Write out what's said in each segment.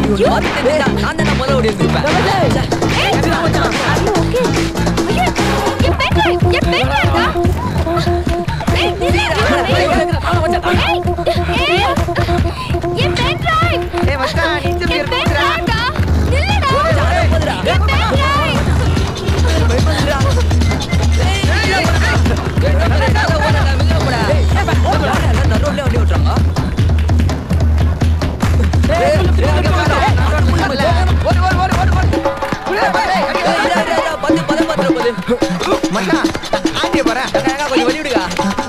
நான் தான் முதல்ல ஓடி இருந்திருப்பேன் ஏய் மச்சான் நீ திரும்பி இருக்குடா மச்சான் ஆண்டிய பாரு கொஞ்சம் வெளி விடுங்க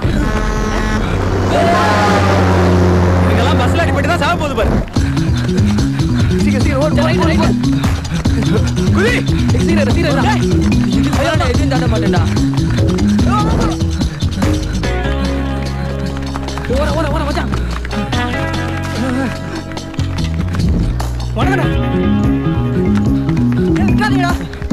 இதெல்லாம் பஸ்ல அடிபட்டு தான் சாக போகுது பாரு சீக்கிரம் சீக்கிரம் ஓடு ஓடு, ஓடு, ஓடு. குதி சீரா சீரா எதுவும் தாண்ட மாட்டேன்டா ஓட ஓட ஓட மச்சான் வணக்கண்ணா இருக்காதீங்கடா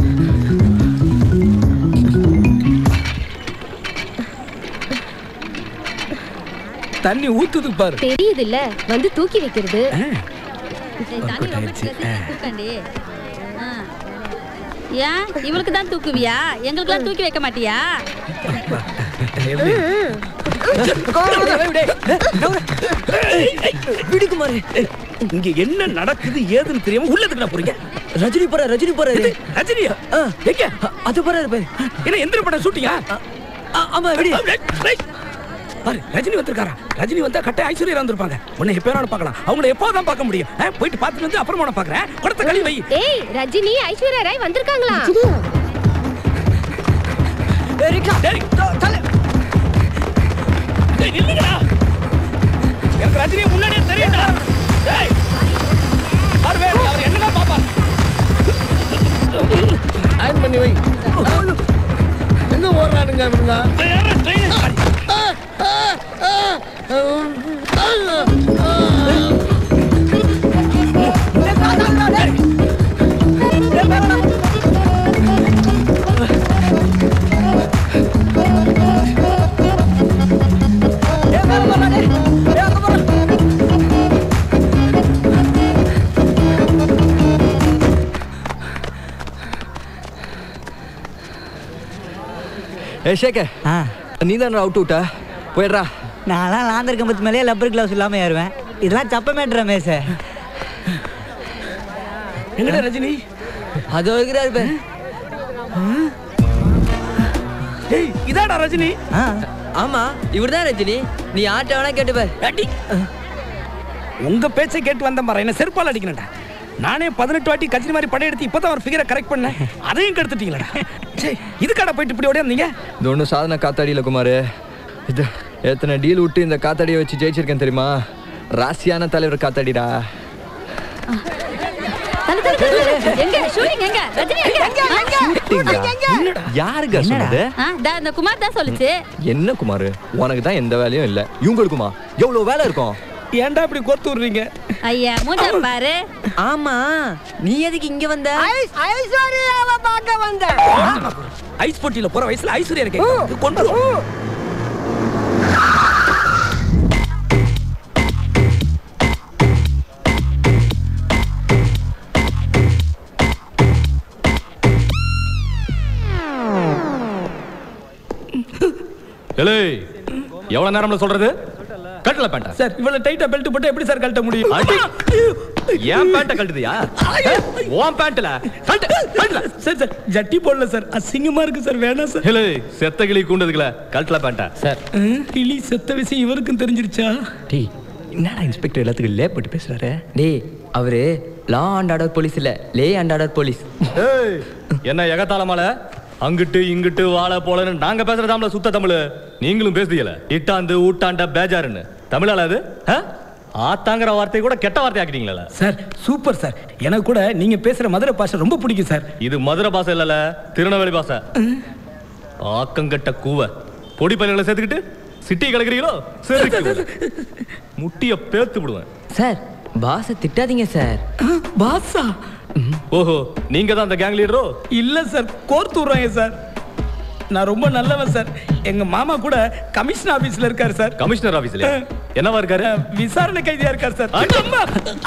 தண்ணி ஊத்துது பாரு தெரியுது இல்ல வந்து தூக்கி வைக்கிறது ஏன் இவளுக்கு தான் தூக்குவியா எங்களுக்கெல்லாம் தூக்கி வைக்க மாட்டியா விடுக்குமாரு இங்க என்ன நடக்குது ஏதுன்னு தெரியாம உள்ளதுக்கு நான் போறீங்க ரஜினி போற ரஜினி போறாரு ரஜினியா எங்க அது போறாரு பாரு என்ன எந்திர படம் ஷூட்டிங்கா ஆ, ஆமா விடு பாரு ரஜினி வந்திருக்காரா ரஜினி வந்தா கட்ட ஐஸ்வர்யா வந்திருப்பாங்க உன்னை எப்ப வேணாலும் பார்க்கலாம் அவங்கள எப்போதான் பார்க்க முடியும் ஆ, போயிட்டு பார்த்துட்டு வந்து அப்புறமா உன்னை பார்க்கறேன் குடத்தை கழுவி வை ஏய் ரஜினி ஐஸ்வர்யா ராய் வந்திருக்காங்களா டேய், டேய், நில்லுங்கடா. எனக்கு ரஜினியை முன்னாடியே தெரியும்டா. டேய். பாரு, வே, அவர் என்னதான் பார்ப்பார். அயன் பண்ணி வை எங்க ஓடுறானுங்க இவனுங்க டேய், யாரா train அடி. ஏ ஷேகே நீ தான் அவுட் விட்ட போயிடுறா நான்லாம் லாந்தர் கம்பத்து மேலேயே லப்பர் கிளவுஸ் இல்லாம ஏறுவேன் இதெல்லாம் சப்ப மேட்ரு ரமேஷ் எங்கடா ரஜினி அது வைக்கிறாரு பாரு டேய் இதாடா ரஜினி ஆமா இவர்தான் ரஜினி நீ ஆட்ட வேணா கேட்டு பாரு அடி உங்க பேச்சை கேட்டு வந்த பாரு என்ன செருப்பால் அடிக்கணும்டா நானே பதினெட்டு வாட்டி கஜினி மாதிரி படையெடுத்து இப்பதான் ஒரு ஃபிகரை கரெக்ட் பண்ணேன் அதையும் கெடுத்துட்டீங்களா சரி இதுக்காடா போயிட்டு இப்படி ஓடியாந்தீங்க இது ஒன்றும் சாதனை காத்தாடியில் குமார் இது எத்தனை டீல் விட்டு இந்த காத்தாடியை வச்சு ஜெயிச்சிருக்கேன் தெரியுமா ராசியான தலைவர் காத்தாடிடா எங்க ஷூட்டிங் எங்க ரஜினி எங்க யாருங்க சொன்னது ஆ, தா, இந்த குமார் தான் சொல்லுச்சு என்ன குமார் உனக்கு தான் எந்த வேலையும் இல்லை இவங்களுக்குமா எவ்வளோ வேலை இருக்கும் ஏன்டா இப்படி கோத்து விடுறீங்க ஐயா மூஞ்ச பாரு ஆமா நீ எதுக்கு இங்க வந்த ஐஸ்வர்யாவை பார்க்க வந்தேன் ஐஸ் போட்டியில போற வயசுல ஐஸ்வர்யா இருக்கேன் கொண்டு ஏலே எவ்வளவு நேரம்ல சொல்றது கட்டல பேண்டா சார் இவ்வளவு டைட்டா பெல்ட் போட்டு எப்படி சார் கழட்ட முடியும் அடி. ஏன் பேண்ட கழட்டுதியா உன் பேண்ட்ல கழட்டு கழட்டுல சார் சார் ஜட்டி போடல சார் அசிங்கமா இருக்கு சார் வேணாம் சார் ஏலே செத்த கிளி கூண்டதுக்குல கழட்டல பேண்டா சார் கிளி செத்த விஷயம் இவருக்கும் தெரிஞ்சிருச்சா டேய் என்னடா இன்ஸ்பெக்டர் எல்லாத்துக்கும் லே போட்டு பேசுறாரு டேய் அவரு லா அண்ட் ஆர்டர் போலீஸ் இல்ல லே அண்ட் ஆர்டர் போலீஸ் ஏய் என்ன எகத்தாளமால அங்கிட்டு இங்கிட்டு வாழ போலன்னு நாங்க பேசுறதாம்ல சுத்த தமிழ் நீங்களும் பேசுதீங்கல இட்டாந்து ஊட்டாண்ட பேஜாருன்னு தமிழால அது ஆ? ஆத்தாங்கிற வார்த்தை கூட கெட்ட வார்த்தை ஆக்கிட்டீங்களா சார் சூப்பர் சார் எனக்கு கூட நீங்க பேசுற மதுரை பாஷை ரொம்ப பிடிக்கும் சார் இது மதுரை பாசை இல்லல திருநெல்வேலி பாசை ஆக்கங்கட்ட கூவ பொடி பையன்களை சேர்த்துக்கிட்டு சிட்டி கிடக்குறீங்களோ சரி முட்டிய பேத்து விடுவேன் சார் பாஸை திட்டாதீங்க சார் பாஸா ஓஹோ நீங்க தான் அந்த கேங் லீடரோ இல்ல சார் கோர்த்து விடுறாங்க சார் நான் ரொம்ப நல்லவன் சார் எங்க மாமா கூட கமிஷன் ஆபீஸ்ல இருக்காரு சார் கமிஷனர் ஆபீஸ்ல என்னவா இருக்காரு விசாரணை கைதியா இருக்காரு சார் அம்மா!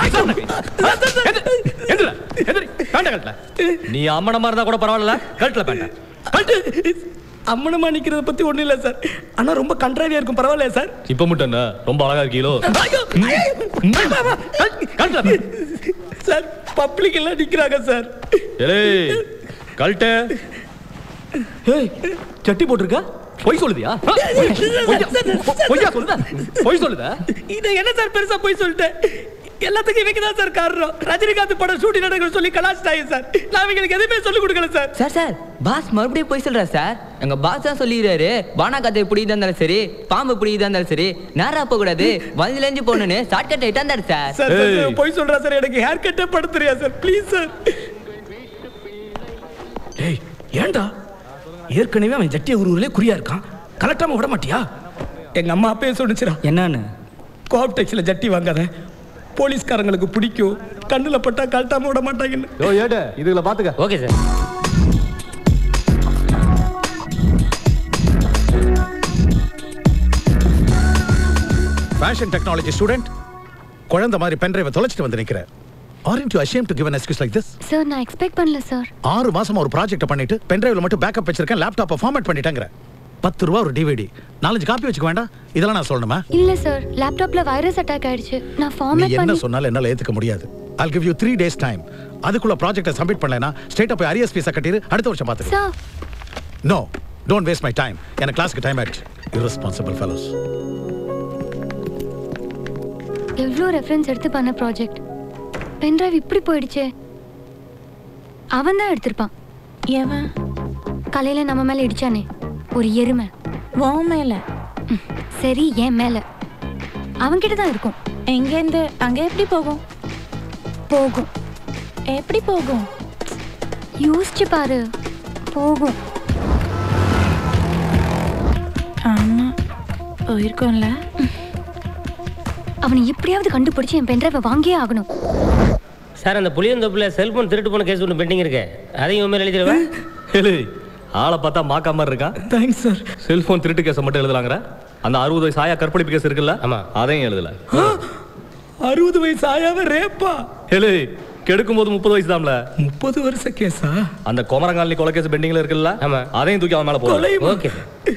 எந்திரா, எந்திரி, பேண்ட கழட்டுல. நீ அம்மனமா இருந்தா கூட பரவாயில்ல கழட்டல பேண்ட அம்மனமா நிக்கிறத பத்தி ஒண்ணும் இல்ல சார் ஆனா ரொம்ப கன்றாவியா இருக்கும் பரவாயில்லையா சார் இப்ப மட்டும் என்ன ரொம்ப அழகா இருக்கீங்களோ ஐயோ! ஐயோ! கழட்டல சார் பப்ளிக் எல்லாம் நிக்கிறாங்க சார் ஏய் கழட்டு ஏய் சட்டி போட்டிருக்க பொய் சொல்லுதியா பொய்யா பொய்யா சொல்லுதா பொய் சொல்லுதா இதை என்ன சார் பெருசா போய் சொல்லிட்டேன் எல்லாத்துக்கும் இவங்க தான் சார் காரணம் ரஜினிகாந்த் படம் ஷூட்டிங் நடக்கிற சொல்லி கலாச்சிட்டாங்க சார் நான் இவங்களுக்கு எதுவுமே சொல்லிக் கொடுக்கல சார் சார் சார் பாஸ் மறுபடியும் போய் சொல்றா சார் எங்க பாஸ் தான் சொல்லிடுறாரு பானா கதை பிடிதா இருந்தாலும் சரி பாம்பு பிடிதா இருந்தாலும் சரி நேரா போக கூடாது வந்திலேஞ்சு போகணுன்னு ஷார்ட்கட் இட்டா இருந்தாரு சார் சார் சார், ஏய். சார், போய் சொல்றா சார் எனக்கு ஹேர் கட்டே பட தெரியாது சார் ப்ளீஸ் சார் ஏய் ஏன்டா ஏற்கனவே அவன் ஜட்டிய உருவிலே குறியா இருக்கான் கலட்டாம விட மாட்டியா எங்க அம்மா அப்பயே சொன்னிச்சுடா என்னன்னு கோஆப் டெக்ஸ்ல ஜட்டி வாங்காத போலீஸ்காரங்களுக்கு பிடிக்கும் கண்ணுல பட்டா கழட்டாம விட மாட்டாங்கன்னு யோ ஏடு இதுல பாத்துக்க okay sir fashion technology student குழந்தை மாதிரி பென்ட்ரைவை தொலைச்சிட்டு வந்து நிக்கிற aren't you ashamed to give an excuse like this sir நான் எக்ஸ்பெக்ட் பண்ணல சார் ஆறு மாசமா ஒரு ப்ராஜெக்ட் பண்ணிட்டு பென்ட்ரைவ்ல மட்டும் பேக்கப் வச்சிருக்கேன் லேப்டாப்பை ஃபார்மேட் பண்ணிட்டேங்கிற பத்து ரூபா ஒரு டிவிடி நாலஞ்சு காப்பி வச்சுக்க வேண்டாம் இதெல்லாம் நான் சொல்லணுமா இல்ல சார் லேப்டாப்ல வைரஸ் அட்டாக் ஆயிடுச்சு நான் நீ ஃபார்மேட் என்ன பண்ணி சொன்னாலும் என்னால ஏத்துக்க முடியாது I'll give you three days time அதுக்குள்ள ப்ராஜெக்ட்டை சப்மிட் பண்ணலைன்னா ஸ்ட்ரெயிட்டா போய் அரியஸ் ஃபீஸை கட்டிடு அடுத்த வருஷம் பார்த்துக்கலாம் sir no don't waste my time எனக்கு கிளாஸ்க்கு டைம் ஆயிடுச்சு irresponsible fellows எவ்வளோ ரெஃபரன்ஸ் எடுத்து பண்ண ப்ராஜெக்ட் பென்ட்ரைவ் இப்படி போயிடுச்சே அவன் தான் எடுத்திருப்பான் ஏவன் காலையில நம்ம மேல இடிச்சானே ஒரு எருமை உன் மேல ம், சரி என் மேல அவன்கிட்ட தான் இருக்கும் எங்கேருந்து அங்க எப்படி போகும் போகும் எப்படி போகும் யோசிச்சு பாரு போகும் ஆமா போயிருக்கோம்ல அவனை எப்படியாவது கண்டுபிடிச்சு என் பென்ட்ரைவை வாங்கியே ஆகணும் சார் அந்த புளியந்தோப்புல செல்போன் திருட்டு போன கேஸ் ஒன்று பெண்டிங் இருக்கு அதையும் உண்மையில் எழுதிடுவேன் ஏலே ஆளை பார்த்தா மாக்கா மாதிரி இருக்கான் தேங்க்ஸ் சார் செல்போன் திருட்டு கேஸை மட்டும் எழுதலாங்கிற அந்த அறுபது வயசு ஆயா கற்பழிப்பு கேஸ் இருக்குல்ல ஆமா. அதையும் எழுதல அறுபது வயசு ஆயாவ ரேப்பா ஏலே கெடுக்கும் போது முப்பது வயசு தான்ல முப்பது வருஷ கேஸா அந்த குமரங்காலனி கொலை கேஸ் பெண்டிங்ல இருக்குல்ல ஆமா. அதையும் தூக்கி அவன் மேல போடுறேன் கொலைமா? ஓகே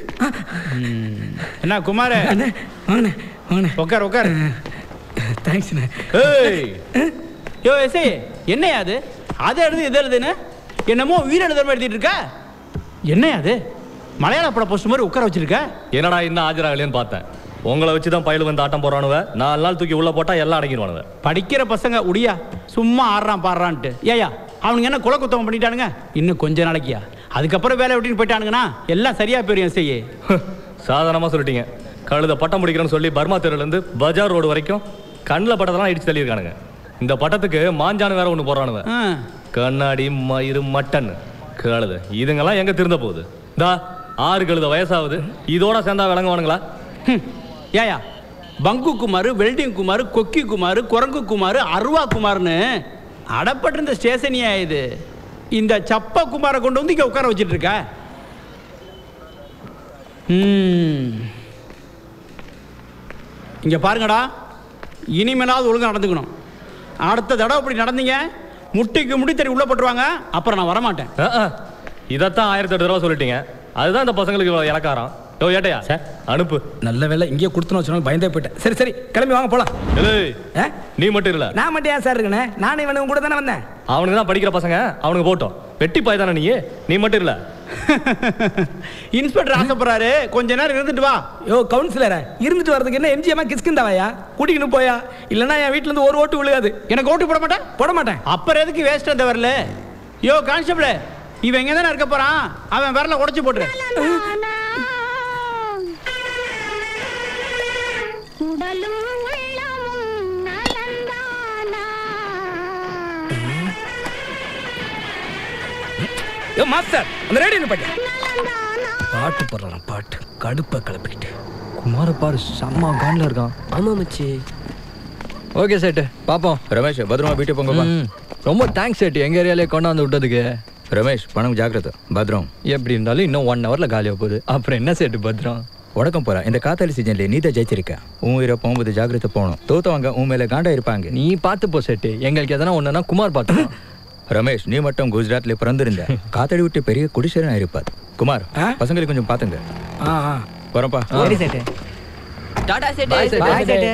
என்ன குமார அண்ணே வாங்கண்ணே வாங்கண்ணே உட்கார் உட்கார் தேங்க்ஸ்ண்ணே ஏய் யோ எஸ்ஐ என்னையா அது அதை எழுது இதை எழுதுன்னு என்னமோ உயிரிழந்தர் எழுதிட்டு இருக்க என்னையா அது மலையாள பட போஸ்ட் மாதிரி உட்கார வச்சிருக்க என்னடா இன்னும் ஆஜராகலையேன்னு பார்த்தேன் உங்களை வச்சு தான் பயில வந்து ஆட்டம் போறானுவ நாலு நாள் தூக்கி உள்ள போட்டா எல்லாம் அடங்கிடுவானுவ படிக்கிற பசங்க உடியா சும்மா ஆடுறான் பாடுறான்ட்டு ஏயா அவனுங்க என்ன குல குத்தம் பண்ணிட்டானுங்க இன்னும் கொஞ்ச நாளைக்கியா அதுக்கப்புறம் வேலை விட்டுன்னு போயிட்டானுங்கன்னா எல்லாம் சரியா போயிரும் எஸ்ஐ சாதாரணமா சொல்லிட்டீங்க கழுத பட்டம் முடிக்கிறேன்னு சொல்லி பர்மா தெருல இருந்து பஜார் ரோடு வரைக்கும் கண்ணில் பட்டதெல்லாம் இடிச்சு தள்ளியிருக்கானுங்க இந்த பட்டத்துக்கு மாஞ்சான் வேற ஒன்று போடுறானுவ கண்ணாடி மயிறு மட்டன் கழுத இதுங்கெல்லாம் எங்க திருந்த போகுது தா ஆறு கழுத வயசாகுது இதோட சேர்ந்தா விளங்குவானுங்களா ஏயா பங்கு குமார் வெல்டிங் குமார் கொக்கி குமார் குரங்கு குமார் அருவா குமார்னு அடப்பட்டிருந்த ஸ்டேஷனியா இது இந்த சப்ப குமாரை கொண்டு வந்து இங்க உட்கார வச்சிட்டு இருக்க ம். இங்க பாருங்கடா இனிமேலாவது ஒழுங்கா நடந்துக்கணும் அடுத்த தடவை இப்படி நடந்தீங்க முட்டிக்கு முட்டி தறி உள்ள போட்டுருவாங்க அப்புறம் நான் வரமாட்டேன் அஹ், அஹ். இதைத்தான் ஆயிரத்தி எட்டு தடவை சொல்லிட்டீங்க அதுதான் இந்த பசங்களுக்கு இவ்வளவு இலக்காரம் யோ ஏட்டையா சார். அனுப்பு நல்ல வேலை இங்கேயே கொடுத்துன்னு வச்சுனா பயந்தே போயிட்டேன் சரி சரி கிளம்பி வாங்க போலாம் ஏய், ஆ? நீ மட்டும் இல்ல நான் மட்டும் ஏன் சார் இருக்கனே நானும் இவனும் கூட தானே வந்தேன் அவனுக்கு தான் படிக்கிற பசங்க அவனுக்கு போட்டோம் வெட்டி பாய் தானே நீ நீ மட்டும் இல்ல இன்ஸ்பெக்டர் ஆசைப்படுறாரு கொஞ்ச நேரம் இருந்துட்டு வா யோ கவுன்சிலரே இருந்துட்டு வரதுக்கு என்ன எம்ஜிஎம்மா கிஸ்கிந்தாவாயா கூட்டிக்கிட்டு போயா இல்லைன்னா என் வீட்டுல இருந்து ஒரு ஓட்டு விழுகாது எனக்கு ஓட்டு போட மாட்டேன் போட மாட்டேன் அப்புறம் எதுக்கு வேஸ்ட் அந்த வரல யோ கான்ஸ்டபிள் இவன் எங்க தானே இருக்க போறான் அவன் விரல உடைச்சு போட்டுரு உடலும் உள்ளமும் நலந்தானா யோ மாஸ்டர் அந்த ரேடியோ நிப்பாட்டு பாட்டு போடுறான் பாட்டு கடுப்பை கிளப்பிக்கிட்டு குமார பாரு செம்ம கான்ல இருக்கான் ஆமா மச்சி ஓகே சேட்டு பாப்போம் ரமேஷ் பத்திரமா வீட்டுக்கு போங்கப்பா ம். ரொம்ப தேங்க்ஸ் சேட்டு எங்க ஏரியாலே கொண்டாந்து விட்டதுக்கு ரமேஷ் பணம் ஜாக்கிரதை பத்ரம் எப்படி இருந்தாலும் இன்னும் ஒன் ஹவர்ல காலியாக போகுது அப்புறம் என்ன சேட்டு பத்ரம் உடக்கம் போற இந்த காத்தாடி சீசன்ல நீ தான் ஜெயிச்சிருக்க உன் உயிரை போகும்போது ஜாக்கிரதை போகணும் தோத்தவங்க உன் மேல காண்டா இருப்பாங்க நீ பார்த்து போ சேட்டு எங்களுக்கு எதனா ஒண்ணுனா குமார் பார்த்து ரமேஷ் நீ மட்டும் குஜராத்ல பிறந்திருந்த காத்தாடி விட்டு பெரிய குடிசரன் இருப்பார் குமார் பசங்களுக்கு கொஞ்சம் பாத்துங்க ஆ ஆ வரப்பா சரி சேட்டு டாடா Bye, சேட்டு சேட்டு. பாய் சேட்டு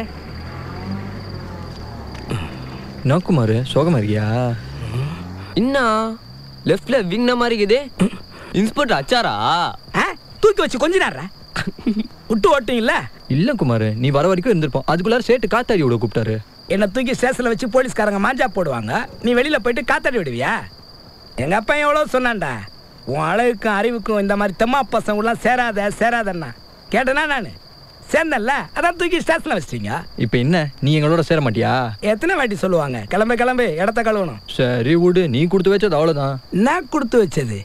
என்ன குமார் சோகமா இருக்கியா என்ன லெஃப்ட்ல விங்ன மாதிரி இருக்குது இன்ஸ்பெக்டர் அச்சாரா ஆ தூக்கி வச்சு கொஞ்ச நேரம் விட்டு ஓட்டும் இல்ல இல்ல குமார் நீ வர வரைக்கும் இருந்திருப்போம் அதுக்குள்ளார சேட்டு காத்தாடி விட கூப்பிட்டாரு என்னை தூக்கி ஸ்டேஷன்ல வச்சு போலீஸ்காரங்க மாஞ்சா போடுவாங்க நீ வெளியில போயிட்டு காத்தாடி விடுவியா எங்க அப்பா எவ்வளோ சொன்னான்டா உன் அழகுக்கும் அறிவுக்கும் இந்த மாதிரி தெம்மா பசங்களாம் சேராத சேராதண்ணா கேட்டனா நான் சேர்ந்தல்ல அதான் தூக்கி ஸ்டேஷன்ல வச்சிட்டீங்க இப்போ என்ன நீ எங்களோட சேர மாட்டியா எத்தனை வாட்டி சொல்லுவாங்க கிளம்பு கிளம்பு இடத்த கழுவணும் சரி விடு நீ கொடுத்து வச்சது அவ்வளவுதான் நான் கொடுத்து வச்சது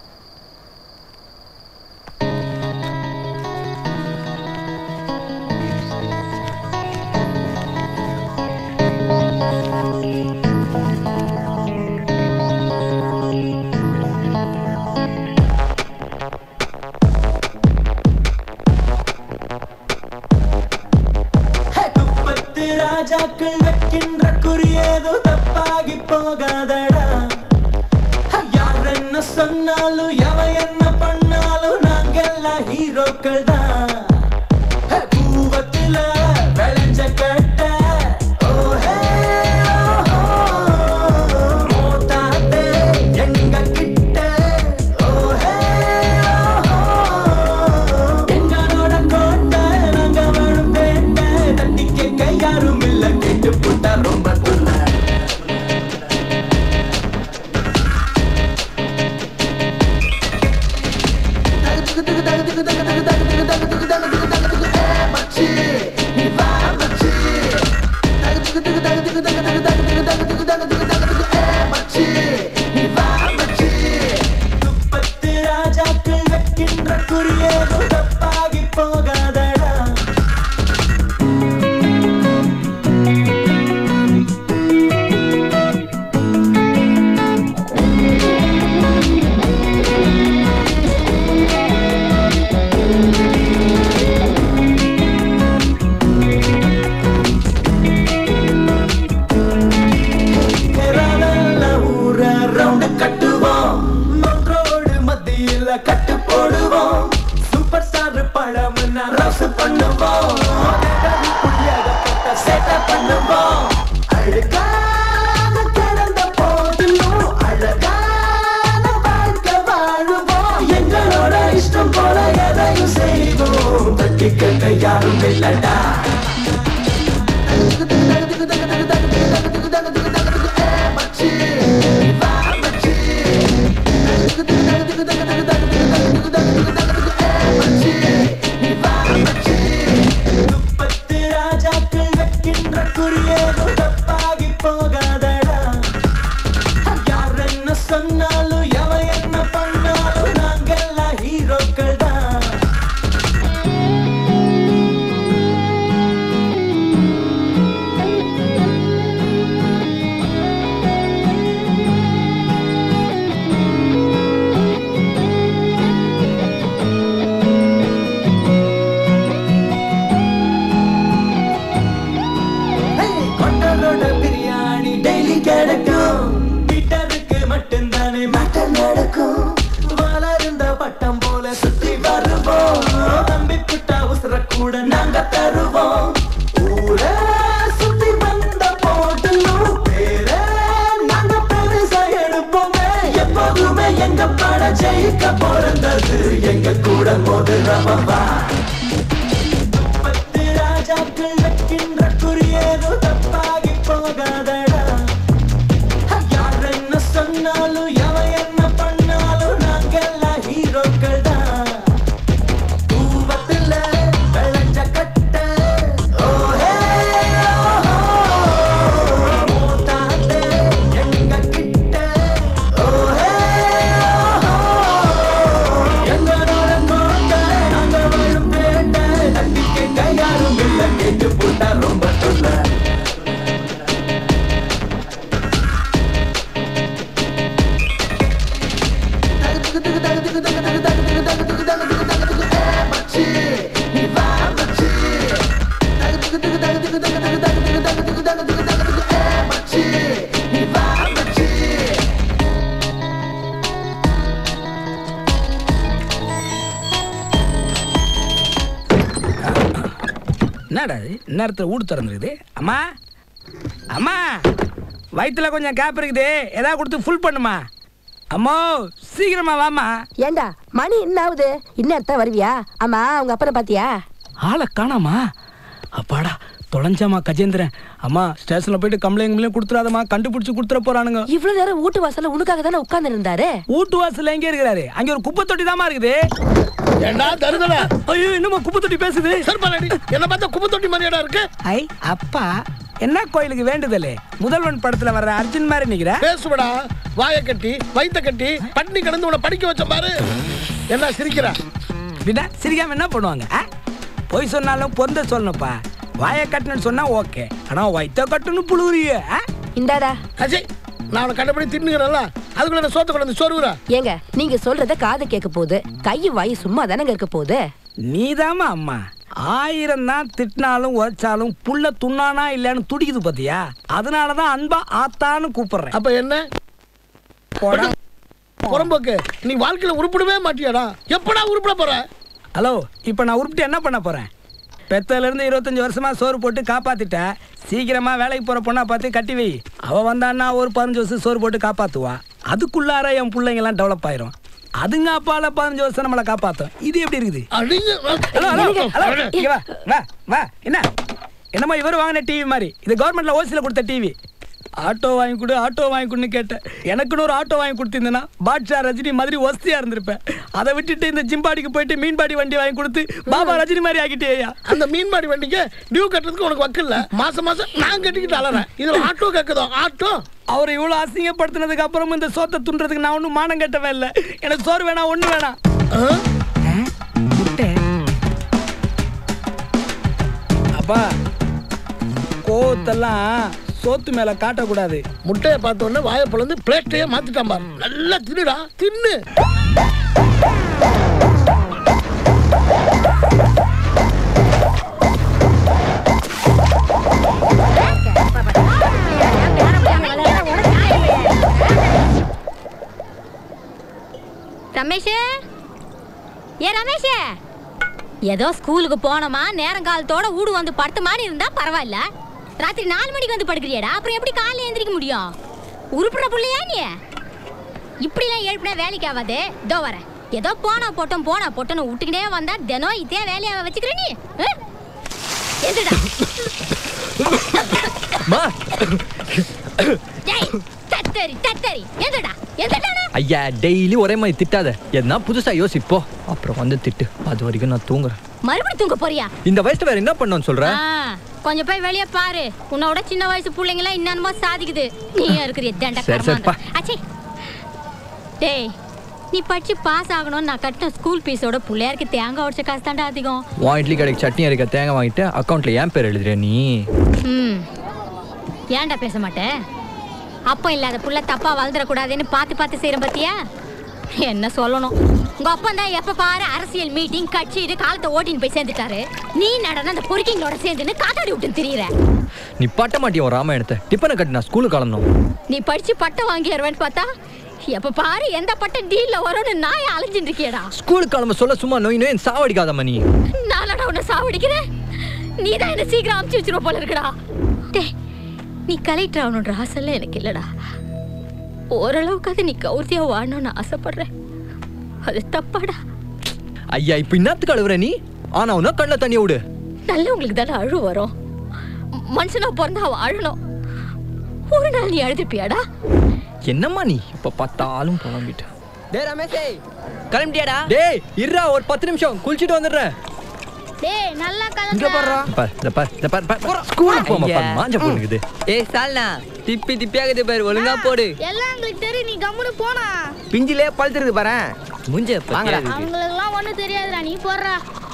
பத்து ராஜாக்கள் வைக்கின்ற குறியேதோ தப்பாகி போகாதடா யார் என்ன சொன்னாலும் எவன் என்ன பண்ணாலும் நாங்கெல்லாம் ஹீரோக்கள் தான் பூவத்துல விளைஞ்ச கட்ட ஓஹே ஓஹோ மோட்டாதே எங்க கிட்ட ஓஹே எங்களோட கோட்டை நாங்க வாழும் வேட்டை தட்டி கேட்க யாரும் இல்ல கேட்டு போட்டா ரொம்ப துள்ள பத்து ராஜாக்கள் வைக்கின்ற குறியேதோ தப்பாகி போகாதடா கேரளால ஊர ரவுண்டு கட்டுவோம் மன்றோடு மத்தியில கட்டு போடுவோம் சூப்பர் ஸ்டார் படம் ரசு பண்ணுவோம் சேட்டை பண்ணுவோம் அழுக்காக கிடந்த போதிலும் அழகான வாழ்க்கை வாழுவோம் எங்களோட இஷ்டம் போல எதையும் செய்வோம் தட்டி கேட்க யாரும் இல்லடா பத்து ராஜாக்கள் வைக்கின்ற குறியேதோ தப்பாகி போகாதடா யார் என்ன சொன்னாலும் எவன் என்ன பண்ணாலும் நாங்கெல்லாம் ஹீரோக்கள் தான் என்னடா இது இந்நேரத்தில் வீடு திறந்துருக்குது அம்மா அம்மா வயிற்றுல கொஞ்சம் கேப் இருக்குது ஏதாவது கொடுத்து ஃபுல் பண்ணுமா அம்மா சீக்கிரமா வாமா ஏண்டா மணி என்ன ஆகுது இந்நேரத்தான் வருவியா ஆமா உங்க அப்பனை பாத்தியா ஆளை காணாமா அப்பாடா தொலைஞ்சாமா கஜேந்திரன் அம்மா ஸ்டேஷன்ல போயிட்டு கம்ப்ளைண்ட் கம்ப்ளைண்ட் கொடுத்துறாதம்மா கண்டுபிடிச்சு கொடுத்துற போறானுங்க இவ்வளவு நேரம் வீட்டு வாசல்ல உனக்காக தானே உட்கார்ந்து இருந்தாரு வீட்டு வாசல்ல எங்க இருக்கிறாரு அங்க ஒரு குப்பை தொட்டி தாமா இருக்குது ஏண்டா தருதல ஐயோ என்னமா குப்பை தொட்டி பேசுது சர்பாலடி என்ன பார்த்தா குப்பை தொட்டி மாதிரியாடா இருக்கு ஐ அப்பா என்ன கோயிலுக்கு வேண்டுதலே முதல்வன் படத்துல வர்ற அர்ஜுன் மாதிரி நிக்கிற பேசுவடா வாயை கட்டி வயித்த கட்டி பட்டினி கிடந்து உன்னை படிக்க வச்ச பாரு என்ன சிரிக்கிற பின்ன சிரிக்காம என்ன பண்ணுவாங்க ஆ? பொய் சொன்னாலும் பொந்த சொல்லணும்ப்பா வாயை கட்டணும்னு சொன்னா ஓகே ஆனா வயித்த கட்டணும் புழுவுறிய இந்தாடா அஜய் நான் அவனை கண்டபடி தின்னுகிறேன்ல அதுக்குள்ள என்ன சோத்த கொண்டு சோறுறா ஏங்க நீங்க சொல்றத காது கேட்க போகுது கை வாய் சும்மா தானங்க இருக்க போகுது நீதாம்மா அம்மா ஆயிரம் தான் திட்டினாலும் உழைச்சாலும் புள்ள துண்ணானா இல்லைன்னு துடிக்குது பாத்தியா அதனாலதான் அன்பா ஆத்தான்னு கூப்பிடுறேன் அப்ப என்ன போடா. புறம்போக்கு நீ வாழ்க்கையில உருப்பிடவே மாட்டியாடா எப்படா உருப்பிட போற ஹலோ இப்போ நான் உருப்பிட்டு என்ன பண்ண போறேன் பெத்தல இருந்து இருபத்தஞ்சு வருஷமா சோறு போட்டு காப்பாத்திட்ட சீக்கிரமா வேலைக்கு போற பொண்ணா பார்த்து கட்டி வை அவ வந்தான்னா ஒரு பதினஞ்சு வருஷம் சோறு போட்டு காப்பாத்துவா அதுக்குள்ளார என் பிள்ளைங்க எல்லாம் டெவலப் ஆயிரும் அதுங்க அப்பால பதினஞ்சு வருஷம் நம்மளை காப்பாத்தும் இது எப்படி இருக்குது ஹலோ ஹலோ ஹலோ இங்க வா வா வா என்ன என்னம்மா இவர் வாங்கின டிவி மாதிரி இது கவர்மெண்ட்ல ஓசில கொடுத்த டிவி ஆட்டோ வாங்கி கொடு ஆட்டோ வாங்கி கொடுன்னு கேட்டேன் எனக்குன்னு ஒரு ஆட்டோ வாங்கி கொடுத்திருந்தேன்னா பாட்ஷா ரஜினி மாதிரி வசதியா இருந்திருப்பேன் அதை விட்டுட்டு இந்த ஜிம்பாடிக்கு போயிட்டு மீன்பாடி வண்டி வாங்கி கொடுத்து பாபா ரஜினி மாதிரி ஆக்கிட்டேயா அந்த மீன்பாடி வண்டிக்கு டியூ கட்டுறதுக்கு உனக்கு வக்கில்ல மாசம் மாசம் நான் கட்டிக்கிட்டு அலறேன் இதுல ஆட்டோ கேக்குதோ ஆட்டோ அவர் இவ்வளவு அசிங்கப்படுத்தினதுக்கு அப்புறம் இந்த சோத்தை துன்றதுக்கு நான் ஒன்றும் மானம் கட்டவே இல்லை எனக்கு சோறு வேணாம் ஒண்ணு வேணாம் முட்டை. அப்பா கோவத்தெல்லாம் சோத்து மேல காட்டக்கூடாது முட்டையை பார்த்த உடனே வாயை பிளந்து பிளேட்டையே மாத்திட்டான் பாரு நல்லா தின்னுடா தின்னு ரமேஷ் ஏ ரமேஷ் ஏதோ ஸ்கூலுக்கு போனோமா நேரம் காலத்தோட வீடு வந்து படுத்த மாதிரி இருந்தா பரவாயில்ல ராத்திரி நாலு மணிக்கு வந்து படுக்கிறியாடா அப்புறம் எப்படி காலையில எந்திரிக்க முடியும் உருப்புற புள்ளையா நீ இப்படிலாம் எழுப்பினா வேலைக்கு ஆகாது இதோ வரேன் ஏதோ போனா போட்டோம் போனா போட்டோன்னு விட்டுக்கிட்டே வந்தா தினம் இதே வேலையாவை வச்சுக்கிற நீ ஆ? எந்திரிடா டேய் தத்தரி தத்தரி எந்திரிடா எந்திரிடா ஐயா டெய்லி ஒரே மாதிரி திட்டாத எதுனா புதுசா யோசிப்போ அப்புறம் வந்து திட்டு அது வரைக்கும் நான் தூங்குறேன் மறுபடியும் தூங்க போறியா இந்த வயசுல வேற என்ன பண்ணணும்னு சொல்ற ஆ, கொஞ்சம் போய் வெளிய பாரு உன்னோட சின்ன வயசு பிள்ளைங்களாம் என்னென்னமோ சாதிக்குது நீ இருக்கிற தண்ட சரி, சரி, பா. அச்சே டேய் நீ படிச்சு பாஸ் ஆகணும்னு நான் கட்டின ஸ்கூல் ஃபீஸோட பிள்ளையாருக்கு தேங்காய் உடச்ச காசு தாண்டா அதிகம் உன் இட்லி கடைக்கு சட்னி அரைக்க தேங்காய் வாங்கிட்டு அக்கௌண்ட்ல ஏன் பேர் எழுதுறிய நீ ம் ஏன்டா பேச மாட்டேன் அப்பா இல்லாத புள்ள தப்பா வளர்ந்துடக்கூடாதுன்னு பார்த்து பார்த்து செய்கிறேன் பார்த்தியா என்ன சொல்லணும் உங்க அப்பா தான் எப்ப பாரு அரசியல் மீட்டிங் கட்சி இது காலத்தை ஓட்டின்னு போய் சேர்ந்துட்டாரு நீ நடன அந்த பொறுக்கிங்களோட சேர்ந்துன்னு காத்தாடி விட்டு திரியிற நீ பட்ட மாட்டிய உன் ராமாயணத்தை டிப்பனை கட்டி நான் ஸ்கூலுக்கு கிளம்பணும் நீ படிச்சு பட்டம் வாங்கிடுவேன்னு பார்த்தா எப்ப பாரு எந்த பட்டம் டீல்ல வரும்னு நாய் அலைஞ்சிட்டு இருக்கியடா ஸ்கூலுக்கு கிளம்ப சொல்ல சும்மா நோய் நோய் சாவடிக்காதம்மா நீ நானடா உன்னை சாவடிக்கிறேன் நீ தான் என்ன சீக்கிரம் அமுச்சு வச்சிருவ போல இருக்குடா டேய் நீ கலெக்டர் ஆகணுன்ற ஆசைலாம் எனக்கு இல்லடா ஓரளவுக்காவது நீ கௌர்த்தியா வாழணும்னு ஆசைப்படுறேன் அது தப்பாடா ஐயா இப்ப இன்னத்துக்கு அழுவுற நீ ஆனா உன்னா கண்ணில் தண்ணி விடு நல்லவங்களுக்கு தானே அழு வரும் ம- மனுஷனா பிறந்தா அவன் அழணும் ஒரு நாள் நீ அழுதுப்பியாடா என்னம்மா நீ இப்ப பார்த்தாலும் புலம்பிட்ட டேய் ரமேஷே கிளம்பிட்டியாடா டேய் இருடா ஒரு பத்து நிமிஷம் குளிச்சிட்டு வந்துடுறேன் டேய் நல்லா இங்க பாருடா பார் இந்த பார் இந்த பார் பார், பார் ஸ்கூலுக்கு போமா பார் மாஞ்ச போனுக்குது ஏய் சால்னா திப்பி திப்பியாகுது பாரு ஒழுங்கா போடு எல்லாம் எங்களுக்கு தெரியும் நீ கம்முனு போனா பிஞ்சிலே பழுத்துருக்கு பாரு முஞ்ச வாங்கடா அவங்களுக்குலாம் ஒண்ணும் தெரியாதுடா நீ போடுறா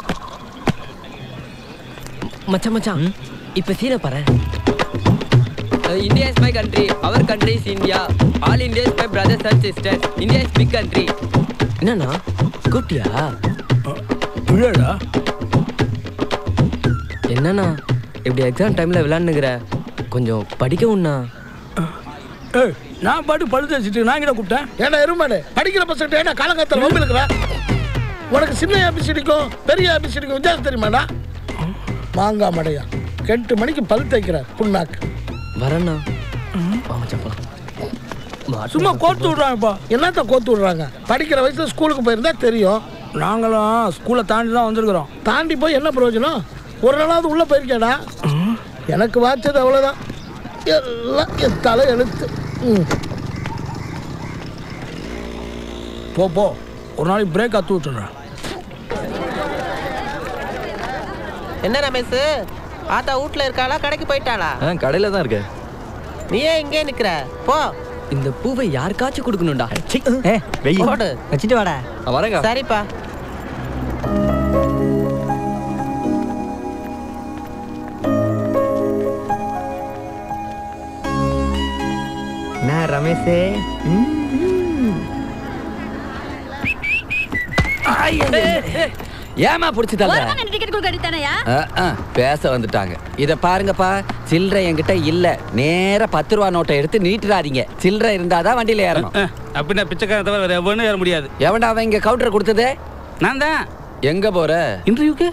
மச்சான் மச்சான் இப்ப சீனை பாரு India is my country our country is India all India is my brothers and sisters India is big country என்னண்ணா கூப்பிட்டியா இல்லடா என்னண்ணா இப்படி எக்ஸாம் டைம்ல விளையாண்டுங்கிற கொஞ்சம் படிக்கவும்ண்ணா ஏய் நான் பாட்டு பழுத்து வச்சுட்டு நான் கிட்ட கூப்பிட்டேன் ஏன்னா எருமாடு படிக்கிற பசங்க ஏன்னா காலங்காலத்தில் ரொம்ப இருக்கிற உனக்கு சின்ன ஏபிசிடிக்கும் பெரிய ஏபிசிடிக்கும் வித்தியாசம் தெரியுமாடா மாங்காய் மடையா எட்டு மணிக்கு பல் தைக்கிறார் புண்ணாக்கு வரேண்ணா சும்மா கோத்து விடுறாங்கப்பா என்னத்த கோத்து விடுறாங்க படிக்கிற வயசுல ஸ்கூலுக்கு போயிருந்தா தெரியும் நாங்களும் ஸ்கூலை தாண்டி தான் வந்திருக்கிறோம் தாண்டி போய் என்ன பிரயோஜனம் ஒரு நாளாவது உள்ள போயிருக்கேடா எனக்கு வாச்சது அவ்வளவுதான் எல்லாம் என் தலை எழுத்து ம். போ போ ஒரு நாளைக்கு பிரேக் அத்து விட்டுறேன் என்ன ரமேஷ் ஆத்தா வீட்ல இருக்காளா கடைக்கு போயிட்டாளா ஆ கடையில தான் இருக்க நீ ஏன் இங்கே நிக்கிற போ இந்த பூவை யாருக்காச்சும் கொடுக்கணும்டா வெய் போடு வச்சுட்டு வாடா வரேங்க சரிப்பா என்ன ரமேஷே ஏமா புடிச்சு தள்ள டிக்கெட் கொடுக்க அடித்தானயா பேச வந்துட்டாங்க இத பாருங்கப்பா சில்லறை என்கிட்ட இல்ல நேரா பத்து ரூபா நோட்டை எடுத்து நீட்டுறாதீங்க சில்லறை இருந்தாதான் வண்டியில ஏறணும் அப்படின்னா பிச்சைக்காரன் தவிர வேற எவனும் ஏற முடியாது எவன்டா அவன் இங்க கவுண்டர் கொடுத்ததே நான் தான் எங்க போற இன்டர்வியூக்கு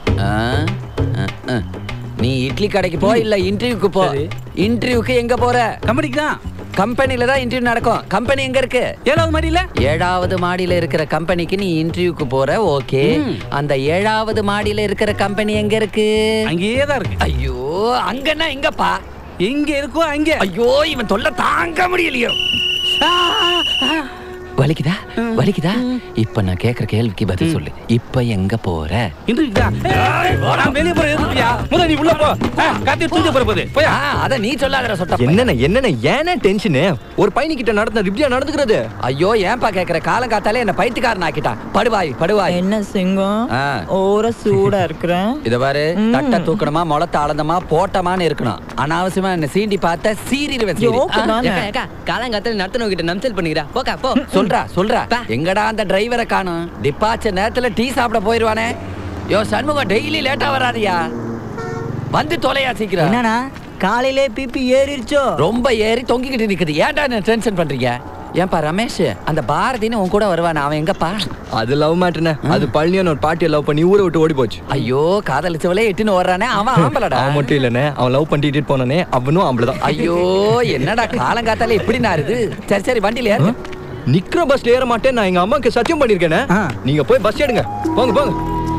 நீ இட்லி கடைக்கு போ இல்ல இன்டர்வியூக்கு போ இன்டர்வியூக்கு எங்க போற கம்பெனிக்கு தான் கம்பெனில தான் இன்டர்வியூ நடக்கும் கம்பெனி எங்க இருக்கு ஏழாவது மாடியில ஏழாவது மாடியில இருக்கிற கம்பெனிக்கு நீ இன்டர்வியூக்கு போற ஓகே அந்த ஏழாவது மாடியில இருக்கிற கம்பெனி எங்க இருக்கு அங்கேயே தான் இருக்கு ஐயோ அங்கன்னா எங்கப்பா எங்க இருக்கோ அங்க ஐயோ இவன் தொல்லை தாங்க முடியலையோ வலிக்குதா வலிக்குதா இப்ப நான் கேக்குற கேள்விக்கு பதில் சொல்லு இப்ப எங்க போற நான் வெளியே போற எதுக்குயா முதல்ல நீ உள்ள போ ஆ, காத்தி தூக்கி போற போது போயா அத நீ சொல்லாதடா சொட்ட என்னண்ணே என்னண்ணே ஏன்னா டென்ஷனு ஒரு பையனிக்கிட்ட நடந்த இப்படியா நடந்துக்கிறது ஐயோ ஏன்பா கேக்குற காலம் காத்தாலே என்ன பைத்தியக்காரன் ஆக்கிட்டான் படுவாய் படுவாய் என்ன சிங்கம் ஆ. ஓர சூடா இருக்கிறேன் இத பாரு தட்ட தூக்கணுமா முளத்த அளந்தமா போட்டமான்னு இருக்கணும் அனாவசியமா என்ன சீண்டி பார்த்த சீரிடுவேன் சீரி. ஜோக்கு தானே. ஆ, ஏக்கா, ஏக்கா, காலங்காத்தால நடத்தணும் கிட்ட நம்சல் பண்ணிக்கிறா போக்கா போ சொல்றா சொல்றா எங்கடா அந்த டிரைவரை காணும் டிபாச்சர் நேரத்துல டீ சாப்பிட போயிருவானே யோ சண்முகம் டெய்லி லேட்டா வராதியா வந்து தொலையா சீக்கிரம் என்னண்ணா காலையிலே பிபி ஏறிடுச்சோ ரொம்ப ஏறி தொங்கிக்கிட்டு நிக்குது ஏன்டா என்ன டென்ஷன் பண்றீங்க ஏன்பா ரமேஷ் அந்த பாரதின்னு உன் கூட வருவானே அவன் எங்கப்பா அது லவ் மேட்டர்னே அது பழனியான ஒரு பாட்டியை லவ் பண்ணி ஊரை விட்டு ஓடி போச்சு ஐயோ காதலிச்சவளே எட்டுன்னு வர்றானே அவன் ஆம்பளடா அவன் மட்டும் இல்லனே அவன் லவ் பண்ணிட்டு போனானே அவனும் ஆம்பளதான் ஐயோ என்னடா காலங்காத்தால இப்படி நாருது சரி சரி வண்டியில ஏறு நிக்கிற பஸ்ல ஏற மாட்டேன் நான் எங்க அம்மாக்கு சத்தியம் பண்ணிருக்கேனே நீங்க போய் பஸ் எடுங்க போங்க போங்க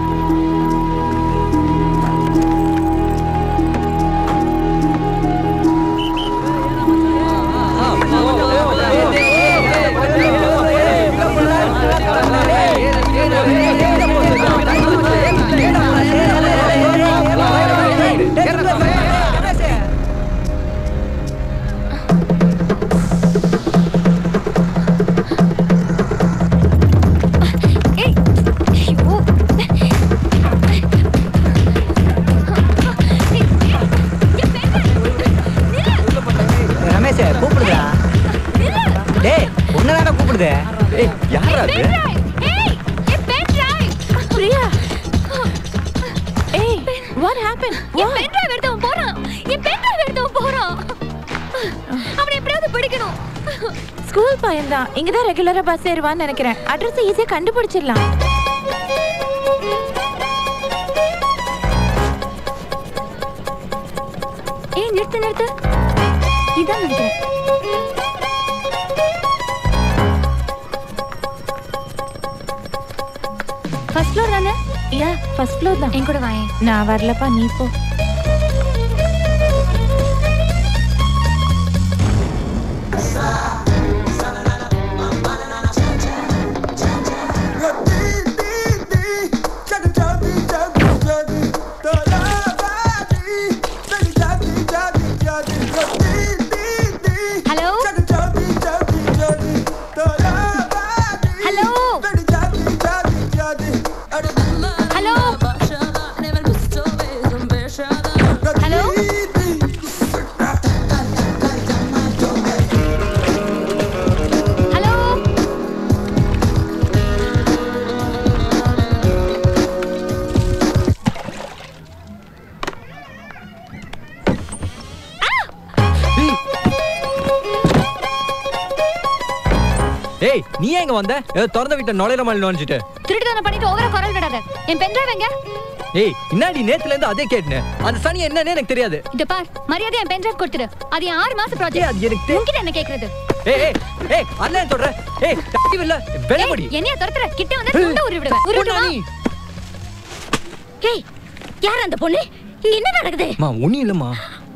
ரமேஷ் கூப்பிடுதா டேய் உன்னதானே கூப்பிடுது ஏய் யாரா அது பிரியா ஏய் வாட் ஹேப்பன் என் பென் டிரைவ் எடுத்தவன் போறான் என் பென் டிரைவ் எடுத்தவன் போறான் அவனை எப்படியாவது பிடிக்கணும் ஸ்கூல் பையன்தான் இங்க தான் ரெகுலரா பஸ் ஏறுவான்னு நினைக்கிறேன் அட்ரஸ் ஈஸியா கண்டுபிடிச்சிடலாம் ஏய் நிறுத்து நிறுத்து இதான் நினைக்கிறேன் ஃபர்ஸ்ட் ஃப்ளோர் தானே யா ஃபர்ஸ்ட் ஃப்ளோர் தான் என் கூட வாயேன் நான் வரலப்பா நீ போ ஹலோ ஹலோ ஹலோ ஏய் நீ ஏன் இங்க வந்த ஏதோ திறந்த வீட்டை நுழையிற மாதிரி நுழைஞ்சிட்டு திருட்டு தானே பண்ணிட்டு ஓவரா குரல் விடாத என் பென்ட்ரைவ் எங்க ஏய் இன்னாடி நேத்துல இருந்து அதே கேட்டேன் அந்த சனி என்னன்னு எனக்கு தெரியாது இத பார் மரியாதை என் பென்ட்ரைவ் கொடுத்துரு அது என் ஆறு மாச ப்ராஜெக்ட் அது எனக்கு உன்கிட்ட என்ன கேக்குறது ஏய் ஏய் ஏய் அண்ணன் சொல்ற ஏய் தட்டி இல்ல வெள்ளமடி என்னைய துரத்துற கிட்ட வந்து துண்ட உருவி விடுவேன் உருவிடுவா ஏய் யார் அந்த பொண்ணு இங்க என்ன நடக்குது மா ஒண்ணும் இல்லம்மா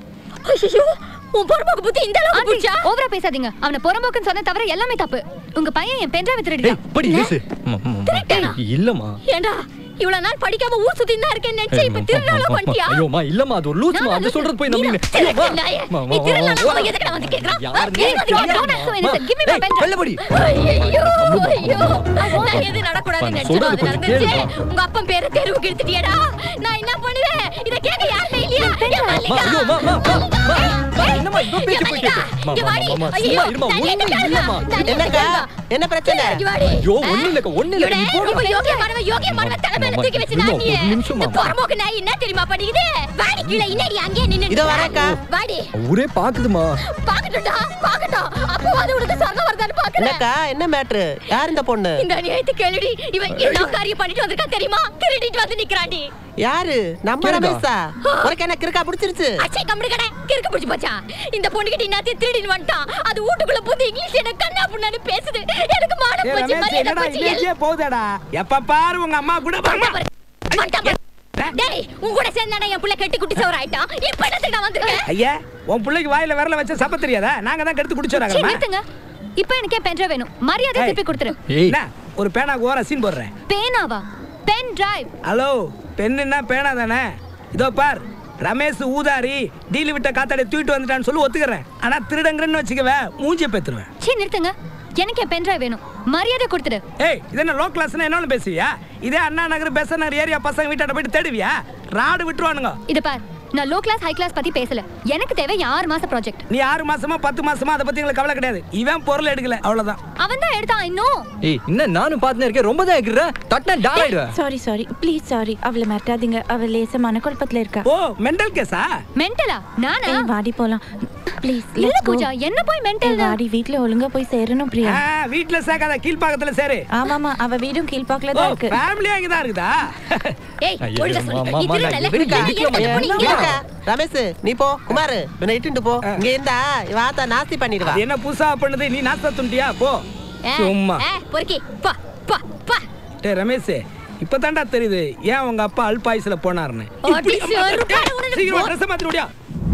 ஐயோ உன் பொறுப்பாக்கு புத்தி இந்த அளவுக்கு போச்சா ஓவரா பேசாதீங்க அவன புறம்போக்குன்னு சொன்ன தவிர எல்லாமே தப்பு உங்க பையன் என் பென்ட்ரைவ் திருடிட்டான் படி லூசு திருட்டனா? இல்லம்மா ஏண்டா இவ்வளவு நாள் படிக்காம ஊர் சுத்தி தான் இருக்கேன் நினைச்சு இப்ப திருநாளும் பண்ணிட்டியா ஐயோமா இல்லம்மா அது ஒரு லூசுமா அது சொல்றது போய் நம்பினேன் திருட்டு நாயே. நீ திருநாளும் அவன் எதுக்குடா வந்து கேக்குறான்? ஆ, எதுக்கு வந்து கேக்குறான்? Give me my pen drive. வெள்ளமடி ஐயையோ, ஐயோ. நான் எது நடக்கூடாதுன்னு நான் சொல்றது நினைச்சேனோ அது கொஞ்சம் நடந்துருச்சு. கேளுமா. உங்க அப்பன் பேரை தெருவுக்கு எடுத்துட்டியேடா. நான் என்ன பண்ணுவேன்? இத கேட்க யாருமே இல்லையா? என் மல்லிகா. ஐயோ மா மா மா மா ஏய், என்னம்மா இவ்ளோ பேச்சு என் போயிட்டு மல்லிகா, மா இங்க மா வாடி. மா ஐயோ, சும்மா இருமா நான் ஒண்ணும் என்ன இல்லம்மா நான் என்னக்கா என்ன பிரச்சனை இங்க வாடி. ஐயோ ஒண்ணும் இல்லக்கா ஒண்ணும் இல்ல நீ இவனே, போடா இப்ப யோகியமானவன், யோகியமானவன் தலைமையில அம்மா, தூக்கி வச்சு இருமா, நான் நீ. ஒரு நிமிஷமா. இந்த புறம்போக்கு நாய் என்ன தெரியுமா பண்ணிக்குது? வாடி கீழே, இன்னடி அங்கேயே நின்னுட்டு இதோ இருக்க. வரேன்க்கா. வாடி. ஊரே பாக்குதுமா பாக்கட்டும்டா, பாக்கட்டும். அப்பவாது உனக்கு சொர்க்கம் வருதான்னு பாக்குறேன். என்னக்கா என்ன மேட்ரு யார் இந்த பொண்ணு இந்த அநியாயத்தை கேளுடி. இவன் என்ன காரியம் பண்ணிட்டு வந்திருக்கான் தெரியுமா? திருடிட்டு வந்து நிக்கிறான்டி. யாரு நம்ம ரமேஷா உனக்கு என்ன கிறுக்கா பிடிச்சிருச்சு அச்சே, கம்முனு கடை. கிறுக்கு பிடிச்சு போச்சா? இந்த பொண்ணுகிட்ட இன்னாத்தையும் திருடின்னு வந்துட்டான். அது வீட்டுக்குள்ள புகுந்து இங்கிலீஷ் என்ன கண்ணா புண்ணான்னு பேசுது. எனக்கு மானம் ஏய், போச்சு, ரமேஷ், மரியாதை என்னடா போச்சு. இன்னைக்கே போகுதேடா எப்ப பாரு உங்க அம்மா கூட வந்துட்டான் பாரு. டேய், உன் கூட சேர்ந்தானே என் புள்ள கெட்டு குட்டி சோறு ஆயிட்டான். இப்ப என்னத்துக்கு நான் வந்திருக்கேன்? ஐயா உன் பிள்ளைக்கு வாயில விரல வச்ச சப்ப தெரியாதா நாங்க தான் கெடுத்து சீ, குடிச்சோறாங்க நிறுத்துங்க இப்போ எனக்கே பென்ட்ரைவ் வேணும் மரியாதை திருப்பி கொடுத்துரு என்ன ஒரு பேனாக்கு ஓர சீன் போடுறேன் பேனாவா பென் டிரைவ் ஹலோ பெண்ணுன்னா பேனா தானே இதோ பார் ரமேஷ் ஊதாரி டீலி விட்ட காத்தாடி தூக்கிட்டு வந்துட்டான்னு சொல்லி ஒத்துக்கிறேன் ஆனா திருடங்கன்னு வச்சுக்கவே மூஞ்சிய பேத்துருவேன் சீ நிறுத்துங்க எனக்கு என் பென்ட்ரைவ் வேணும் மரியாதை கொடுத்துரு ஏய் இது என்ன லோ கிளாஸ்னா என்னன்னு பேசுவியா இதே அண்ணா நகர் பெச நகர் ஏரியா பசங்க வீட்டாண்ட போயிட்டு தேடுவியா ராடு விட்டுருவானுங்க இது பார் நான் லோ கிளாஸ் ஹை கிளாஸ் பத்தி பேசல எனக்கு தேவை என் ஆறு மாச ப்ராஜெக்ட் நீ ஆறு மாசமா பத்து மாசமா அதை பத்தி எங்களுக்கு கவலை கிடையாது இவன் பொருள் எடுக்கல அவ்வளவுதான் அவன் தான் எடுத்தான் இன்னும் ஏய் என்ன நானும் பார்த்துனே இருக்கேன் ரொம்ப தான் இருக்கிற தட்டினா டால் ஆயிடுவேன் சாரி சாரி ப்ளீஸ் சாரி அவளை மிரட்டாதீங்க அவள் லேச மனக்குழப்பத்துல இருக்கா ஓ மெண்டல் கேஸா மென்டலா நானா ஏய், வாடி போலாம் ப்ளீஸ் இல்ல பூஜா என்ன போய் மென்டல் வாடி வீட்ல ஒழுங்கா போய் சேரணும் பிரியா ஆ, வீட்ல சேர்க்காத கீழ்ப்பாக்கத்துல சேரு ஆமாமா அவ வீடும் கீழ்பாக்கல ஓ தான் இருக்கு ஃபேமிலியா இங்க தான் இருக்குதா ஏய், ஐயோ, ஒழுங்கா சொல்லு. அம்மா, நீ அம்மா, திருடல. நான் இருக்கா? நீ எதுக்கு இருக்கா? பண்ணீங்க? இருக்கா? ரமேஷ் நீ போ குமார் இவனை இட்டுண்டு போ இங்க இருந்தா வாத்தா நாஸ்தி பண்ணிடுவா அது என்ன புதுசா பண்ணுது நீ நாஸ்தா துண்டியா போ ஏ, சும்மா ஏ, பொறுக்கி பா பா பா டே ரமேஷ் இப்பதான்டா தெரியுது ஏன் உங்க அப்பா அல்பாயுஸ்ல போனாருன்னு அடி செருப்பால உன்னை சீக்கிரம் போ- ட்ரெஸ் மாத்தி முடியா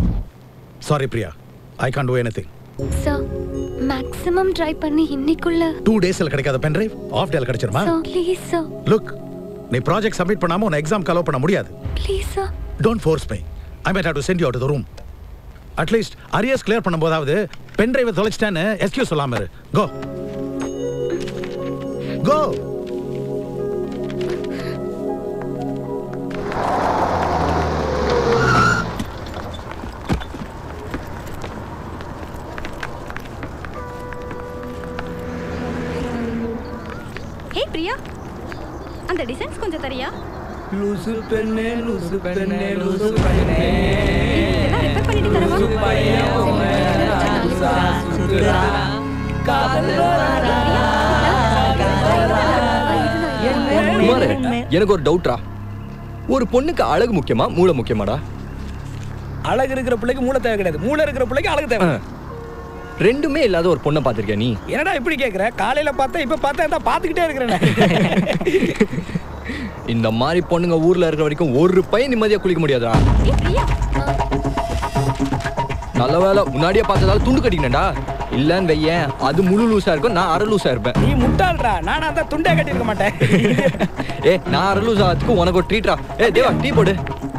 sorry Priya I can't do anything sir maximum try பண்ணி இன்னைக்குள்ள டூ டேஸ்ல கிடைக்காத பென் டிரைவ் ஆஃப் டேல கிடைச்சிருமா சார் ப்ளீஸ் சார் லுக் நீ ப்ராஜெக்ட் சப்மிட் பண்ணாம உன்னை எக்ஸாம் அலோவ் பண்ண முடியாது please sir don't force me I might have to send you out the room at least arrears clear பண்ணும்போதாவது பென் டிரைவை தொலைச்சிட்டேன்னு எஸ்கியூஸ் சொல்லாம இரு கோ கோ ஹே பிரியா அந்த டிசைன்ஸ் கொஞ்சம் தரியா லூசு பெண்ணே லூசு பெண்ணே லூசு பெண்ணே இதெல்லாம் ரெஃபர் பண்ணிட்டு தரவா குமார் எனக்கு ஒரு டவுட்ரா ஒரு பொண்ணுக்கு அழகு முக்கியமா மூளை முக்கியமாடா அழகு இருக்கிற பிள்ளைக்கு மூளை தேவை கிடையாது மூளை இருக்கிற பிள்ளைக்கு அழகு தேவை ரெண்டுமே இல்லாத ஒரு பொண்ணை பார்த்திருக்கியா நீ என்னடா இப்படி கேக்குற காலையில பார்த்தா இப்ப பார்த்தா தான் பாத்துக்கிட்டே இருக்கிறேன் இந்த மாதிரி பொண்ணுங்க ஊர்ல இருக்கிற வரைக்கும் ஒரு பையன் நிம்மதியா குளிக்க முடியாதா நல்ல வேலை முன்னாடியே பார்த்ததால துண்டு கட்டிக்கினேன்டா இல்லன்னு வையேன் அது முழு லூசா இருக்கும் நான் அரை லூசா இருப்பேன் நீ முட்டாள்டா நானா தான் துண்டே கட்டியிருக்க மாட்டேன் ஏ நான் அரை லூசா ஆகிறதுக்கு உனக்கு ஒரு ட்ரீட்ரா ஏ தேவா டீ போடு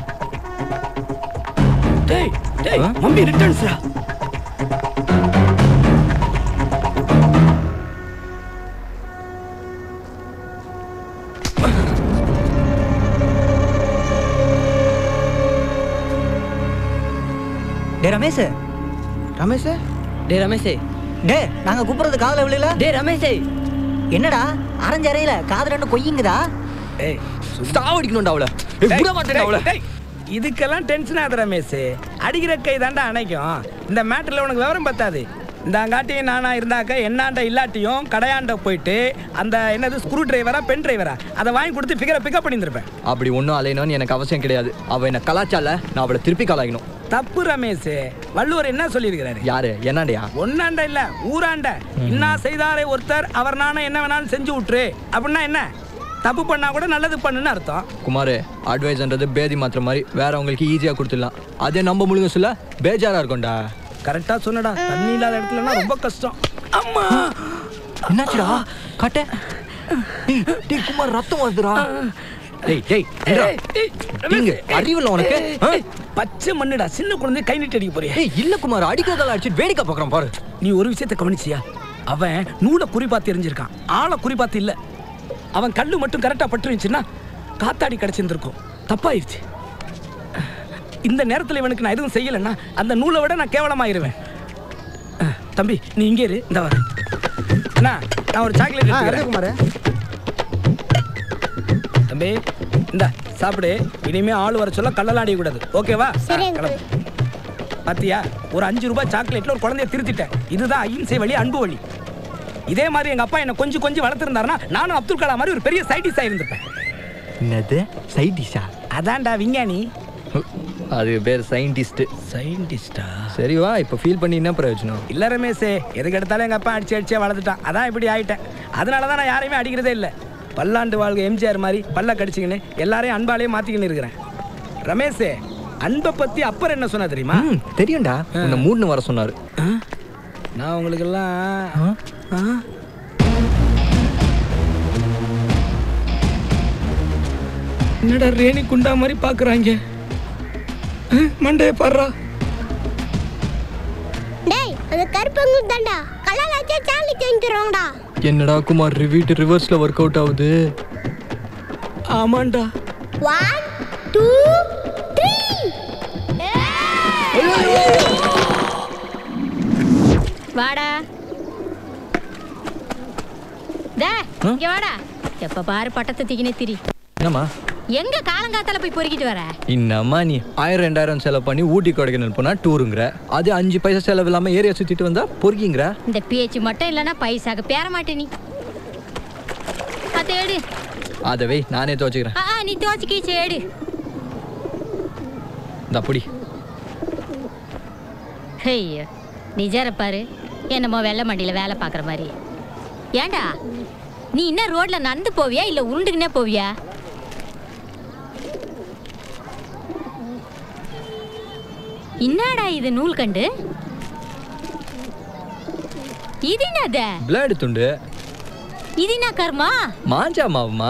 டேய் டேய் மம்மி ரிட்டர்ன்ஸ்டா டே ரமேஷ் ரமேஷ் டே ரமேஷே டே நாங்க கூப்பிடுறது காதுல விழல டே ரமேஷே என்னடா அரைஞ்ச அறையில காது ரெண்டு கொய்யுங்குதா ஏய் சாவடிக்கணும்டா அவளை ஏய், விட மாட்டேன்டா அவளை டேய், இதுக்கெல்லாம் டென்ஷன் ஆகுது ரமேஷ் அடிக்கிற கை தாண்டா அணைக்கும் இந்த மேட்டர்ல உனக்கு விவரம் பத்தாது இந்த அங்காட்டியும் நானா இருந்தாக்க என்னாண்ட இல்லாட்டியும் கடையாண்ட போயிட்டு அந்த என்னது ஸ்க்ரூ டிரைவரா பென் டிரைவரா அதை வாங்கி கொடுத்து ஃபிகரை பிக்கப் பண்ணியிருந்திருப்பேன் அப்படி ஒன்றும் அலையணும்னு எனக்கு அவசியம் கிடையாது அவ என்ன கலாச்சால நான் அவளை திருப்பி கலாய்க்கணும் தப்பு ரமேஷ் வள்ளுவர் என்ன சொல்லியிருக்கிறாரு யாரு என்னண்டியா ஒன்னாண்ட இல்ல ஊராண்ட இன்னா செய்தாரே ஒருத்தர் அவர் நானே என்ன வேணாலும் செஞ்சு விட்டுரு அப்படின்னா என்ன தப்பு பண்ணா கூட நல்லது பண்ணுன்னு அர்த்தம் குமார் அட்வைஸ்ன்றது பேதி மாத்திர மாதிரி வேற உங்களுக்கு ஈஸியாக கொடுத்துடலாம் அதே நம்ம முழுங்க சொல்ல பேஜாரா இருக்கும்டா கரெக்டா சொன்னடா தண்ணி இல்லாத இடத்துலனா ரொம்ப கஷ்டம் அம்மா என்னாச்சுடா காட்ட டேய் டேய் குமார் ரத்தம் வருதுடா டேய் டேய் என்னடா? இங்க அறிவில்ல உனக்கு ஆ? பச்சை மண்ணுடா சின்ன குழந்தை கை நீட்டி அடிக்க போறியா ஏய் இல்ல குமார் அடிக்கிறதால அடிச்சு வேடிக்கை பார்க்கறோம் பாரு நீ ஒரு விஷயத்தை கவனிச்சியா அவன் நூலை குறி பார்த்து எரிஞ்சிருக்கான் ஆளை குறி பார்த்து இல்ல அவன் கல்லு மட்டும் கரெக்டா பட்டுருந்துச்சுன்னா காத்தாடி கிடைச்சிருந்திருக்கும் தப்பாயிருச்சு இந்த நேரத்துல இவனுக்கு நான் எதுவும் செய்யலைன்னா அந்த நூலை விட நான் கேவலமாயிருவேன் அஹ், தம்பி நீ இங்கே இரு இந்த வர அண்ணா நான் ஒரு சாக்லேட் எடுத்துக்கிறேன் தம்பி இந்த சாப்பிடு இனிமே ஆள் வர சொல்ல கல்லெல்லாம் அடிக்கக்கூடாது ஓகேவா கிளம்பு. பாத்தியா ஒரு அஞ்சு ரூபாய் சாக்லேட்ல ஒரு குழந்தைய திருத்திட்டேன் இதுதான் அகிம்சை வழி அன்பு வழி இதே மாதிரி எங்க அப்பா என்ன கொஞ்சம் கொஞ்சம் வளர்த்துருந்தாருன்னா நானும் அப்துல் கலாம் மாதிரி ஒரு பெரிய சைடிஸ்ட் ஆயிருந்திருப்பேன் என்னது சைடிஷா அதான்டா விஞ்ஞானி அது பேர் சயின்டிஸ்ட் சயின்டிஸ்டா சரி வா இப்போ ஃபீல் பண்ணி என்ன பிரயோஜனம் இல்ல ரமேஷ் எதுக்கு எடுத்தாலும் எங்க அப்பா அடிச்சு அடிச்சே வளர்த்துட்டான் அதான் இப்படி ஆயிட்டேன் அதனால தான் நான் யாரையுமே அடிக்கிறதே இல்லை பல்லாண்டு வாழ்க எம்ஜிஆர் மாதிரி பல்ல கடிச்சிக்கின்னு எல்லாரையும் அன்பாலேயே மாத்திக்கின்னு இருக்கிறேன் ரமேஷ் அன்பை பத்தி அப்பர் என்ன சொன்னா தெரியுமா ம் தெரியும்டா உன்னை மூணுன்னு வர சொன்னாரு நான் உங்களுக்கெல்லாம் ஆ? என்னடா ரேணி குண்டா மாதிரி பாக்குறாங்க மண்டைய பாடுறா டேய் அந்த கருப்பங்க தான்டா கலர் வச்சா சாலி செஞ்சிருவாங்கடா என்னடா குமார் ரிவீட் ரிவர்ஸ்ல ஒர்க் அவுட் ஆகுது ஆமாண்டா ஒன் டூ த்ரீ வாடா டே இங்க வாடா எப்ப பாரு பட்டத்தை தூக்கினே திரி என்னம்மா எங்க காலங்காத்தால போய் பொறுக்கிட்டு வர இன்னம்மா நீ ஆயிரம் ரெண்டாயிரம் செலவு பண்ணி ஊட்டி கொடைக்கானல் போனா டூருங்கிற அது அஞ்சு பைசா செலவு இல்லாம ஏரியா சுத்திட்டு வந்தா பொறுக்கிங்கிற இந்த பேச்சு மட்டும் இல்லைன்னா பைசாக்கு பேர மாட்டே நீ அத எடு அதவே நானே துவச்சிக்கிறேன் ஆ ஆ, நீ துவச்சு கீச்சு எடு இந்த அப்படி ஐயோ நிஜார பாரு என்னமோ வெள்ளை மண்டியில வேலை பார்க்குற மாதிரி ஏன்டா நீ என்ன ரோட்ல நடந்து போவியா இல்ல உருண்டுக்குனே போவியா என்னடா இது நூல் கண்டு இது என்னது பிளேடு துண்டு இது என்ன கர்மா மாஞ்சா மாவுமா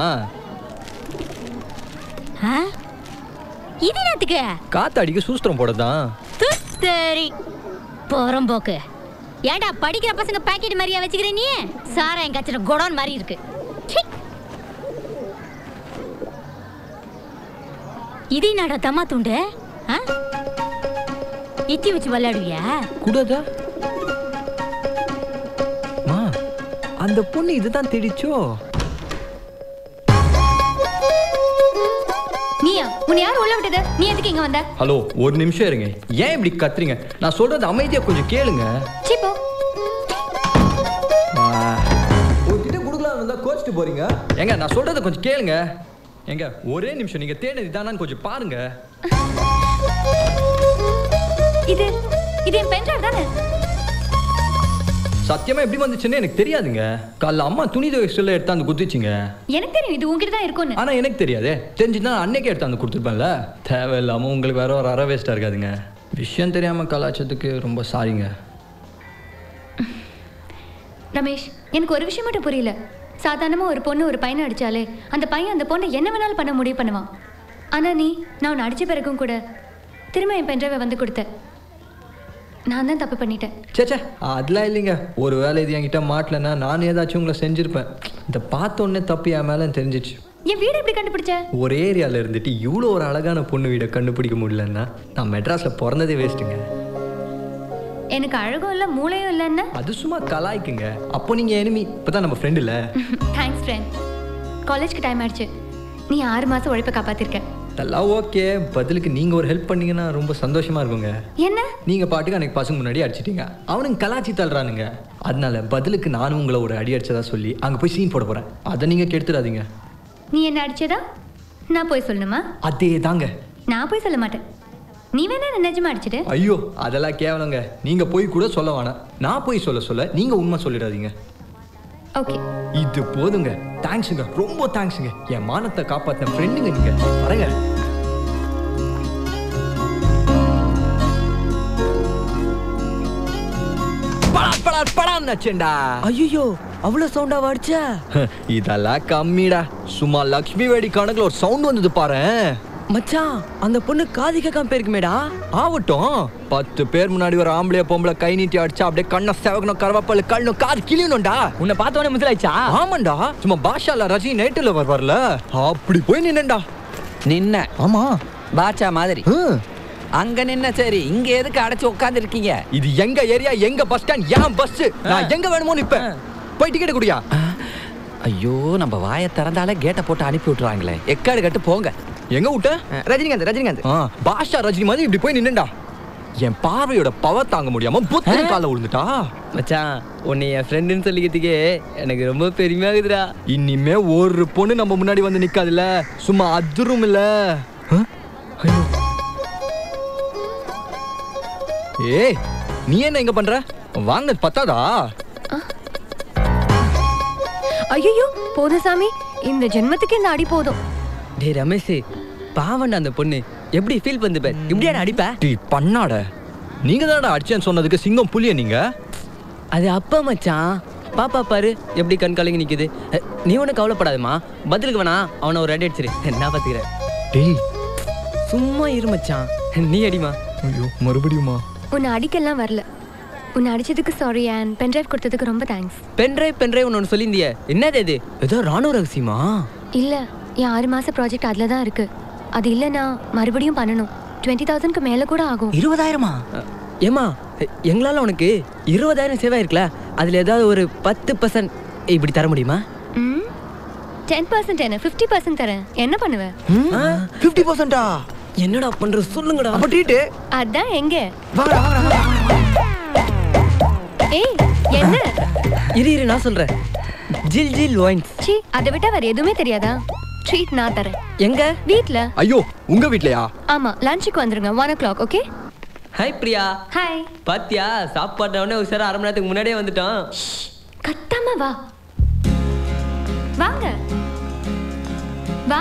ஆ? இது என்னத்துக்கு காத்து அடிக்க சூஸ்திரம் போடதான் சரி போறம்போக்கு ஏன்டா படிக்கிற பசங்க பாக்கெட் மாதிரியா வச்சுக்கிற நீ சாராயம் கச்சின குடோன் மாதிரி இருக்கு சீ. இது என்னடா தம்மா துண்டு ஆ? இத்தி வச்சு விளையாடுவியா கூடாதா மா அந்த பொண்ணு இதுதான் தேடிச்சோ நீயா உன்னை யார் உள்ள விட்டது நீ எதுக்கு இங்க வந்த ஹலோ ஒரு நிமிஷம் இருங்க ஏன் இப்படி கத்துறீங்க நான் சொல்றது அமைதியா கொஞ்சம் கேளுங்க சீ போ உங்ககிட்ட கொடுக்கலாம் வந்தா கோச்சிட்டு போறீங்க ஏங்க நான் சொல்றத கொஞ்சம் கேளுங்க ஏங்க ஒரே நிமிஷம் நீங்க தேடினது இதானான்னு கொஞ்சம் பாருங்க இது இது என் பென்ட்ரைவ் தானே சத்தியமா எப்படி வந்துச்சுன்னு எனக்கு தெரியாதுங்க காலைல அம்மா துணி துவைச்சல எடுத்தாந்து குத்துச்சிங்க எனக்கு தெரியும் இது உன்கிட்ட தான் இருக்கும்னு ஆனா எனக்கு தெரியாதே தெரிஞ்சுன்னா அன்னைக்கே எடுத்தாந்து கொடுத்துருப்பேன்ல தேவையில்லாம உங்களுக்கு வேற ஒரு அற வேஸ்டா இருக்காதுங்க விஷயம் தெரியாம கலாச்சத்துக்கு ரொம்ப சாரிங்க ரமேஷ் எனக்கு ஒரு விஷயம் மட்டும் புரியல சாதாரணமா ஒரு பொண்ணு ஒரு பையனை அடிச்சாலே அந்த பையன் அந்த பொண்ணை என்ன வேணாலும் பண்ண முடிவு பண்ணுவான் ஆனா நீ நான் உன்னை அடிச்ச பிறகும் கூட திரும்ப என் பென்ட்ரைவை வந்து கொடுத்த நான் தான் தப்பு பண்ணிட்டேன் சேச்சே அதெல்லாம் இல்லைங்க ஒரு வேலை இது என்கிட்ட மாட்டலன்னா நான் ஏதாச்சும் உங்களை செஞ்சிருப்பேன் இந்த பார்த்த உடனே தப்பு என் மேலே தெரிஞ்சிச்சு என் வீடு எப்படி கண்டுபிடிச்ச ஒரு ஏரியாவில் இருந்துட்டு இவ்வளோ ஒரு அழகான பொண்ணு வீடை கண்டுபிடிக்க முடியலன்னா நான் மெட்ராஸில் பிறந்ததே வேஸ்ட்டுங்க எனக்கு அழகும் இல்லை மூளையும் இல்லைன்னு அது சும்மா கலாய்க்குங்க அப்போ நீங்கள் எனிமி இப்போ தான் நம்ம ஃப்ரெண்ட் இல்லை தேங்க்ஸ் ஃப்ரெண்ட் காலேஜ்க்கு டைம் ஆயிடுச்சு நீ ஆறு மாசம் உழைப்பை காப்பாத்திருக்க அதெல்லாம் ஓகே பதிலுக்கு நீங்கள் ஒரு ஹெல்ப் பண்ணீங்கன்னா ரொம்ப சந்தோஷமா இருக்குங்க என்ன நீங்கள் பாட்டுக்கு அன்னைக்கு பசங்க முன்னாடி அடிச்சிட்டீங்க அவனுங்க கலாச்சி தள்ளுறானுங்க அதனால பதிலுக்கு நானும் உங்களை ஒரு அடி அடிச்சதா சொல்லி அங்கே போய் சீன் போட போகிறேன் அதை நீங்கள் கெடுத்துடாதீங்க நீ என்ன அடிச்சதா நான் போய் சொல்லணுமா அதே தாங்க நான் போய் சொல்ல மாட்டேன் நீ வேணா என்ன நிஜமா அடிச்சிட்டு ஐயோ அதெல்லாம் கேவலங்க நீங்கள் போய் கூட சொல்ல வேணாம் நான் போய் சொல்ல சொல்ல நீங்கள் உண்மை சொல்லிடாதீங்க ஓகே இது போதுங்க தேங்க்ஸுங்க ரொம்ப தேங்க்ஸுங்க என் மானத்தை காப்பாத்தின ஃப்ரெண்டுங்க நீங்க வரங்க படாச்சேண்டா ஐயோ அவ்வளவு சவுண்டா வாடிச்சா இதெல்லாம் கம்மிடா சும்மா லக்ஷ்மி வேடி கணக்குல ஒரு சவுண்ட் வந்தது பாரு மச்சான் அந்த பொண்ணு காது கேட்காம போயிருக்குமேடா ஆகட்டும் பத்து பேர் முன்னாடி ஒரு ஆம்பளைய பொம்பளை கை நீட்டி அடிச்சா அப்படியே கண்ணை செவக்கணும் கருவாப்பல் கண்ணு காது கிளியணும்டா உன்னை பார்த்தவனே முதலாயிச்சா ஆமாண்டா சும்மா பாஷால ரஜினி நைட்டுல வருவார்ல அப்படி போய் நின்னேன்டா நின்ன ஆமா பாச்சா மாதிரி அங்க நின்ன சரி இங்க எதுக்கு அடைச்சு உட்கார்ந்து இருக்கீங்க இது எங்க ஏரியா எங்க பஸ் ஸ்டாண்ட் ஏன் பஸ் நான் எங்க வேணுமோ நிப்பேன் போய் டிக்கெட் குடியா ஐயோ நம்ம வாயை திறந்தாலே கேட்டை போட்டு அனுப்பி விட்டுறாங்களே எக்காடு கட்டு போங்க எங்க விட்ட ரஜினிகாந்த் ரஜினிகாந்த் ஆ, பாஷா ரஜினி மாதிரி இப்படி போய் நின்னுடா என் பார்வையோட பவர் தாங்க முடியாம புத்தக கால விழுந்துட்டா மச்சான் உன்னை என் ஃப்ரெண்டுன்னு சொல்லிக்கிறதுக்கே எனக்கு ரொம்ப பெருமையாகுதுடா இனிமே ஒரு பொண்ணு நம்ம முன்னாடி வந்து நிக்காதுல்ல சும்மா அதிரும் இல்ல ஆ? ஐயோ. ஏய் நீ என்ன இங்க பண்ற வாங்கினது பத்தாதா ஐயோ போதும் சாமி இந்த ஜென்மத்துக்கு இந்த அடி போதும் டேய் ரமேஷ் பாவண்டா அந்த பொண்ணு எப்படி ஃபீல் பண்ணு பார் இப்படியா அடிப்ப டீ பண்ணாட நீங்க தானடா அடிச்சேன்னு சொன்னதுக்கு சிங்கம் புலிய நீங்க அது அப்பா மச்சான் பாப்பா பாரு எப்படி கண் கலங்கி நிக்குது அஹ், நீ ஒன்றும் கவலைப்படாதம்மா பதிலுக்கு வேணா அவனை ஒரு அடி அடிச்சிரு நான் பார்த்துக்கிறேன் டேய் சும்மா இரு மச்சான் நீ அடிமா ஐயோ மறுபடியுமா உன்னை அடிக்கலாம் வரல உன்னை அடிச்சதுக்கு சாரி அண்ட் பென்ட்ரைவ் கொடுத்ததுக்கு ரொம்ப தேங்க்ஸ் பென்ட்ரைவ் பென்ட்ரைவ் ஒன்று சொல்லியிருந்தியே என்னது இது ஏதோ ராணுவ ரகசியமா இல்லை என் ஆறு மாச ப்ராஜெக்ட் அதில் தான் இருக்கு அது இல்லைன்னா மறுபடியும் பண்ணணும் டுவெண்ட்டி தௌசண்ட்க்கு மேலே கூட ஆகும் இருபதாயிரமா ஏமா எங்களால உனக்கு இருபதாயிரம் சேவா இருக்குல்ல அதுல ஏதாவது ஒரு பத்து பர்சன்ட் இப்படி தர முடியுமா ம் டென் பர்சன்ட் என்ன ஃபிஃப்டி பர்சன்ட் தரேன் என்ன பண்ணுவேன் ஃபிஃப்டி பர்சன்டா என்னடா பண்ற சொல்லுங்கடா அப்ப ட்ரீட்டு அதான் எங்க ஏய் என்ன இரு இரு நான் சொல்றேன் ஜில் ஜில் ஒயின்ஸ் சி அதை விட்டா வேற எதுவுமே தெரியாதா ட்ரீட் நான் தரேன் எங்க வீட்ல ஐயோ உங்க வீட்லயா ஆமா லஞ்சுக்கு வந்துருங்க one o'clock okay hi Priya hi பாத்தியா சாப்பாட்ட உடனே ஒரு சார் அரை மணி நேரத்துக்கு முன்னாடியே வந்துட்டோம் கத்தாம வா வாங்க வா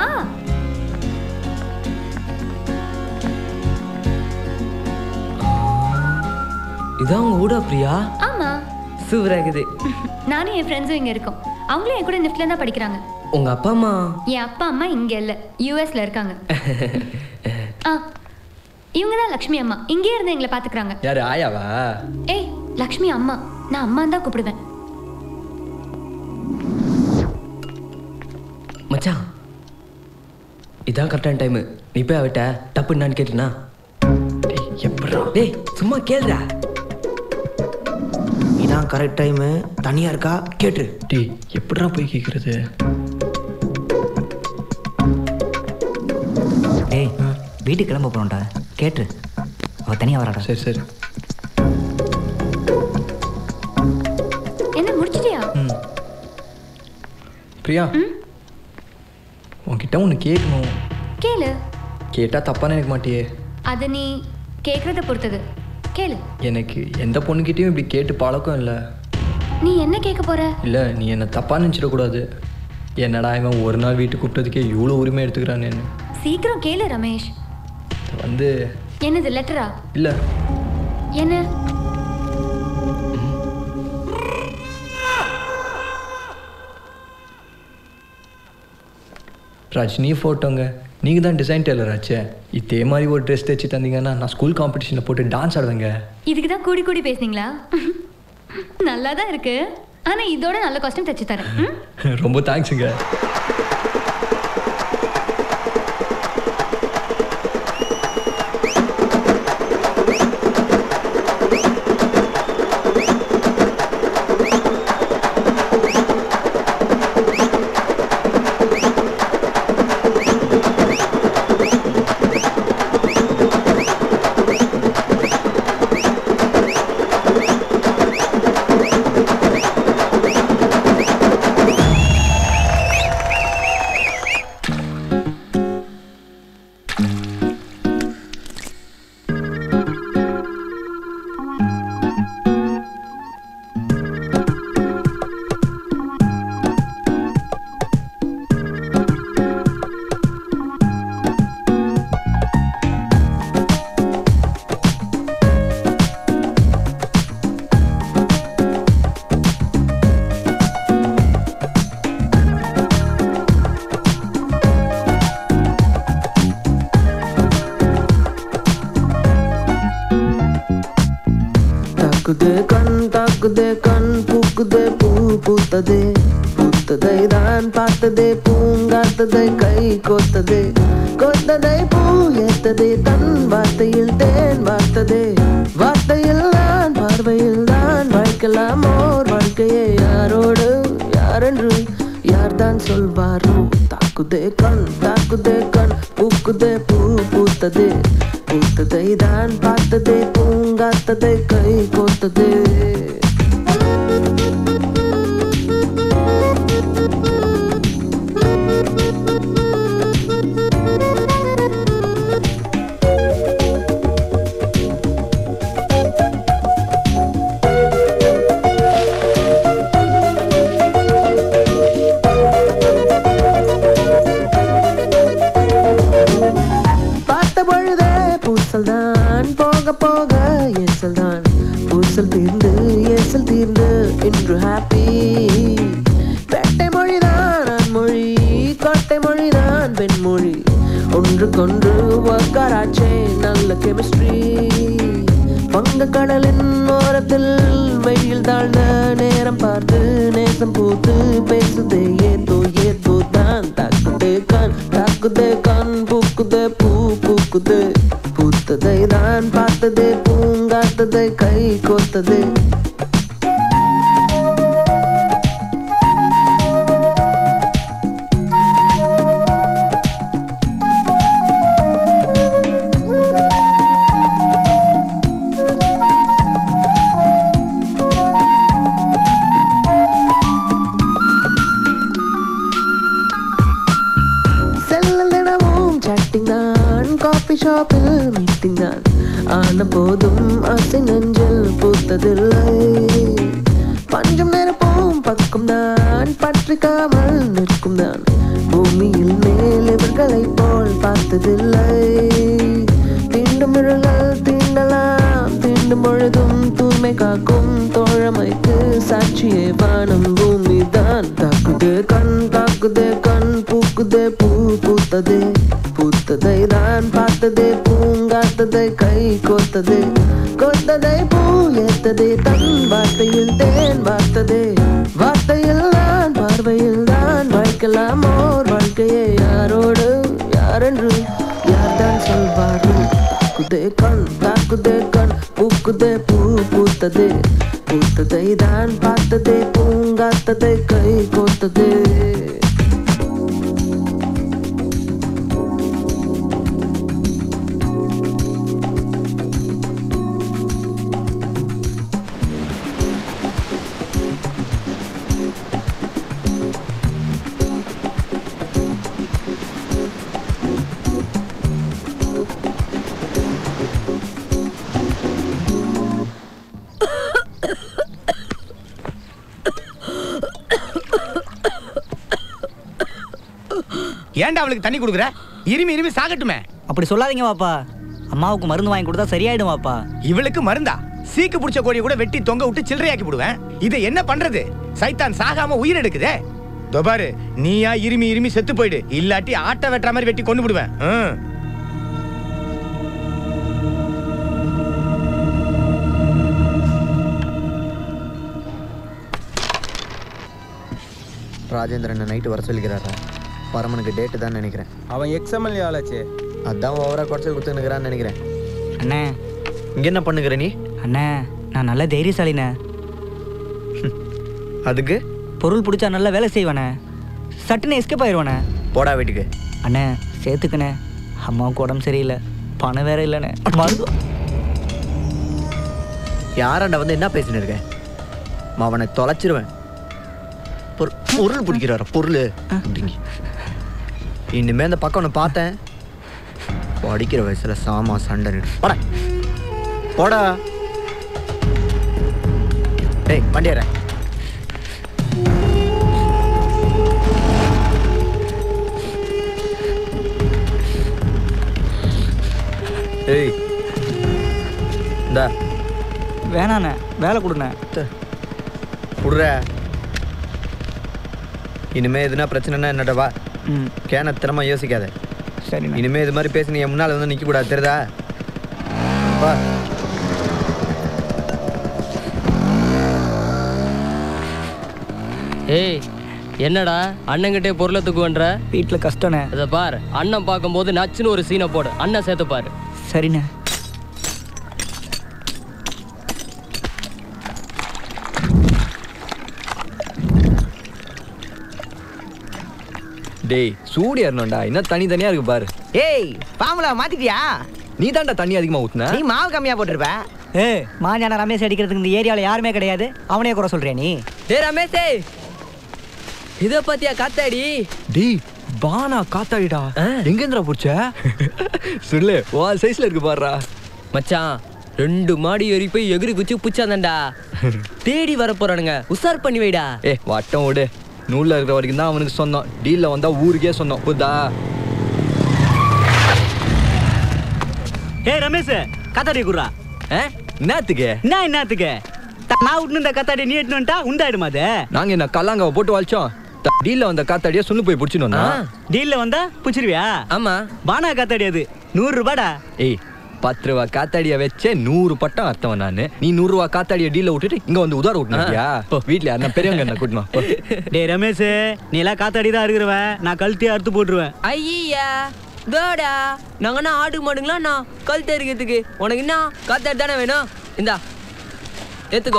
இதான் உங்க ஊடா பிரியா ஆமா சூப்பரா இருக்குது நானும் என் ஃப்ரெண்ட்ஸும் இங்க இருக்கோம் அவங்களும் என் கூட நிஃப்ட்ல தான் படிக்கிறாங்க உங்க அப்பா அம்மா என் அப்பா அம்மா இங்க இல்ல யூஎஸ்ல இருக்காங்க ஆ இவங்க தான் லக்ஷ்மி அம்மா இங்கே இருந்து எங்களை பாத்துக்கிறாங்க யாரு ஆயாவா ஏய் லக்ஷ்மி அம்மா நான் அம்மா தான் கூப்பிடுவேன் மச்சான் இதான் கரெக்டான டைம் நீ போய் அவட்ட தப்பு நான் கேட்டுனா எப்படா டேய் சும்மா கேளுடா இதான் கரெக்ட் டைமு தனியா இருக்கா கேட்டுரு டேய் எப்படிடா போய் கேக்குறது டேய் வீட்டுக்கு கிளம்ப போறோம்டா கேட்டுரு அவ தனியா வராடா சரி சரி என்ன முடிச்சிட்டியா பிரியா உன்கிட்ட ஒன்று கேட்கணும் கேளு கேட்டா தப்பா நினைக்க மாட்டியே அது நீ கேக்குறத பொறுத்தது கேளு எனக்கு எந்த பொண்ணுகிட்டயும் இப்படி கேட்டு பழக்கம் இல்லை நீ என்ன கேட்க போற இல்லை நீ என்னை தப்பா நினச்சிடக்கூடாது என்னடா இவன் ஒரு நாள் வீட்டுக்கு கூப்பிட்டதுக்கே இவ்வளோ உரிமை எடுத்துக்கிறான்னு சீக்கிரம் கேளு ரமேஷ் வந்து என்னது லெட்டரா இல்லை என்ன ரஜினி ஃபோட்டோங்க நீங்கள் தான் டிசைன் டெய்லர் ஆச்சே இதே மாதிரி ஒரு ட்ரெஸ் தைச்சு தந்தீங்கன்னா நான் ஸ்கூல் காம்படிஷனில் போட்டு டான்ஸ் ஆடுவேங்க இதுக்கு தான் கூடி கூடி பேசுனீங்களா நல்லா தான் இருக்கு ஆனா இதோட நல்ல காஸ்டியூம் தச்சு தரேன் ம்? ரொம்ப தேங்க்ஸுங்க தாக்குதே கண் தாக்குதே கண் பூக்குதே பூ பூத்ததே பூத்ததை தான் பார்த்ததே பூங்காத்ததை கை கோத்ததே கோத்ததை பூ ஏத்ததே தன் வார்த்தையில் தேன் வார்த்ததே வார்த்தையில் தான் பார்வையில் தான் வாழ்க்கலாம் ஓர் வாழ்க்கையை யாரோடு யாரென்று யார்தான் சொல்வாரோ தாக்குதே கண் தாக்குதே கண் பூக்குதே பூ பூத்ததே பூத்ததை தான் பார்த்ததே பூங்காத்ததை கை கோத்ததே பார்த்த பொழுதே பூசல் தான் போக போக ஏசல் தான் பூசல் தீர்ந்து ஏசல் தீர்ந்து இன்று ஹாப்பி பேட்டை மொழிதான் மொழி கோட்டை மொழிதான் பெண்மொழி ஒன்றுக்கொன்று ஒர்க்காராச்சே நல்ல கெமிஸ்ட்ரி வங்க கடலின் ஓரத்தில் வெயில் தாழ்ந்த நேரம் பார்த்து நேசம் பூத்து பேசுதே ஏதோ ஏதோ தான் தாக்குதே கண் தாக்குதே கண் பூக்குதே பூ பூக்குதே பூத்ததை தான் பார்த்ததே பூங்காத்ததை கை கோத்ததே செல்லில் தினமும் chatting தான் காஃபி ஷாப்பில் மீட்டிங் தான் ஆன போதும் ஆசை நெஞ்சில் பூத்ததில்லை பஞ்சம் நிரப்பும் பக்கம் தான் பற்றிக்காமல் நிற்கும் தான் பூமியில் மேல் இவர்களைப் போல் பார்த்ததில்லை தீண்டும் இழல் தீண்டலாம் தீண்டும் பொழுதும் தூய்மை காக்கும் தோழமைக்கு சாட்சியே வானம் பூமி தான் தாக்குதே கண் தாக்குதே கண் பூக்குதே பூ பூத்ததே பூத்ததை தான் பார்த்ததே பூங்காத்ததை கை கோத்ததே கோத்ததை பூ ஏத்ததே தன் வார்த்தையில் தேன் வார்த்ததே வார்த்தையில் தான் பார்வையில் தான் வாழ்க்கலாம் ஓர் வாழ்க்கையை யாரோடு யாரென்று யார்தான் சொல்வார்கள் தாக்குதே கண் தாக்குதே கண் பூக்குதே பூ பூத்ததே பூத்ததை தான் பார்த்ததே பூங்காத்ததை கை கோத்ததே ஏன்டா அவளுக்கு தண்ணி கொடுக்குற இருமி இருமி சாகட்டுமே அப்படி சொல்லாதீங்க வாப்பா அம்மாவுக்கு மருந்து வாங்கி கொடுத்தா சரியாயிடும் வாப்பா இவளுக்கு மருந்தா சீக்கு பிடிச்ச கோழியை கூட வெட்டி தொங்க விட்டு சில்லறையாக்கி விடுவேன் இதை என்ன பண்றது சைத்தான் சாகாம உயிர் எடுக்குதே இதோ பாரு நீயா இருமி இருமி செத்து போயிடு இல்லாட்டி ஆட்டை வெட்டுற மாதிரி வெட்டி கொண்டு விடுவேன் ம். ராஜேந்திரன் நைட்டு வர சொல்லிக்கிறாரா பரமனுக்கு டேட்டு தான் நினைக்கிறேன் அவன் எக்ஸ்எம்எல்ஏ ஆளாச்சே அதான் ஓவரா குறைச்சல் கொடுத்துனுக்குறான்னு நினைக்கிறேன் அண்ணே இங்க என்ன பண்ணுகிற நீ அண்ணே நான் நல்ல தைரியசாலிண்ணே அதுக்கு பொருள் பிடிச்சா நல்லா வேலை செய்வானே சட்டுன்னு எஸ்கேப் ஆயிடுவானே போடா வீட்டுக்கு அண்ணே சேர்த்துக்கண்ணே அம்மாவுக்கு உடம்பு சரியில்லை பணம் வேற இல்லைண்ணே மருந்து யாராண்ட வந்து என்ன பேசின்னு இருக்க அவனை தொலைச்சிருவேன் பொரு- பொருள் பிடிக்கிறார பொருள் அப்படிங்க இனிமே அந்த பக்கம் உன்னை பார்த்தேன் படிக்கிற வயசுல சாமா சண்டை நிடு. போடா போடா டேய் வண்டியார ஏய் இந்தா வேணாண்ணே வேலை கொடுண்ணே விடுற இனிமே எதுனா பிரச்சனைனா என்னடா வா ம் கேனத்தனமா யோசிக்காத சரி இனிமே இது மாதிரி பேசி நீ என் முன்னால வந்து நிக்க கூடாது தெரியுதா வா ஏய் என்னடா அண்ணங்கிட்டே பொருளை தூக்குவன்ற வீட்டில் கஷ்டண்ணே அதை பார் அண்ணன் பார்க்கும்போது நச்சுன்னு ஒரு சீனை போடு அண்ணன் சேர்த்து பாரு சரிண்ணே டேய் சூடு ஏறணும்டா இன்னும் தனி தனியா இருக்கு பாரு ஏய் பாம்புலா மாத்திட்டியா நீ தான்டா தண்ணி அதிகமா ஊத்துன நீ மாவு கம்மியா போட்டிருப்ப ஏ மாஞ்சான ரமேஷ் அடிக்கிறதுக்கு இந்த ஏரியாவில் யாருமே கிடையாது அவனே குறை சொல்றியா நீ டே ரமேஷே இத பத்தியா காத்தாடி டேய் பானா காத்தாடிடா எங்க இருந்துடா புடிச்ச சொல்லு வா சைஸ்ல இருக்கு பாருடா மச்சான் ரெண்டு மாடி ஏறி போய் எகிரி குச்சி புச்சாந்தண்டா தேடி வர போறானுங்க உசார் பண்ணி வைடா ஏ வட்டம் விடு நூல்ல இருக்கிற வரைக்கும் தான் அவனுக்கு சொந்தம் டீல்ல வந்தா ஊருக்கே சொந்தம் புதா ஏய் ரமேஷ் கத்தாடி குர்ரா என்னத்துக்கு என்ன என்னத்துக்கு த- நான் விட்டு இந்த கத்தாடி நீ எட்டுன்னு வந்துட்டா உண்டாயிடுமா அது நாங்க என்ன கல்லாங்காவை போட்டு வளைச்சோம் டீல்ல வந்த காத்தாடியா சொல்லு போய் பிடிச்சின்னு டீல்ல வந்தா புச்சிருவியா ஆமா பானா காத்தாடி அது நூறு ரூபாடா ஏய் பத்து ரூபா காத்தாடிய வச்சே நூறு பட்டம் அர்த்தம் நானு நீ நூறு ரூபா காத்தாடிய டீல்ல விட்டுட்டு இங்க வந்து உதார விட்டுனியா வீட்ல யாருன்னா பெரியவங்க என்ன கூட்டணும் போ. டேய் ரமேஷ் நீ எல்லாம் காத்தாடி தான் இருக்கிறவ நான் கழுத்தையே அறுத்து போட்டுருவேன் ஐயா தோடா நாங்கன்னா ஆடு மாடுங்களா நான் கல் தெரிக்கிறதுக்கு உனக்கு என்ன காத்தாடி தானே வேணும் இந்தா ஏத்துக்கோ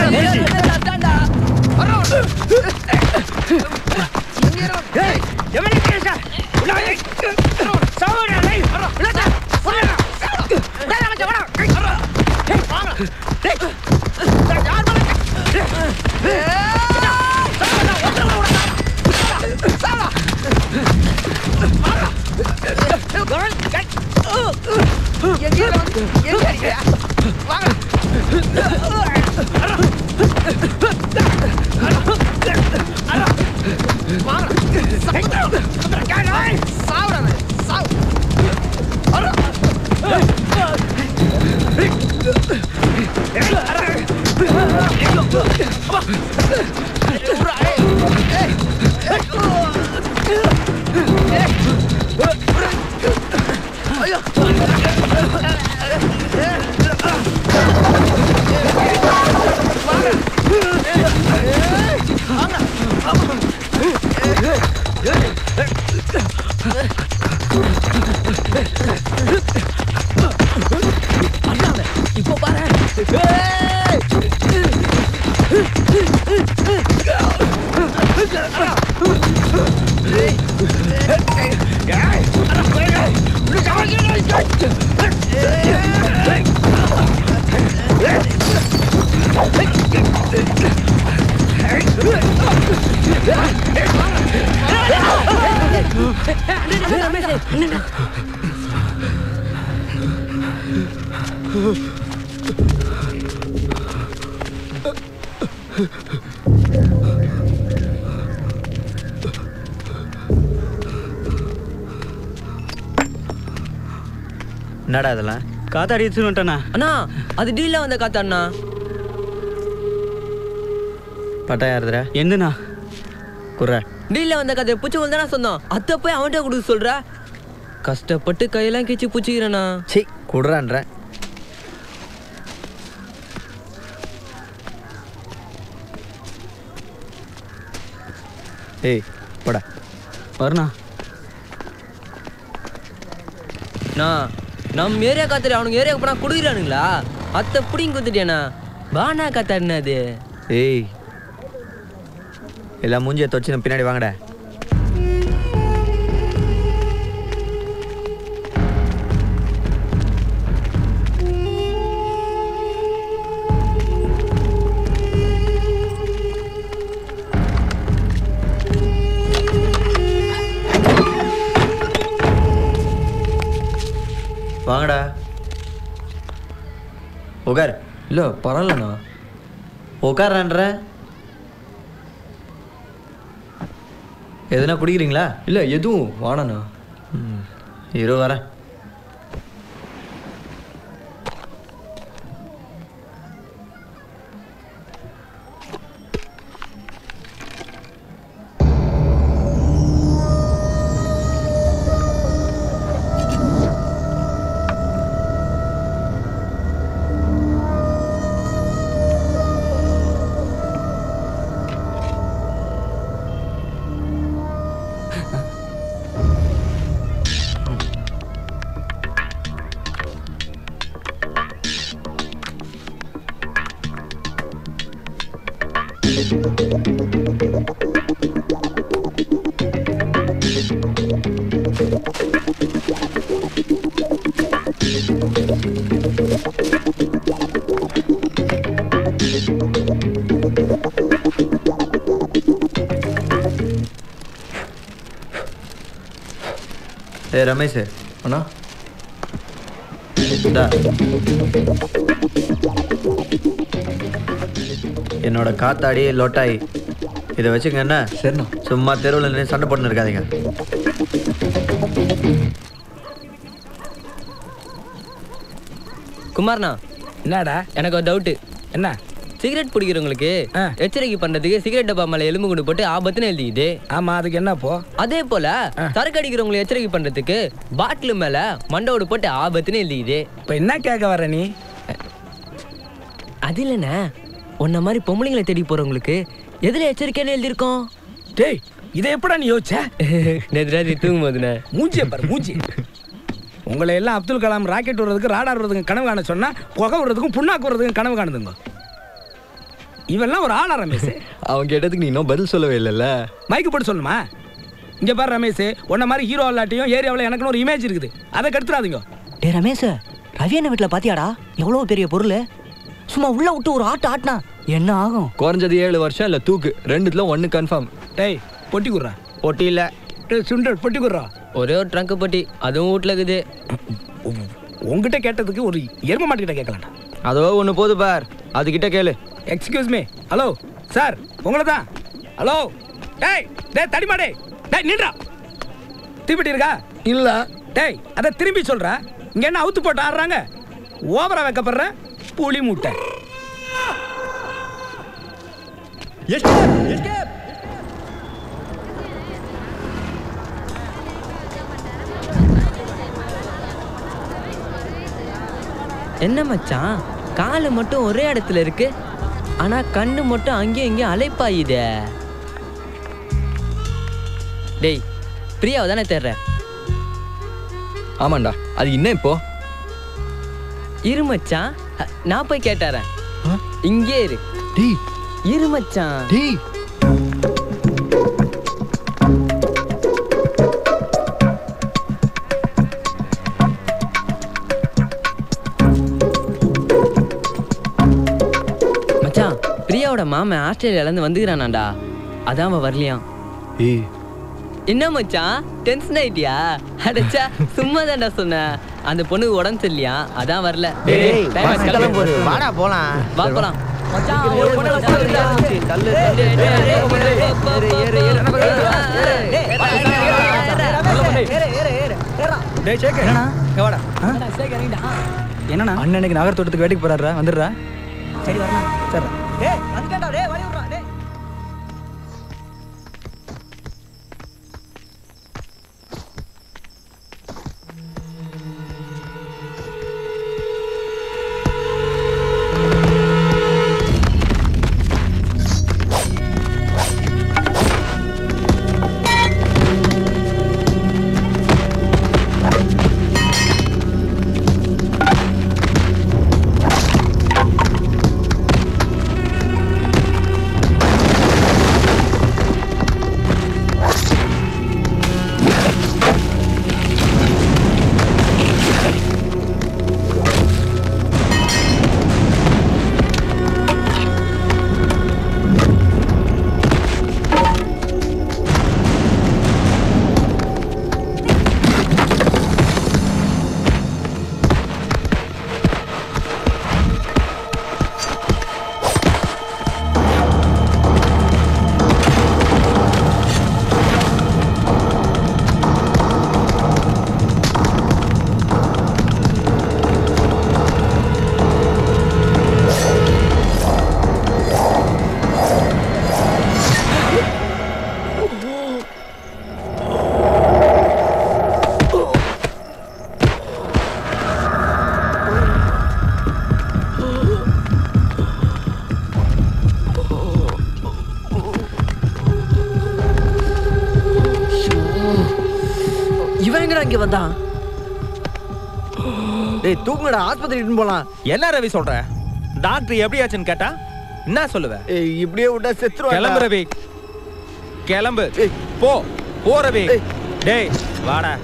இப்போ பாரு என்னடா இதெல்லாம் காத்தாடி எடுத்துன்னு வந்துட்டேண்ணா அண்ணா அது டீல்ல வந்த காத்தாண்ணா பட்டா யாருதுடா என்னண்ணா குர்ற டீல்ல வந்த கதை புச்சு வந்தானா சொன்னோம் அத்த போய் அவன்கிட்ட கொடுக்க சொல்ற கஷ்டப்பட்டு கையெல்லாம் கிச்சு புச்சிக்கிறேண்ணா சி குடுறான்ற ஏய் போடா வருண்ணா நான் நம்ம ஏரியா காத்தாடி அவனுக்கு ஏரியாவுக்கு போனா குடுக்குறானுங்களா அத்தை பிடிங்க குத்துட்டியாண்ணா பானா காத்தாடினா அது ஏய் எல்லாம் மூஞ்சியை தொச்சு பின்னாடி வாங்கடா வாங்கடா உட்கார் இல்லை பரவாயில்லண்ணா உட்காரன்ற எதுனா குடிக்கிறீங்களா இல்லை எதுவும் வாணண்ணா இரு வரேன் ஏ ரமேஷ் அண்ணா இந்தா. என்னோட காத்தாடி லொட்டாய் இதை வச்சுங்க என்ன சரிண்ணா சும்மா தெருவில் நின்று சண்டை போட்டுன்னு இருக்காதீங்க குமார்ண்ணா என்னடா எனக்கு ஒரு டவுட்டு என்ன சிகரெட் பிடிக்கிறவங்களுக்கு எச்சரிக்கை பண்றதுக்கு சிகரெட் டப்பா மேல எலும்பு குண்டு போட்டு ஆபத்துன்னு எழுதிக்குது ஆமா அதுக்கு என்ன போ அதே போல சரக்கு அடிக்கிறவங்களை எச்சரிக்கை பண்றதுக்கு பாட்டில் மேல மண்டோடு போட்டு ஆபத்துன்னு எழுதிக்குது இப்ப என்ன கேட்க வர நீ அது இல்லைண்ணே உன்ன மாதிரி பொம்பளைங்களை தேடி போறவங்களுக்கு எதுல எச்சரிக்கைன்னு எழுதியிருக்கோம் டேய் இதை எப்படா நீ யோசிச்ச நேற்று ராத்திரி தூங்கும் போதுண்ணே மூஞ்சிய பாரு மூஞ்சி உங்களை எல்லாம் அப்துல் கலாம் ராக்கெட் விடுறதுக்கு ராடார் விடுறதுக்கு கனவு காண சொன்னா புகை விடுறதுக்கும் புண்ணாக்கு விடுறதுக்கும் கனவு காணுதுங்க இவெல்லாம் ஒரு ஆளா ரமேஷ் அவன் கேட்டதுக்கு நீ இன்னும் பதில் சொல்லவே இல்லைல்ல மைக்கு போட்டு சொல்லுமா இங்க பாரு ரமேஷ் உன்ன மாதிரி ஹீரோ இல்லாட்டியும் ஏரியாவில் எனக்குன்னு ஒரு இமேஜ் இருக்குது அதை கெடுத்துறாதீங்க டே ரமேஷ் ரவி அண்ணன் வீட்டில் பாத்தியாடா எவ்வளோ பெரிய பொருள் சும்மா உள்ள விட்டு ஒரு ஆட்டு ஆட்டினா என்ன ஆகும் குறைஞ்சது ஏழு வருஷம் இல்லை தூக்கு ரெண்டுத்துல ஒன்று கன்ஃபார்ம் டேய் பொட்டி குடுறா பொட்டி இல்ல டேய் சுண்டல் பொட்டி குடுறா ஒரே ஒரு ட்ரங்க் பொட்டி அதுவும் வீட்டுல இருக்குது உங்ககிட்ட கேட்டதுக்கு ஒரு எரும மாட்டுக்கிட்ட கேட்கலாம்டா அதோ ஒன்று போது பார் அதுகிட்ட கேளு எக்ஸ்கியூஸ் மீ ஹலோ சார் உங்களை தான் ஹலோ டேய் டேய் தடிமாடே டேய் நின்றா தீப்பெட்டி இருக்கா இல்ல டேய் அதை திரும்பி சொல்ற இங்க என்ன அவுத்து போட்டு ஆடுறாங்க ஓவரா வைக்கப்படுற புளி மூட்டை என்ன மச்சான் காலு மட்டும் ஒரே இடத்துல இருக்கு ஆனா கண்ணு மட்டும் அங்கேயும் இங்கேயும் அலைப்பாயுதே டேய் பிரியாவை தானே தேடுற ஆமாண்டா அது என்ன இப்போ இரு மச்சான் அ, நான் போய் கேட்டாரேன் இங்கே இரு டேய் இரு மச்சான் டேய் மச்சான் பிரியாவோட மாமன் ஆஸ்திரேலியால இருந்து வந்துக்கிறானாண்டா அதான் அவன் வரலையாம் ஏய் என்ன மச்சான் டென்ஷன் ஆயிட்டியா அடச்சா சும்மா தான்டா சொன்னேன் அந்த பொண்ணுக்கு உடம்பு சரியில்லையா அதான் வரல டேய், time பஸ் கிளம்பு. கிளம்பு. வாடா, போலாம். வா போலாம் டேய் சேக்கு என்னண்ணா இங்க வாடா என்னண்ணா அண்ணனுக்கு நகர் தோட்டத்துக்கு வேட்டைக்கு போறாரா வந்துடுறா சரி வரலாம் சரி டேய் வந்துட்டா டேய் வழி விட்றா டேய் இவன் எங்கடா இங்க வந்தான் டேய் தூக்குங்கடா ஆஸ்பத்திரி இட்டுன்னு போலாம் என்ன ரவி சொல்ற டாக்டர் எப்படியாச்சுன்னு கேட்டா என்ன சொல்லுவ இப்படியே விட்டா செத்துருவா கிளம்பு ரவி கிளம்பு போ போ ரவி டேய் வாடா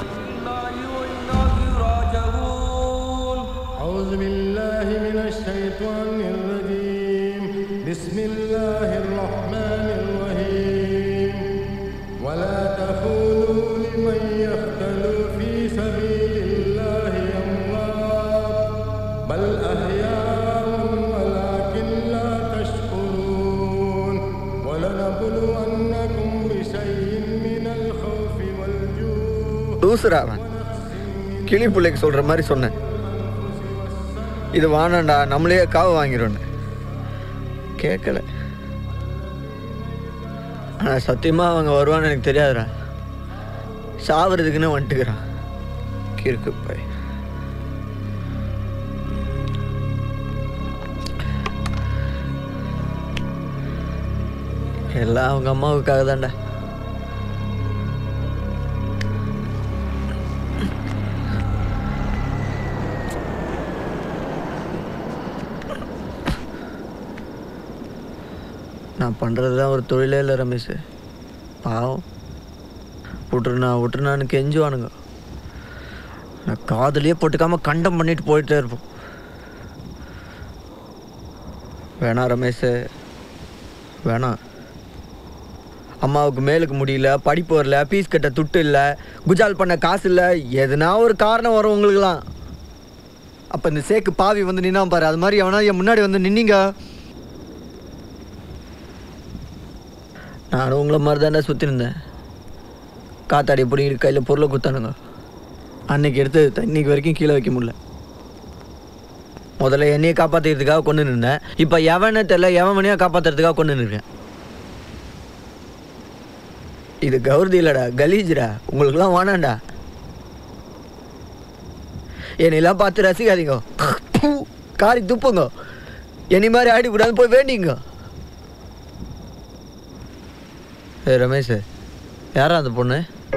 أعوذ بالله من الشيطان الرجيم بسم الله الرحمن الرحيم ولا تقولوا لمن يقتل في سبيل الله أموات بل أحياء ولكن لا تشكرون ولنبلونكم بشيء من الخوف والجوع லூசுரா அவன் கிளி பிள்ளைக்கு சொல்ற மாதிரி சொன்னேன் இது வானாண்டா நம்மளே காவு வாங்கிடும்னு கேட்கல ஆனா சத்தியமா அவங்க வருவான்னு எனக்கு தெரியாதுடா சாவறதுக்குன்னு வந்துட்டுக்கிறான் கிறுக்கு பை எல்லாம் அவங்க அம்மாவுக்காக தான்டா நான் பண்ணுறது தான் ஒரு தொழிலே இல்லை ரமேஷ் பாவம் விட்டுருண்ணா விட்டுருண்ணான்னு கெஞ்சுவானுங்க நான் காதுலயே போட்டுக்காம கண்டம் பண்ணிட்டு போயிட்டே இருப்போம் வேணாம் ரமேஷ் வேணாம் அம்மாவுக்கு மேலுக்கு முடியல படிப்பு வரல ஃபீஸ் கட்ட துட்டு இல்லை குஜால் பண்ண காசு இல்லை எதுனா ஒரு காரணம் வரும் உங்களுக்குலாம் அப்போ இந்த சேக்கு பாவி வந்து நின்னா பாரு அது மாதிரி எவனா என் முன்னாடி வந்து நின்னீங்க நானும் உங்களை மாதிரி தானே சுற்றிருந்தேன் காத்தாடி பிடிங்கிட்டு கையில் பொருளை குத்தானுங்க அன்னைக்கு எடுத்து இன்னைக்கு வரைக்கும் கீழே வைக்க முடியல முதல்ல என்னையை காப்பாற்றுறதுக்காக கொண்டு நின்றேன் இப்போ எவனே தெரில எவன் மணியாக காப்பாற்றுறதுக்காக கொண்டு நிற்கிறேன் இது கௌரதி இல்லடா கலீஜ்டா உங்களுக்குலாம் வேணாண்டா என்னையெல்லாம் பார்த்து ரசிக்காதீங்க பூ, காரி துப்புங்க என்னை மாதிரி ஆடிக்கூடாது போய் வேண்டிங்க ஏ ரமேஷ் யாரா அந்த பொண்ணு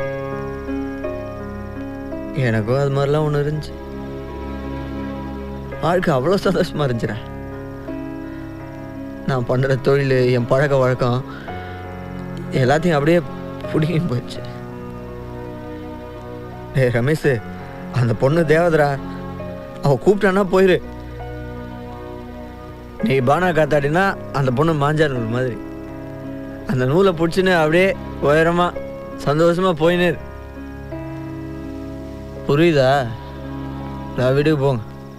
எனக்கும் அது மாதிரிலாம் ஒன்று இருந்துச்சு வாழ்க்கை அவ்வளோ சந்தோஷமா இருந்துச்சுடா நான் பண்ணுற தொழில் என் பழக்க வழக்கம் எல்லாத்தையும் அப்படியே பிடிக்கின்னு போயிடுச்சு ஏ ரமேஷ் அந்த பொண்ணு தேவதரா அவ கூப்பிட்டானா போயிரு நீ பானா காத்தாடினா அந்த பொண்ணு மாஞ்சா நூல் மாதிரி அந்த நூலை பிடிச்சின்னு அப்படியே உயரமா சந்தோஷமா போயின்னு இரு. புரியுதா நான் வீட்டுக்கு போங்க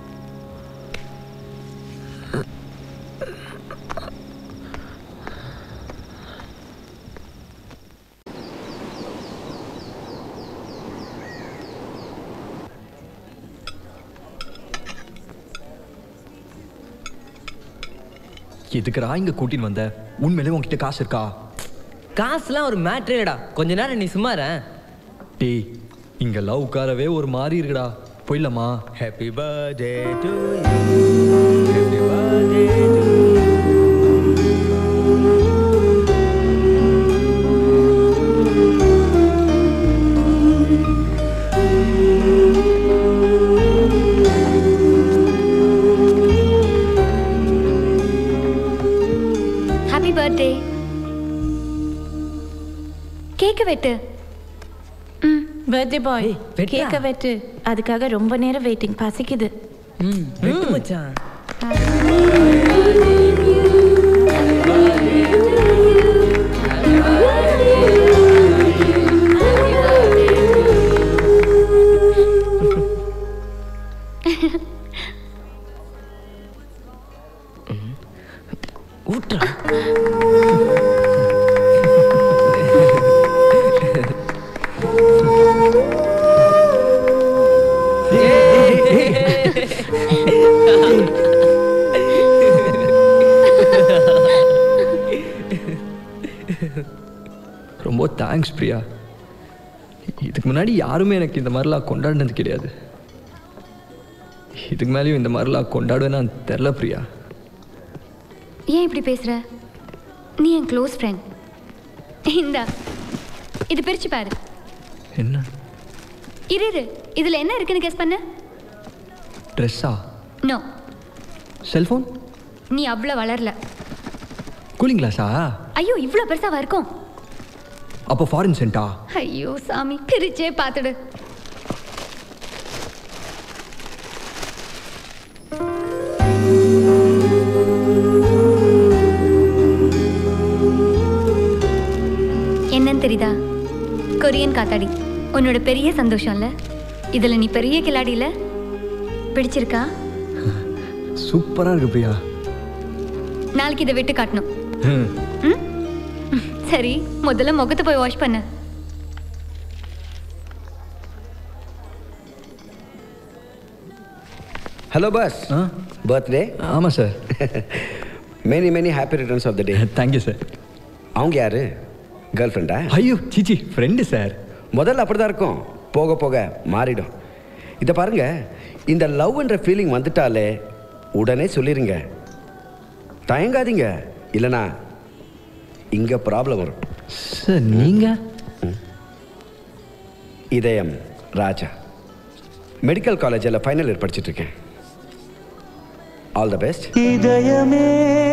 எதுக்குடா இங்க கூட்டின்னு வந்த உண்மையிலே உன்கிட்ட காசு இருக்கா காசுலாம் ஒரு மேட்ரே இல்லடா கொஞ்ச நேரம் நீ சும்மா இரு. டேய் இங்க லவ் உட்காரவே ஒரு மாதிரி இருக்குடா போயிடலாமா happy birthday to happy birthday happy birthday cake வெட்டு பர்த்டே பாய் கேக்க வெட்டு அதுக்காக ரொம்ப நேரம் வெயிட்டிங் பசிக்குது வெட்டு மச்சான் ஊட்டுறா ரொம்ப தேங்க்ஸ் பிரியா இதுக்கு முன்னாடி யாருமே எனக்கு இந்த மாதிரிலாம் கொண்டாடினது கிடையாது இதுக்கு மேலேயும் இந்த மாதிரிலாம் கொண்டாடுவேன்னு தெரில பிரியா ஏன் இப்படி பேசுற நீ என் க்ளோஸ் ஃப்ரெண்ட் இந்தா இது பிரிச்சு பாரு என்ன இரு இரு இதுல என்ன இருக்குன்னு கெஸ் பண்ணு ட்ரெஸ்ஸா நோ செல்ஃபோன் நீ அவ்வளோ வளரல கூலிங் கிளாஸா ஐயோ இவ்வளோ பெருசாவா இருக்கும் அப்போ ஃபாரின் சென்ட்டா ஐயோ சாமி பிரிச்சே பார்த்துடு என்னன்னு தெரியுதா கொரியன் காத்தாடி உன்னோட பெரிய சந்தோஷம்ல இதுல நீ பெரிய கில்லாடியில பிடிச்சிருக்கா சூப்பராக இருக்கு பிரியா நாளைக்கு இதை விட்டு காட்டணும் ம் ம்? சரி முதல்ல முகத்தை போய் வாஷ் பண்ணு ஹலோ பாஸ் பர்த்டே ஆமாம் sir many many happy returns of the day thank you sir அவங்க யாரு கேர்ள் ஃப்ரெண்டா ஐயோ சிச்சி ஃப்ரெண்டு சார் முதல்ல அப்படி தான் இருக்கும் போக போக மாறிடும் இதை பாருங்க இந்த லவ்ன்ற ஃபீலிங் வந்துட்டாலே உடனே சொல்லிடுங்க தயங்காதீங்க இல்லைனா இங்கே ப்ராப்ளம் வரும் சார் நீங்கள் இதயம் ராஜா மெடிக்கல் காலேஜில் ஃபைனல் இயர் படிச்சுட்டு இருக்கேன் ஆல் த பெஸ்ட் இதயமே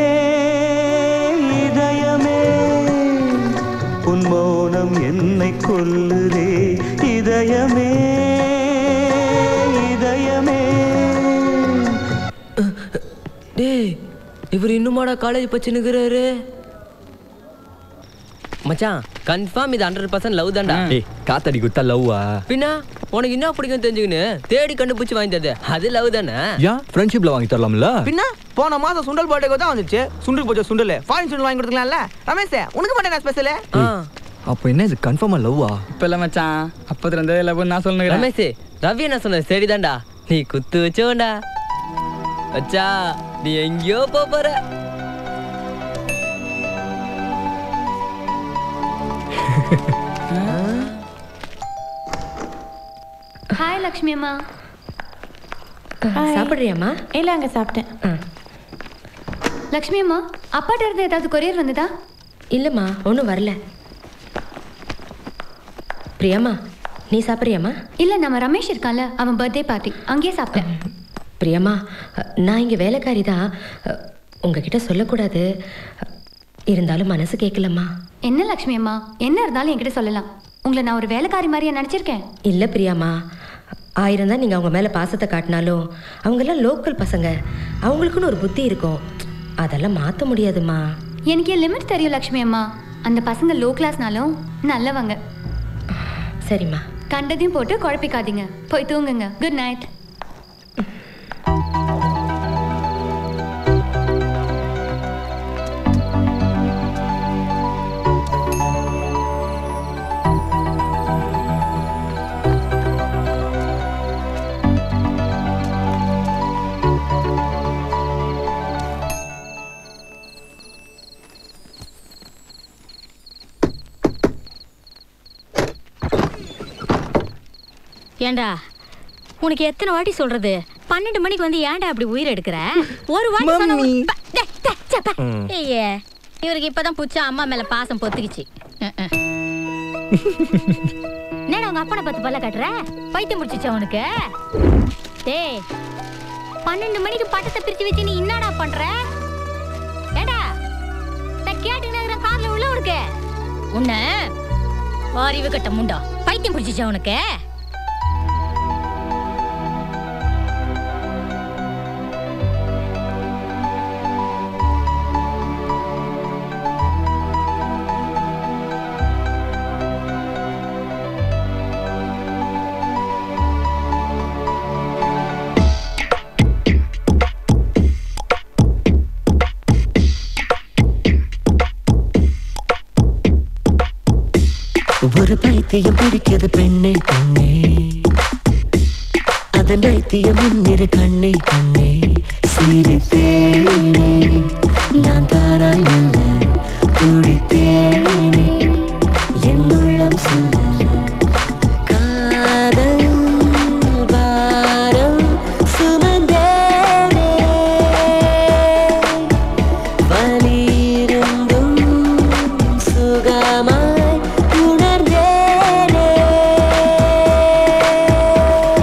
இதயமே உன் மௌனம் என்னை கொல்லுதே இதயமே இதயமே டேய் இவர் இன்னுமாடா காலேஜ் பச்சுனுக்குறாரு மச்சான் கன்ஃபார்ம் இது ஹண்ட்ரட் பர்சன்ட் லவ் தான்டா ஏய் காத்தாடி குத்தா லவ்வா பின்ன உனக்கு என்ன பிடிக்கும் தெரிஞ்சுக்கின்னு தேடி கண்டுபிடிச்சு வாங்கி தருது அது லவ் தானே ஏன் ஃப்ரெண்ட்ஷிப்பில் வாங்கி தரலாம்ல பின்ன போன மாதம் சுண்டல் பர்த்டேக்கு தான் வந்துச்சு சுண்டல் போச்ச சுண்டல் ஃபாரின் சுண்டல் வாங்கி கொடுத்துக்கலாம்ல ரமேஷ் உனக்கு மட்டும் என்ன ஸ்பெஷல் அப்போ என்ன இது கன்ஃபார்மாக லவ்வா இப்போ இல்லை மச்சான் அப்போது இருந்தே லவ் நான் சொல்லுங்க ரமேஷ் ரவி என்ன சொன்ன சரிதான்டா நீ குத்து வச்சோண்டா வச்சா நீ எங்கேயோ போப் போற ஹாய் லக்ஷ்மி அம்மா சாப்பிட்றியாம்மா இல்லை அங்கே சாப்பிட்டேன் லக்ஷ்மி அம்மா அப்பாட்ட இருந்து ஏதாவது கொரியர் வந்ததா இல்லைம்மா ஒன்றும் வரல பிரியாம்மா நீ சாப்பிட்றியாம்மா இல்ல நம்ம ரமேஷ் இருக்கான்ல அவன் பர்த்டே பார்ட்டி அங்கேயே சாப்பிட்டேன் பிரியாம்மா நான் இங்கே வேலைக்காரி தான் உங்ககிட்ட சொல்லக்கூடாது இருந்தாலும் மனசு கேட்கலம்மா என்ன லக்ஷ்மி அம்மா என்ன இருந்தாலும் என்கிட்ட சொல்லலாம் உங்களை நான் ஒரு வேலைக்காரி மாதிரியா நினைச்சிருக்கேன் இல்லை பிரியாம்மா ஆயிரம் தான் நீங்கள் அவங்க மேலே பாசத்தை காட்டினாலும் அவங்கெல்லாம் லோக்கல் பசங்க அவங்களுக்குன்னு ஒரு புத்தி இருக்கும் அதெல்லாம் மாற்ற முடியாதும்மா எனக்கு என் லிமிட் தெரியும் லக்ஷ்மி அம்மா அந்த பசங்க லோ கிளாஸ்னாலும் நல்லவங்க சரிம்மா கண்டதையும் போட்டு குழப்பிக்காதீங்க போய் தூங்குங்க குட் நைட் ஏண்டா உனக்கு எத்தனை வாட்டி சொல்றது பன்னெண்டு மணிக்கு வந்து ஏன்டா அப்படி உயிர் எடுக்கிற ஒரு வாட்டி சொன்னா உனக்கு- ப- டே, டே, சே, ப. ம். ஐயே இவருக்கு இப்பதான் புச்சா அம்மா மேல பாசம் பொத்துக்குச்சு ம், ம். என்னடா உங்க அப்பனை பத்து பல்ல கட்டுற பைத்தியம் முடிச்சிச்சா உனக்கு டேய் பன்னெண்டு மணிக்கு பட்டத்தை பிரிச்சு வச்சு நீ என்னடா பண்ற ஏடா நான் கேட்டுக்கிட்டு கார்ல உள்ள உனக்கு உன்ன அறிவு கட்ட முண்டா பைத்தியம் பிடிச்சிச்சா உனக்கு ஒரு பைத்தியம் பிடிக்கிறது பெண்ணே பெண்ணே அதன் பைத்தியம் முன்னிரு கண்ணே கண்ணே சிரித்தேனே நான் தாராய் நல்ல துடித்தேனே என் உள்ளம் சொல்ல காதல் வாரம் சுமந்தேனே வலியிருந்தும் சுகமாய் உணர்ந்தேனே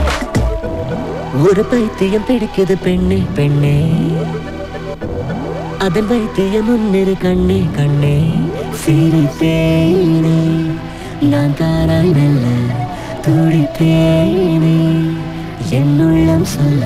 ஒரு பைத்தியம் பிடிக்குது பெண்ணே பெண்ணே அதன் வைத்திய முன்னிரு கண்ணே கண்ணே சிரித்தேனே நான் தானாய் மெல்ல துடித்தேனே என் உள்ளம் சொல்ல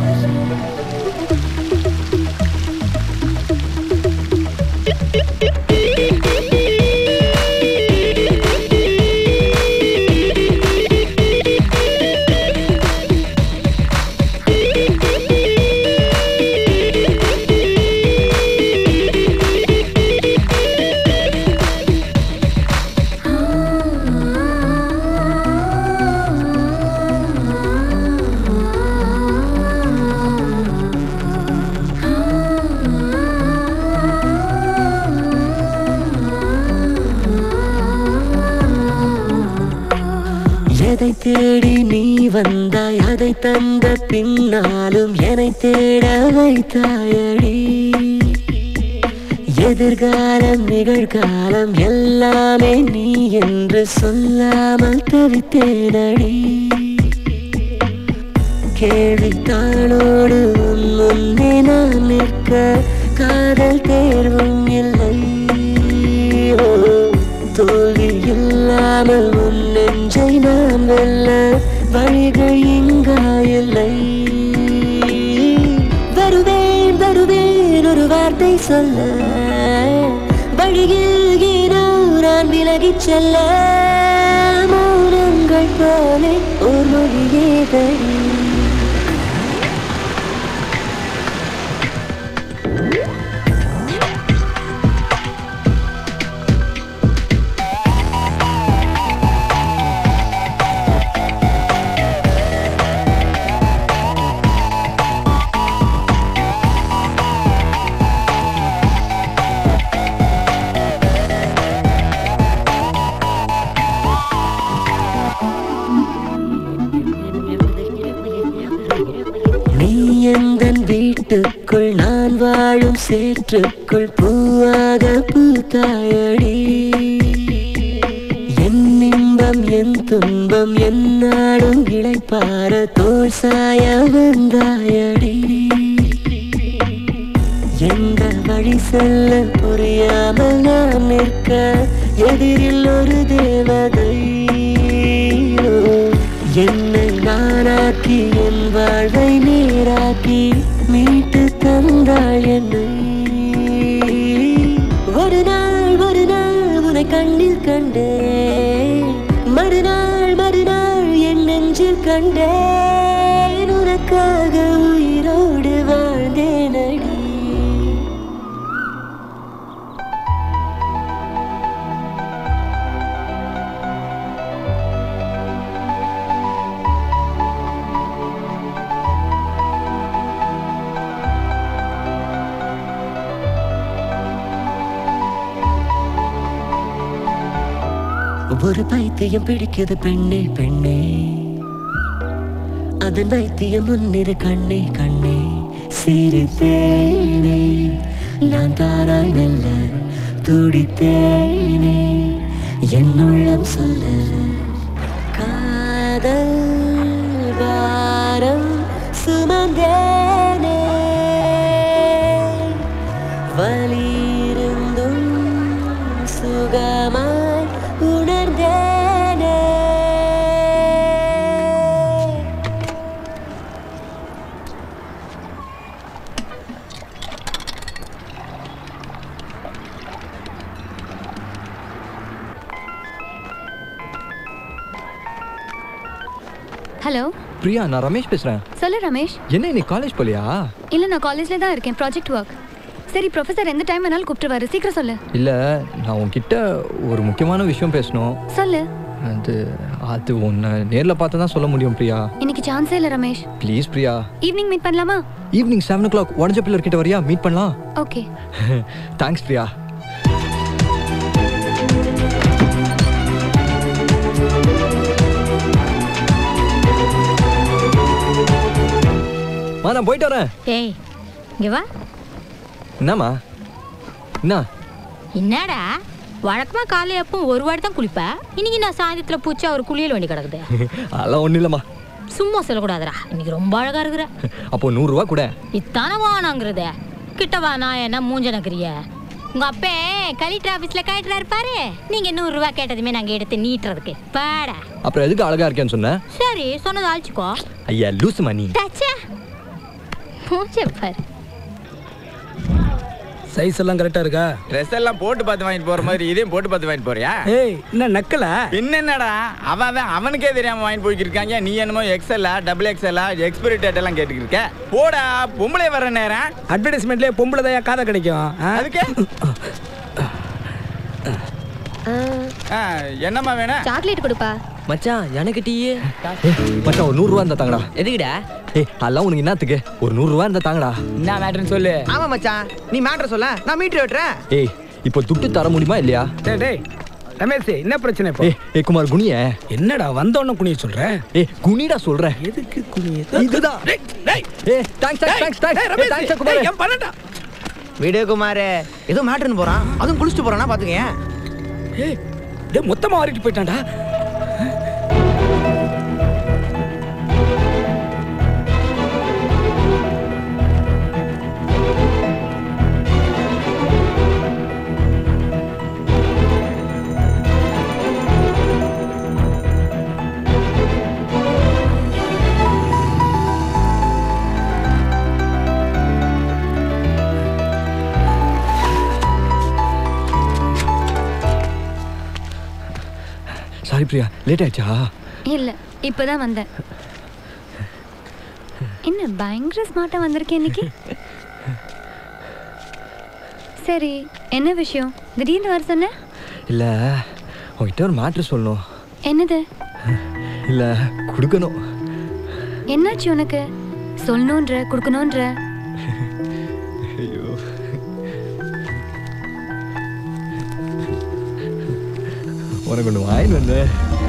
எதை தேடி நீ வந்தாய் அதை தந்த பின்னாலும் என்னை தேட வைத்தாயடி எதிர்காலம் நிகழ்காலம் எல்லாமே நீ என்று சொல்லாமல் தவித்தேனடி கேள்வித்தாளோடு உன் முன்னே நான் நிற்க காதல் தேர்வும் இல்லை ஓ, தோல்வி இல்லாமல் உன் நெஞ்சை நான் வெல்ல வழிகள் இங்கா இல்லை வருவேன் வருவேன் ஒரு வார்த்தை சொல்ல வழியில் ஏனோ நான் விலகிச் செல்ல மௌனங்கள் போலே ஒரு மொழியே தரி நீ எந்தன் வீட்டுக்குள் நான் வாழும் சேற்றுக்குள் பூவாக பூத்தாயடி என் இன்பம் என் துன்பம் என் நாடும் இளைப்பார தோல் சாய வந்தாயடி எந்த வழி செல்ல புரியாமல் நான் நிற்க எதிரில் ஒரு தேவதை என்னை நானாக்கி என் வாழ்வை நேராக்கி மீட்டு தந்தாள் என்னை ஒரு நாள் ஒரு நாள் உன்னை கண்ணில் கண்டேன் மறுநாள் மறுநாள் என் நெஞ்சில் கண்டேன் உனக்காக உயிரோடு வாழ்ந்தேனடி ஒரு பைத்தியம் பிடிக்குது பெண்ணே பெண்ணே அதன் வைத்தியம் முன்னிரு கண்ணே கண்ணே சிரித்தேனே நான் தாராய் மெல்ல துடித்தேனே என் உள்ளம் சொல்ல காதல் வாரம் சுமந்தேனே வலியிருந்தும் சுகமாய் உணர்ந்தேனே ஹலோ பிரியா நான் ரமேஷ் பேசுறேன் சொல்லு ரமேஷ் என்ன இன்னைக்கு காலேஜ் போலியா இல்லை நான் காலேஜில் தான் இருக்கேன் ப்ராஜெக்ட் ஒர்க் சரி ப்ரொஃபசர் எந்த டைம் வேணாலும் கூப்பிட்டுருவாரு சீக்கிரம் சொல்லு இல்ல நான் உன்கிட்ட ஒரு முக்கியமான விஷயம் பேசணும் சொல்லு அது அது உன்னை நேர்ல பார்த்து தான் சொல்ல முடியும் பிரியா இன்னைக்கு சான்ஸே இல்லை Ramesh please Priya evening meet பண்ணலாமா ஈவினிங் செவன் ஓ கிளாக் உடஞ்ச பில்லர் கிட்ட வரியா மீட் பண்ணலாம் ஓகே தேங்க்ஸ் பிரியா மா நான் போயிட்டு வரேன் ஏய் இங்க வா என்னம்மா என்ன என்னடா வழக்கமா காலை எப்பவும் ஒரு வாட்டி தான் குளிப்ப இன்னைக்கு நான் சாயந்தரத்துல பூச்சா ஒரு குளியல் வேண்டி கிடக்குது அதெல்லாம் ஒன்றும் இல்லைம்மா சும்மா சொல்லக்கூடாதுடா இன்னைக்கு ரொம்ப அழகா இருக்கிற அப்போ நூறுரூவா கூட இத்தான வானாங்கிறத கிட்டவா நான் என்ன மூஞ்ச நக்கிறிய உங்க அப்பே கலெக்டர் ஆபீஸ்ல கலெக்டரா இருப்பாரு நீங்க நூறு ரூபாய் கேட்டதுமே நாங்க எடுத்து நீட்டுறதுக்கு பாடா அப்புறம் எதுக்கு அழகா இருக்கேன்னு சொன்ன சரி சொன்னது அழிச்சுக்கோ ஐயா லூசு மணி தச்சா மூஞ்ச பாரு சைஸ் எல்லாம் கரெக்டா இருக்கா ட்ரெஸ் எல்லாம் போட்டு பார்த்து வாங்கிட்டு போற மாதிரி இதையும் போட்டு பார்த்து வாங்கிட்டு போறியா ஏய் என்ன நக்கலா பின்ன என்னடா அவன் அவன் அவனுக்கே தெரியாம வாங்கிட்டு போய்க்கு இருக்காங்க நீ என்னமோ எக்ஸ்எல்லா டபுள் எக்ஸ்எல்லா எக்ஸ்பிரி டேட் எல்லாம் கேட்டுக்கிட்டு இருக்க போடா பொம்பளை வர நேரம் அட்வர்டைஸ்மெண்ட்லயே பொம்பளை தான் காதை கிடைக்கும் ஆ? அதுக்கு ஆ, என்னம்மா வேணும் சாக்லேட் கொடுப்பா மச்சான் எனக்கு டீ மச்சான் ஒரு நூறுரூவா இருந்தா தாங்கடா எதுக்குடா ஏய் அதெல்லாம் உனக்கு என்னத்துக்கு ஒரு நூறுரூவா இருந்தா தாங்கடா என்ன மேட்ருன்னு சொல்லு ஆமா மச்சான் நீ மேட்ரு சொல்ல நான் மீட்டர் வெட்டுறேன் ஏய் இப்போ துட்டு தர முடியுமா இல்லையா டேய் டேய் ரமேஷ் என்ன பிரச்சனை இப்போ ஏய் ஏய் குமார் குனிய என்னடா வந்தோன்னு குனிய சொல்ற ஏய் குனிடா சொல்றேன் எதுக்கு குனிய இதுதான் டேய் ஏய் thanks thanks thanks Ramesh thanks Kumar ஏய், என் பண்ணடா வீடு குமார் ஏதோ மேட்ருன்னு போறான் அதுவும் குளிச்சுட்டு போறானா பாத்துக்கங்க ஏய் டேய் மொத்தமா மாறிட்டு போயிட்டான்டா சாரி பிரியா லேட் ஆயிடுச்சா இல்ல இப்பதான் வந்தேன் என்ன பயங்கர ஸ்மார்ட்டா வந்திருக்கேன் இன்னைக்கு சரி என்ன விஷயம் திடீர்னு வர சொன்ன இல்ல உன்கிட்ட ஒரு மேட்ரு சொல்லணும் என்னது இல்ல கொடுக்கணும் என்னாச்சு உனக்கு சொல்லணுன்ற கொடுக்கணுன்ற ஐயோ உனக்கு ஒன்று வாங்கிட்டு வந்தேன்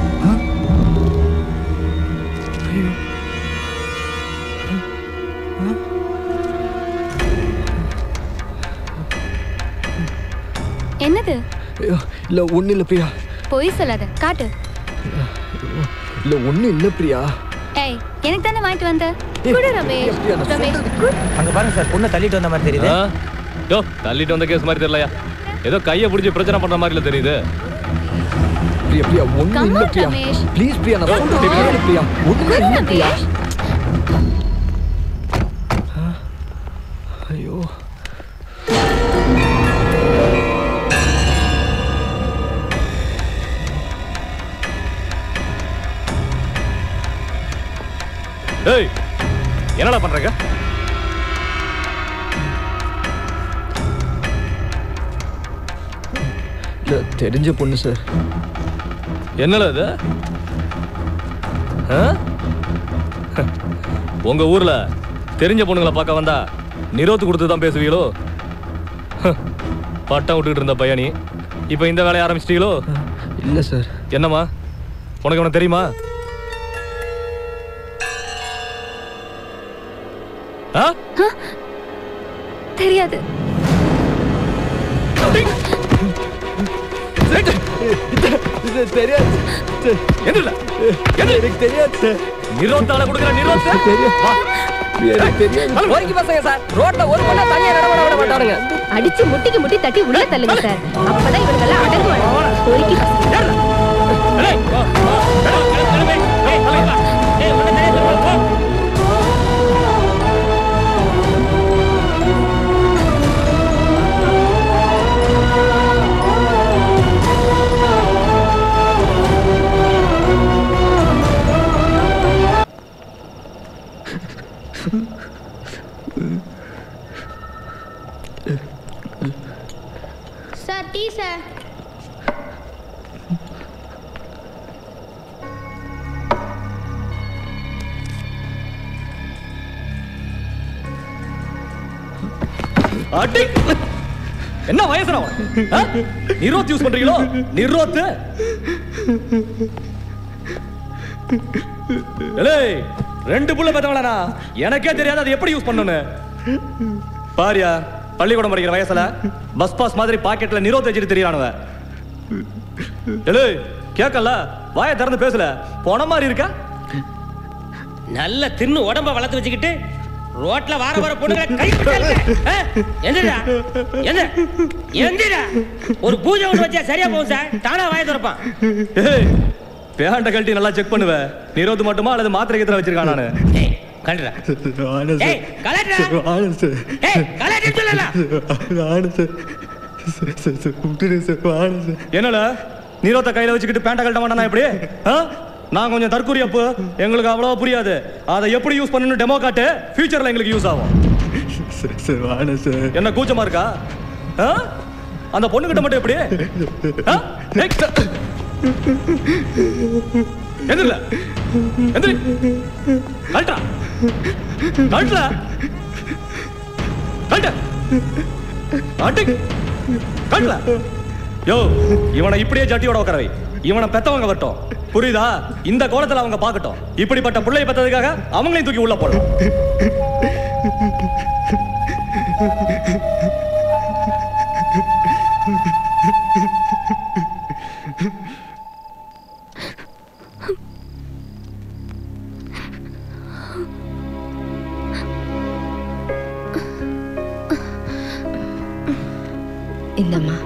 என்னது ஐயோ இல்லை ஒன்றும் இல்லை பிரியா பொய் சொல்லாத காட்டு இல்லை ஒன்றும் இல்லை பிரியா ஏய் எனக்கு தானே வாங்கிட்டு வந்த குடு ரமேஷ் ரமேஷ் குடு அங்க பாருங்க சார் பொண்ணை தள்ளிட்டு வந்த மாதிரி தெரியுது யோ தள்ளிட்டு வந்த கேஸ் மாதிரி தெரியலையா ஏதோ கையை பிடிச்சி பிரச்சனை பண்ற மாதிரில தெரியுது பிரியா பிரியா ஒன்றும் Come இல்லை on, பிரியா ரமேஷ். ப்ளீஸ் பிரியா நான் சொல்றது கேளு பிரியா ஒன்றும் குடு இல்லை பிரியா ரமேஷ் ஐயோ ஏய் என்னடா பண்றீங்க இல்லை தெரிஞ்ச பொண்ணு சார் என்னடா இது ஆ? உங்க ஊர்ல தெரிஞ்ச பொண்ணுங்களை பார்க்க வந்தா நிரோத்து கொடுத்து தான் பேசுவீங்களோ ஹ, பட்டம் விட்டுக்கிட்டு இருந்த பையனி இப்போ இந்த வேலையை ஆரம்பிச்சிட்டீங்களோ இல்லை சார் என்னம்மா உனக்கு அவனை தெரியுமா ஆ தெரியாது இது தெரியாது என்ன எனக்கு தெரியாது நிரோத்தால கொடுக்குற நிரோத்த தெரியும் எனக்கு தெரியாது பொறுக்கி பசங்க சார் ரோட்ல ஒரு பொண்ணா தனியா நடமாட விட மாட்டானுங்க அடிச்சு முட்டிக்கு முட்டி தட்டி உள்ள தள்ளுங்க சார் அப்பதான் இவங்க எல்லாம் அடங்குவாங்க பொறுக்கி பசங்க. சார் டீ சார் அடி என்ன வயசுல நிரோத் யூஸ் பண்றீங்களோ நிரோத் ஏய் ரெண்டு புள்ள பெத்தவங்களா எனக்கே தெரியாது அது எப்படி யூஸ் பண்ணணும்னு பாரியா பள்ளிக்கூடம் படிக்கிற வயசுல பஸ் பாஸ் மாதிரி பாக்கெட்ல நிரோத் வச்சுட்டு தெரியறானுவ ஏய் கேட்கல வாயை திறந்து பேசல போன மாதிரி இருக்கா நல்ல தின்னு உடம்ப வளர்த்து வச்சுக்கிட்டு ரோட்ல வார வர பொண்ணுங்களை கை எந்திரா எந்த எந்திரா ஒரு பூஜை ஒன்று வச்சா சரியா போகும் சார் தானா வாய திறப்பான் ஏய் பேண்ட கழட்டி நல்லா செக் பண்ணுவ நிரோது மட்டுமா அல்லது மாத்திரை கத்திர வச்சிருக்கான் நானு கல்றா ஏய் கலட்ரா ஏய் கலட்டி சொல்லல என்னல நீரோத்த கையில வச்சுக்கிட்டு பேண்ட கழட்ட மாட்டானா எப்படி ஆ? நான் கொஞ்சம் தற்கூரி அப்பு எங்களுக்கு அவ்வளவா புரியாது அதை எப்படி யூஸ் பண்ணணும் டெமோ காட்டு ஃபியூச்சர்ல எங்களுக்கு யூஸ் ஆகும் என்ன கூச்சமா இருக்கா ஆ? அந்த பொண்ணு கிட்ட மட்டும் எப்படி ஆ? ஏய், எந்திரல எந்திரி கழட்டா கழட்டல கழட்ட அடி கழட்டல யோ இவனை இப்படியே ஜட்டியோட உட்காரவை இவனை பெத்தவங்க வரட்டும் புரியுதா இந்த கோலத்துல அவங்க பார்க்கட்டும் இப்படிப்பட்ட பிள்ளைய பெத்ததுக்காக அவங்களையும் தூக்கி உள்ள போடணும் இந்தம்மா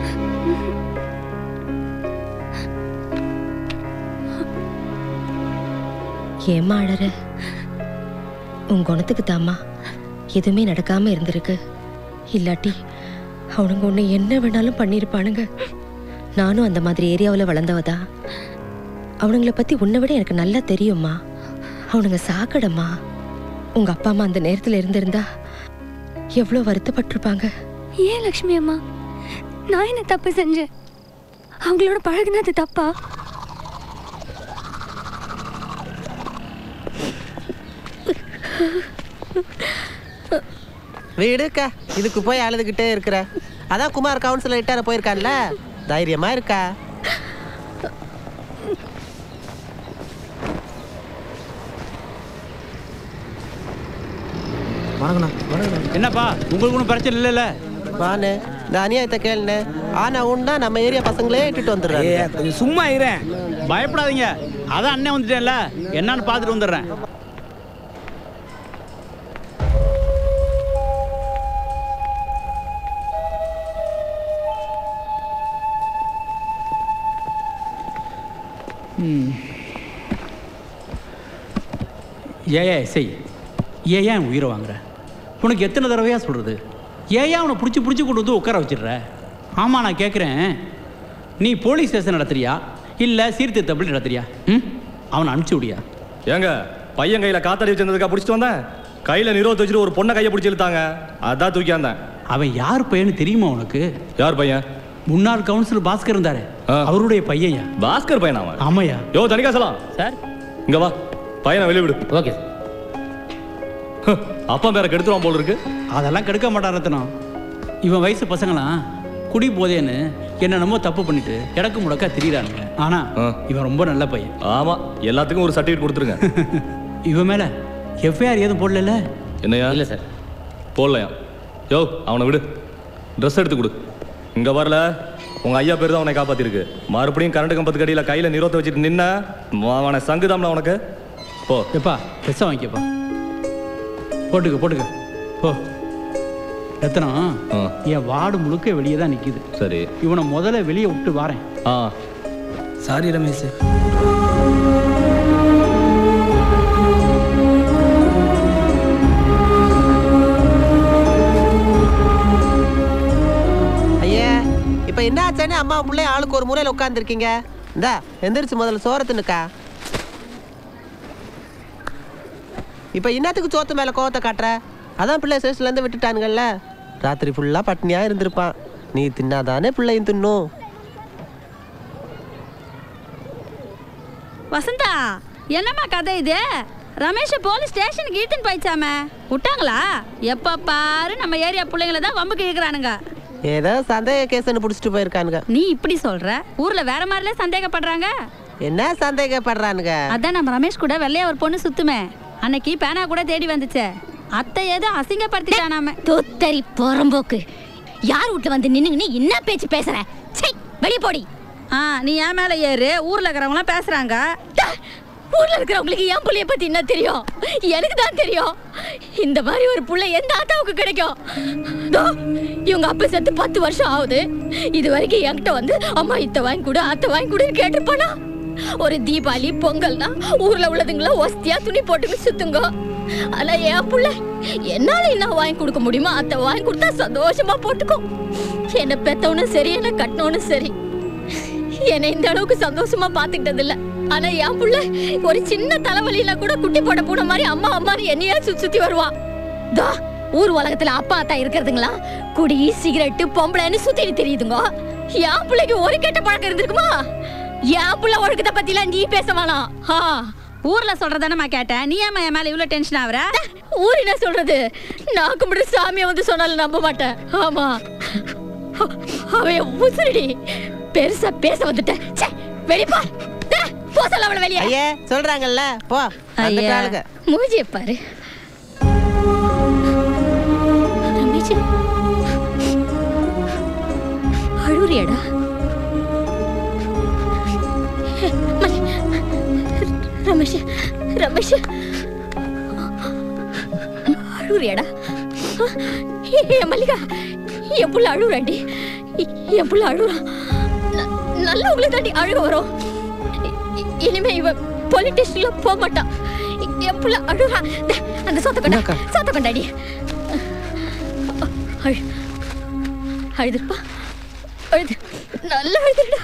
ஏம்மா அழற உன் குணத்துக்கு தாம்மா எதுவுமே நடக்காம இருந்திருக்கு இல்லாட்டி அவனுங்க உன்னை என்ன வேணாலும் பண்ணியிருப்பானுங்க நானும் அந்த மாதிரி ஏரியாவில் வளர்ந்தவதா அவனுங்கள பற்றி உன்னை விட எனக்கு நல்லா தெரியும்மா அவனுங்க சாக்கடம்மா உங்கள் அப்பா அம்மா அந்த நேரத்தில் இருந்திருந்தா எவ்வளோ வருத்தப்பட்டிருப்பாங்க ஏன் லக்ஷ்மி அம்மா நான் என்ன தப்பு செஞ்சேன் அவங்களோட பழகுனது தப்பா வீடுக்கா இதுக்கு போய் அழுதுகிட்டே இருக்கிற அதான் குமார் கவுன்சிலர் இட்டார போயிருக்கான்ல தைரியமா இருக்கா என்னப்பா உங்களுக்கு ஒன்றும் பிரச்சனை இல்லைல்ல வானு இந்த அநியாயத்தை கேளுனே ஆனா உண்டா நம்ம ஏரியா பசங்களே இட்டுட்டு வந்துடுறாங்க சும்மா இருறேன் பயப்படாதீங்க அதான் அண்ணன் வந்துட்டேன்ல என்னன்னு பார்த்துட்டு வந்துடுறேன் ம். ஏயா செய் ஏன் ஏன் உயிரை வாங்குற உனக்கு எத்தனை தடவையா சொல்கிறது ஏன் அவனை பிடிச்சி பிடிச்சி கொண்டு வந்து உட்கார வச்சிடுற ஆமாம் நான் கேட்குறேன் நீ போலீஸ் ஸ்டேஷன் நடத்துறியா இல்லை சீர்திருத்தப்பள்ளி நடத்துறியா ம் அவனை அனுப்பிச்சி விடியா ஏங்க பையன் கையில காத்தாடி வச்சிருந்ததுக்கா பிடிச்சிட்டு வந்தேன் கையில நிரோத வச்சுட்டு ஒரு பொண்ணை கையை பிடிச்சி இழுத்தாங்க அதான் தூக்கி வந்தேன் அவன் யார் பையன்னு தெரியுமா உனக்கு யார் பையன் முன்னாள் கவுன்சிலர் பாஸ்கர் இருந்தாரு அவருடைய பையன்யா பாஸ்கர் பையன் அவன் ஆமாய்யா யோ தனிகாசலாம் சார் இங்க வா பையனை வெளிய விடு ஓகே அப்பா பேரை கெடுத்துருவான் போல இருக்கு அதெல்லாம் கெடுக்க மாட்டான் ரத்னம் இவன் வயசு பசங்களாம் குடி போதேன்னு என்னென்னமோ தப்பு பண்ணிட்டு கிடக்கு முடக்கா திரியிறானுங்க ஆனா இவன் ரொம்ப நல்ல பையன் ஆமா எல்லாத்துக்கும் ஒரு சர்டிஃபிகேட் கொடுத்துருங்க இவன் மேல எஃப்ஐஆர் எதுவும் போடல என்னையா இல்ல சார் போடலையா யோ அவனை விடு ட்ரெஸ் எடுத்து கொடு இங்க வரல உங்க ஐயா பேர் தான் அவனை காப்பாத்திருக்கு மறுபடியும் கரண்ட் கம்பத்துக்கு அடியில கையில நிரோத்தை வச்சுட்டு நின்ன அவனை சங்குதாம்ல உனக்கு போ எப்பா பெருசா வாங்கிக்கப்பா போட்டுக்க போட்டுக்க போ ரத்னம் என் வார்டு முழுக்க வெளியே தான் நிக்குது சரி இவனை முதல்ல வெளியே விட்டு வாரேன் ஆ சாரி ரமேஷ் ஐயா இப்ப என்ன ஆச்சானே அம்மா பிள்ளை ஆளுக்கு ஒரு மூலையில உட்காந்துருக்கீங்க இந்தா எந்திரிச்சு முதல்ல சோற தின்னுக்கா இப்ப என்னத்துக்கு சோத்து மேல கோவத்தை காட்டுற அதான் பிள்ளை ஸ்டேஷன்ல இருந்து விட்டுட்டானுங்கல்ல ராத்திரி ஃபுல்லா பட்னியா இருந்திருப்பான் நீ தின்னாதானே பிள்ளையும் தின்னும் வசந்தா என்னம்மா கதை இது ரமேஷ் போலீஸ் ஸ்டேஷனுக்கு இழுத்துன்னு போயிச்சாமே விட்டாங்களா எப்ப பாரு நம்ம ஏரியா பிள்ளைங்கள தான் வம்புக்கு இழுக்கிறானுங்க ஏதோ சந்தேக கேஸ்னு புடிச்சிட்டு போயிருக்கானுங்க நீ இப்படி சொல்ற ஊர்ல வேற மாதிரில சந்தேகப்படுறாங்க என்ன சந்தேகப்படுறானுங்க அதான் நம்ம ரமேஷ் கூட வெள்ளையா ஒரு பொண்ணு சுத்துமே அன்னைக்கு பேனா கூட தேடி வந்துச்சே அத்தை ஏதோ அசிங்கப்படுத்திட்டானாம தொத்தரி புறம்போக்கு யார் வீட்டுல வந்து நின்னு நீ என்ன பேச்சு பேசுற சை வெளிய போடி ஆ நீ ஏன் மேல ஏறு ஊர்ல இருக்கிறவங்களாம் பேசுறாங்க ஊர்ல இருக்கிறவங்களுக்கு என் புள்ளைய பத்தி என்ன தெரியும் எனக்கு தான் தெரியும் இந்த மாதிரி ஒரு புள்ள எந்த ஆத்தாவுக்கு கிடைக்கும் தோ, இவங்க அப்பா செத்து பத்து வருஷம் ஆகுது இது வரைக்கும் என்கிட்ட வந்து அம்மா இத்த வாங்கி கொடு அத்தை வாங்கி கொடுன்னு கேட்டிருப்பானா ஒரு தீபாவளி பொங்கல்னா ஊர்ல உள்ளதுங்களா ஒஸ்தியா துணி போட்டுன்னு சுத்துங்க ஆனா என் புள்ள என்னால என்ன வாங்கி கொடுக்க முடியுமோ அத்தை வாங்கி கொடுத்தா சந்தோஷமா போட்டுக்கோ என்ன பெத்தவனும் சரி என்ன கட்டினவனும் சரி என்னை இந்த அளவுக்கு சந்தோஷமா பாத்துக்கிட்டது இல்ல ஆனா என் புள்ள ஒரு சின்ன தலைவலியில கூட குட்டி போட போன மாதிரி அம்மா அம்மான்னு என்னையே சுத்தி சுத்தி வருவா தா ஊர் உலகத்துல அப்பா அத்தா இருக்கிறதுங்களா குடி சிகரெட்டு பொம்பளைன்னு சுத்திட்டு தெரியுதுங்க என் பிள்ளைக்கு ஒரு கெட்ட பழக்கம் இருந்திருக்குமா என் புள்ள ஒழுக்கத்தை பத்திலாம் நீ பேச வேணாம் ஆ. ஊர்ல சொல்றதானமா கேட்டேன் நீ ஏமா என் மேல இவ்வளவு டென்ஷன் ஆகுற ஊர் என்ன சொல்றது நான் கும்பிடுற சாமியை வந்து சொன்னாலும் நம்ப மாட்டேன் ஆமா அ- அவன் உசுரடி பெருசா பேச வந்துட்டேன் ச்சே, வெளிப்பா டே, போ சொல்ல அவளை வெளியே ஐயே சொல்றாங்கல்ல போ வந்துட்டாளுங்க மூஞ்சிய பாரு ரமேஷ் அழுறியாடா ரமேஷ் ரமேஷ் அழுறியாடா என் மல்லிகா என் புள்ள அழுறாண்டி என் புள்ள அழுறான் ந- நல்லவங்களை தாண்டி அழுக வரும் இ- இனிமே இவ போலீஸ் ஸ்டேஷன்ல போக மாட்டான் என் புள்ள அழுறா டே, அந்த சொத்த கொண்டா சொத்த கொண்டாடி அழு அழுதுப்பா அழுது நல்லா அழுதுடா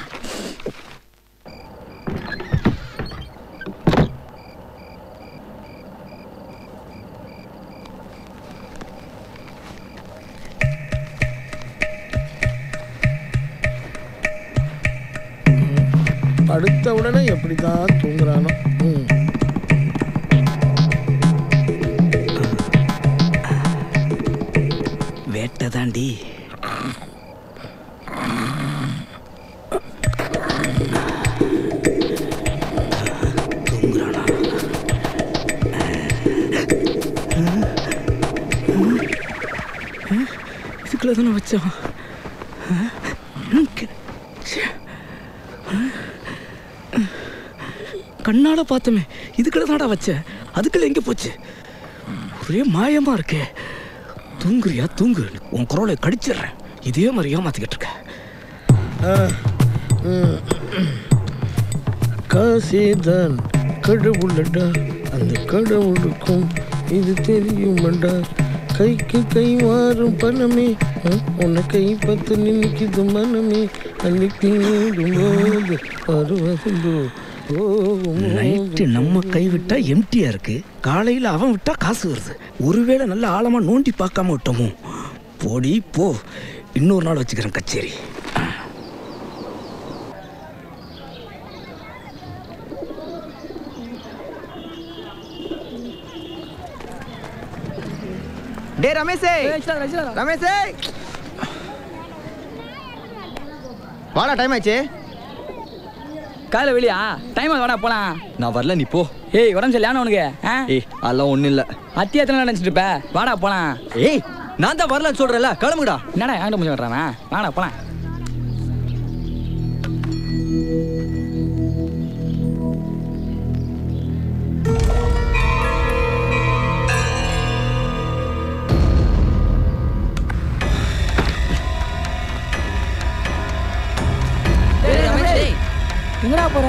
படுத்த உடனே எப்படி தான் தூங்குறானோ ம். வேட்டை தாண்டி தூங்குறானா இதுக்குள்ள தானே வச்சோம் கண்ணால பார்த்தோமே இதுக்குள்ள தானடா வச்ச அதுக்குள்ள எங்க போச்சு ஒரே மாயமா இருக்கே தூங்குறியா தூங்கு உன் குரலை கடிச்சிடுறேன் இதே மாதிரி ஏமாத்திக்கிட்டு இருக்க ஆ, ம். காசேதான் கடவுளடா அந்த கடவுளுக்கும் இது தெரியுமடா கைக்கு கை மாறும் பணமே ஆ, உன்னை கை பத்து நினைக்குது மனமே அன்னைக்கு போது வருவதுண்டோ நைட்டு நம்ம கை விட்டா எம்டியா இருக்கு காலையில அவன் விட்டா காசு வருது ஒருவேளை நல்ல ஆழமா நோண்டி பார்க்காம விட்டோமோ போடி போ இன்னொரு நாள் வச்சுக்கிறேன் கச்சேரி டே ரமேஷே ரமேஷே வாடா டைம் ஆச்சு காலைல வெளியா டைம் வாடா போலாம் நான் வரல நீ போ ஏய் உடம்பு சரியான உனக்கு ஆ? ஏய் அதெல்லாம் ஒண்ணும் இல்ல அத்தியாயத்தில் நினைச்சிட்டு இருப்ப வாடா போலாம் ஏய் நான் தான் வரலன்னு சொல்றேன்ல கிளம்புடா என்னடா என்கிட்ட முடிஞ்சு வர்றானா வாடா போலாம் எங்கடா போற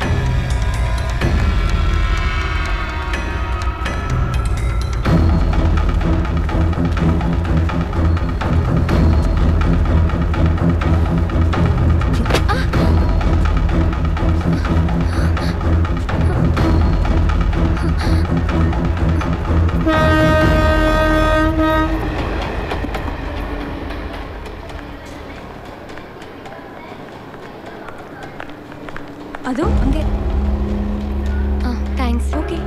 அதோ அங்கே ஆ தேங்க்ஸ் ஓகே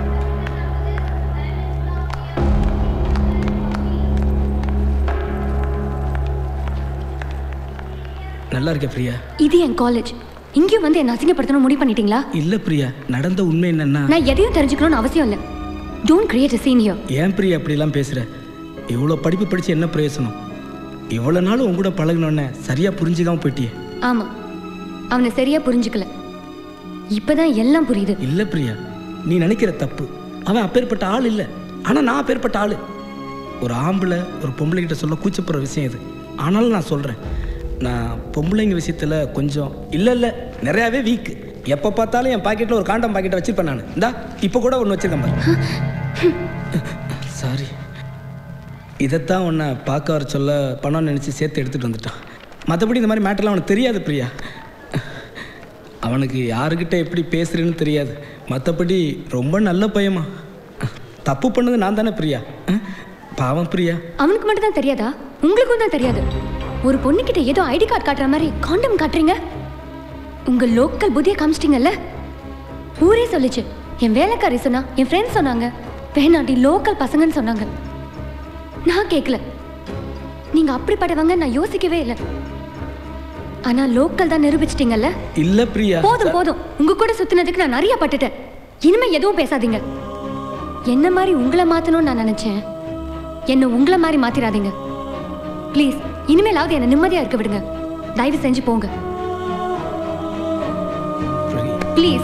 நல்லா இருக்க பிரியா இது என் காலேஜ் இங்கேயும் வந்து என்ன அசிங்கப்படுத்தணும் முடிவு பண்ணிட்டீங்களா இல்ல பிரியா நடந்த உண்மை என்னன்னா நான் எதையும் தெரிஞ்சுக்கணும்னு அவசியம் இல்லை don't create a scene here ஏன் பிரியா அப்படிலாம் பேசுற இவ்வளோ படிப்பு படிச்சு என்ன பிரயோசனம் இவ்வளோ நாள் உன் கூட பழகினோன்னே சரியா புரிஞ்சுக்காம போயிட்டியே ஆமா அவனை சரியா புரிஞ்சுக்கல இப்பதான் எல்லாம் புரியுது இல்ல பிரியா நீ நினைக்கிற தப்பு அவன் அப்பேற்பட்ட ஆள் இல்லை ஆனால் நான் அப்பேற்பட்ட ஆள் ஒரு ஆம்பளை ஒரு பொம்பளைகிட்ட சொல்ல கூச்சப்படுற விஷயம் இது ஆனாலும் நான் சொல்கிறேன் நான் பொம்பளைங்க விஷயத்தில் கொஞ்சம் இல்லை இல்லை நிறையாவே வீக் எப்போ பார்த்தாலும் என் பாக்கெட்டில் ஒரு காண்டம் பாக்கெட்டை வச்சிருப்பேன் நான் இந்தா இப்போ கூட ஒன்று வச்சிருக்கேன் பாரு சாரி இதைத்தான் உன்னை பார்க்க வர சொல்ல பணம் நினச்சி சேர்த்து எடுத்துகிட்டு வந்துட்டான் மற்றபடி இந்த மாதிரி மேட்டர்லாம் அவனுக்கு தெரியாது பிரியா அவனுக்கு யாருக்கிட்ட எப்படி பேசுறேன்னு தெரியாது மற்றபடி ரொம்ப நல்ல பையமா தப்பு பண்ணது நான் தானே பிரியா அஹ், பாவம் பிரியா அவனுக்கு மட்டும் தான் தெரியாதா உங்களுக்கும் தான் தெரியாது ஒரு பொண்ணுகிட்ட ஏதோ ஐடி கார்டு காட்டுற மாதிரி காண்டம் காட்டுறீங்க உங்க லோக்கல் புதிய காமிச்சிட்டீங்கல்ல ஊரே சொல்லுச்சு என் வேலைக்காரி சொன்னா என் ஃப்ரெண்ட்ஸ் சொன்னாங்க வேணாட்டி லோக்கல் பசங்கன்னு சொன்னாங்க நான் கேட்கல நீங்க அப்படிப்பட்டவங்க நான் யோசிக்கவே இல்லை ஆனா லோக்கல் தான் நிரூபிச்சிட்டீங்கல்ல இல்லை பிரியா போதும் போதும் உங்க கூட சுத்தினதுக்கு நான் நிறைய பட்டுட்டேன் இனிமே எதுவும் பேசாதீங்க என்ன மாதிரி உங்களை மாத்தணும்னு நான் நினைச்சேன் என்ன உங்களை மாதிரி மாத்திராதீங்க ப்ளீஸ் இனிமேலாவது என்ன நிம்மதியா இருக்க விடுங்க தயவு செஞ்சு போங்க ப்ளீஸ்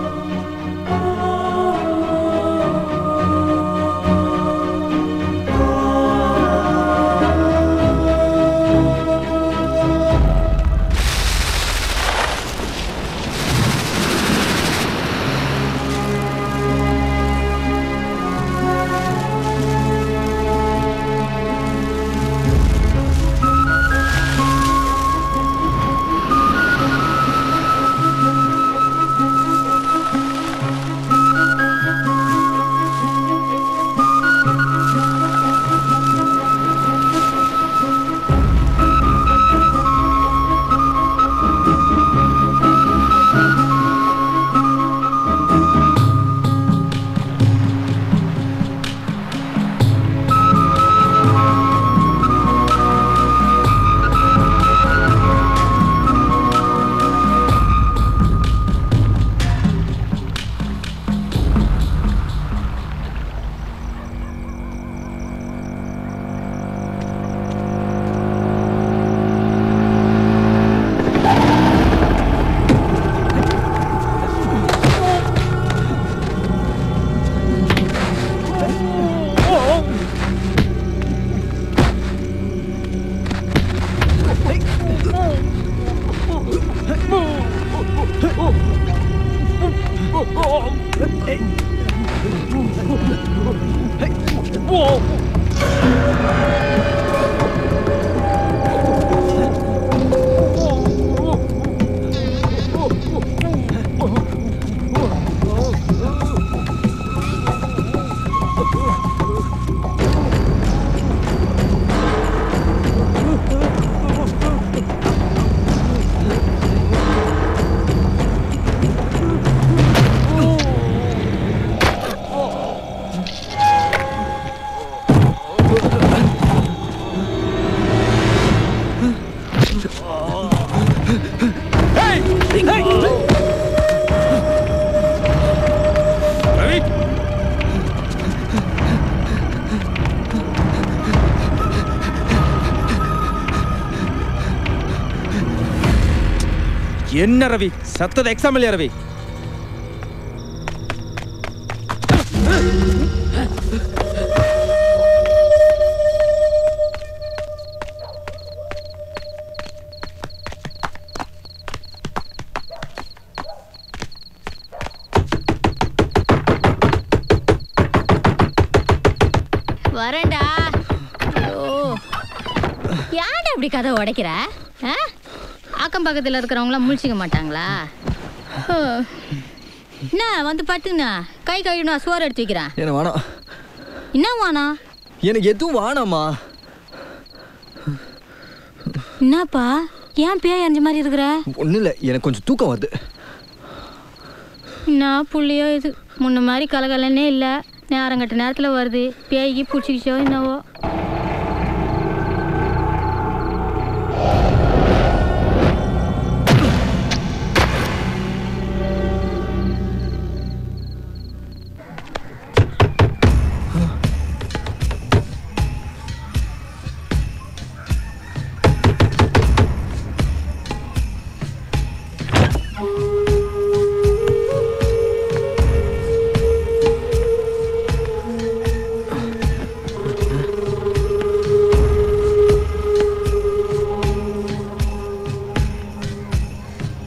என்ன ரவி சத்தದ எக்ஸாம் இல்லையா ரவி வரேன்டா ஐயோ யார்டா இப்படி கதை உடைக்கிற ஆ? அக்கம் பக்கத்தில் இருக்கிறவங்களாம் முழிச்சிக்க மாட்டாங்களா ஹோ. என்ன வந்து பட்டுங்கண்ணா கை கழுவினா சோறு எடுத்து வைக்கிறேன் எனக்கு வேணாம் என்ன வானா எனக்கு எதுவும் வேணாம்மா என்னப்பா ஏன் பேய் அஞ்சு மாதிரி இருக்கிற ஒன்றும் இல்லை எனக்கு கொஞ்சம் தூக்கம் வருது என்ன புள்ளையோ இது முன்ன மாதிரி கலகலன்னே இல்லை நேரங்கட்ட நேரத்தில் வருது பேய்க்கு பிடிச்சிக்கிச்சோ என்னவோ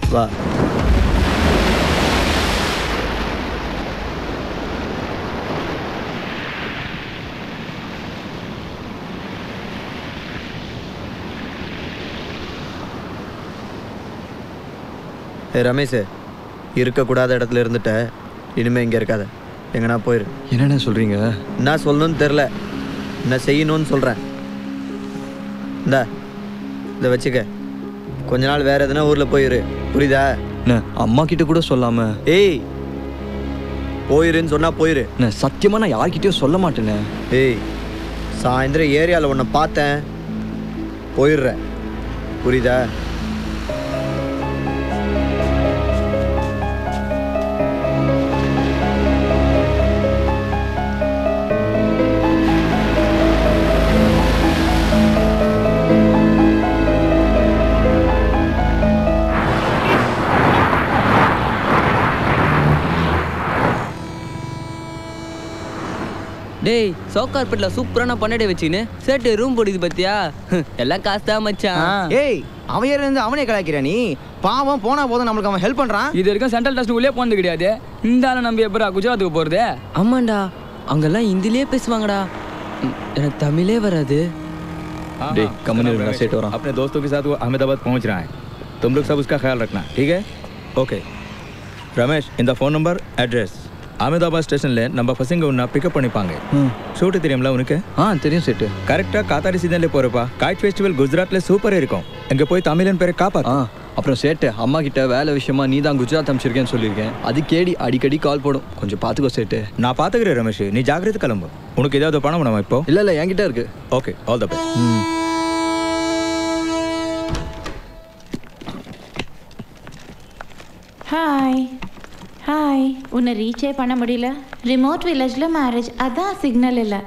வா ஏ ரமேஷ் இருக்கக்கூடாத இடத்துல இருந்துட்ட இனிமே இங்கே இருக்காத எங்கனா போயிரு என்னென்ன சொல்றீங்க என்ன சொல்லணும்னு தெரில என்ன செய்யணும்னு சொல்கிறேன் இந்தா இதை வச்சுக்க கொஞ்ச நாள் வேற எதுனா ஊரில் போயிரு புரியுதா என்ன அம்மா கிட்ட கூட சொல்லாம ஏய் போயிருன்னு சொன்னா போயிரு என்ன சத்தியமா நான் யார்கிட்டயும் சொல்ல மாட்டேனே ஏய் சாயந்தரம் ஏரியாவில் உன்னை பார்த்தேன் போயிடுறேன் புரியுதா டேய் சோக்கார்பேட்டில் சூப்பரான பண்ணடை வச்சுக்கின்னு சேட்டு ரூம் போடுது பத்தியா எல்லாம் காசு தான் மச்சான் ஏய் அவன் ஏறி இருந்து அவனே கலாய்க்கிற நீ பாவம் போனா போதும் நம்மளுக்கு அவன் ஹெல்ப் பண்றான் இது வரைக்கும் சென்ட்ரல் டெஸ்ட்டுக்குள்ளே போனது கிடையாது இந்த ஆளை நம்பி எப்பரா குஜராத்துக்கு போறது ஆமாண்டா அங்கெல்லாம் ஹிந்திலே பேசுவாங்கடா ம், எனக்கு தமிழே வராது डे कमन रहना सेट हो रहा अपने दोस्तों के साथ वो अहमदाबाद पहुंच रहा है तुम लोग सब उसका ख्याल रखना ठीक है ஓகே ரமேஷ் இந்த ஃபோன் நம்பர் அட்ரஸ் அகமதாபாத் ஸ்டேஷனில் நம்ம பசங்க உன்னை பிக்கப் பண்ணிப்பாங்க ஷூட்டு தெரியும்ல உனக்கு ஆ தெரியும் செட்டு கரெக்டாக காத்தாடி சீசனில் போகிறப்பா காய்ட் ஃபெஸ்டிவல் குஜராத்தில் சூப்பராக இருக்கும் இங்கே போய் தமிழன் பேரை காப்பா ஆ அப்புறம் சேட்டு அம்மா கிட்ட வேலை விஷயமா நீ தான் குஜராத் அனுப்பிச்சிருக்கேன்னு சொல்லியிருக்கேன் அது கேடி அடிக்கடி கால் போடும் கொஞ்சம் பார்த்துக்கோ சேட்டு நான் பார்த்துக்கிறேன் ரமேஷ் நீ ஜாக்கிரதை கிளம்பு உனக்கு ஏதாவது பணம் வேணுமா இப்போ இல்லை இல்லை என்கிட்ட இருக்கு ஓகே ஆல் த பெஸ்ட் ம் ஹாய் ஹாய் உன்னை ரீச்சே பண்ண முடியல ரிமோட் வில்லேஜில் மேரேஜ் அதான் சிக்னல் இல்லை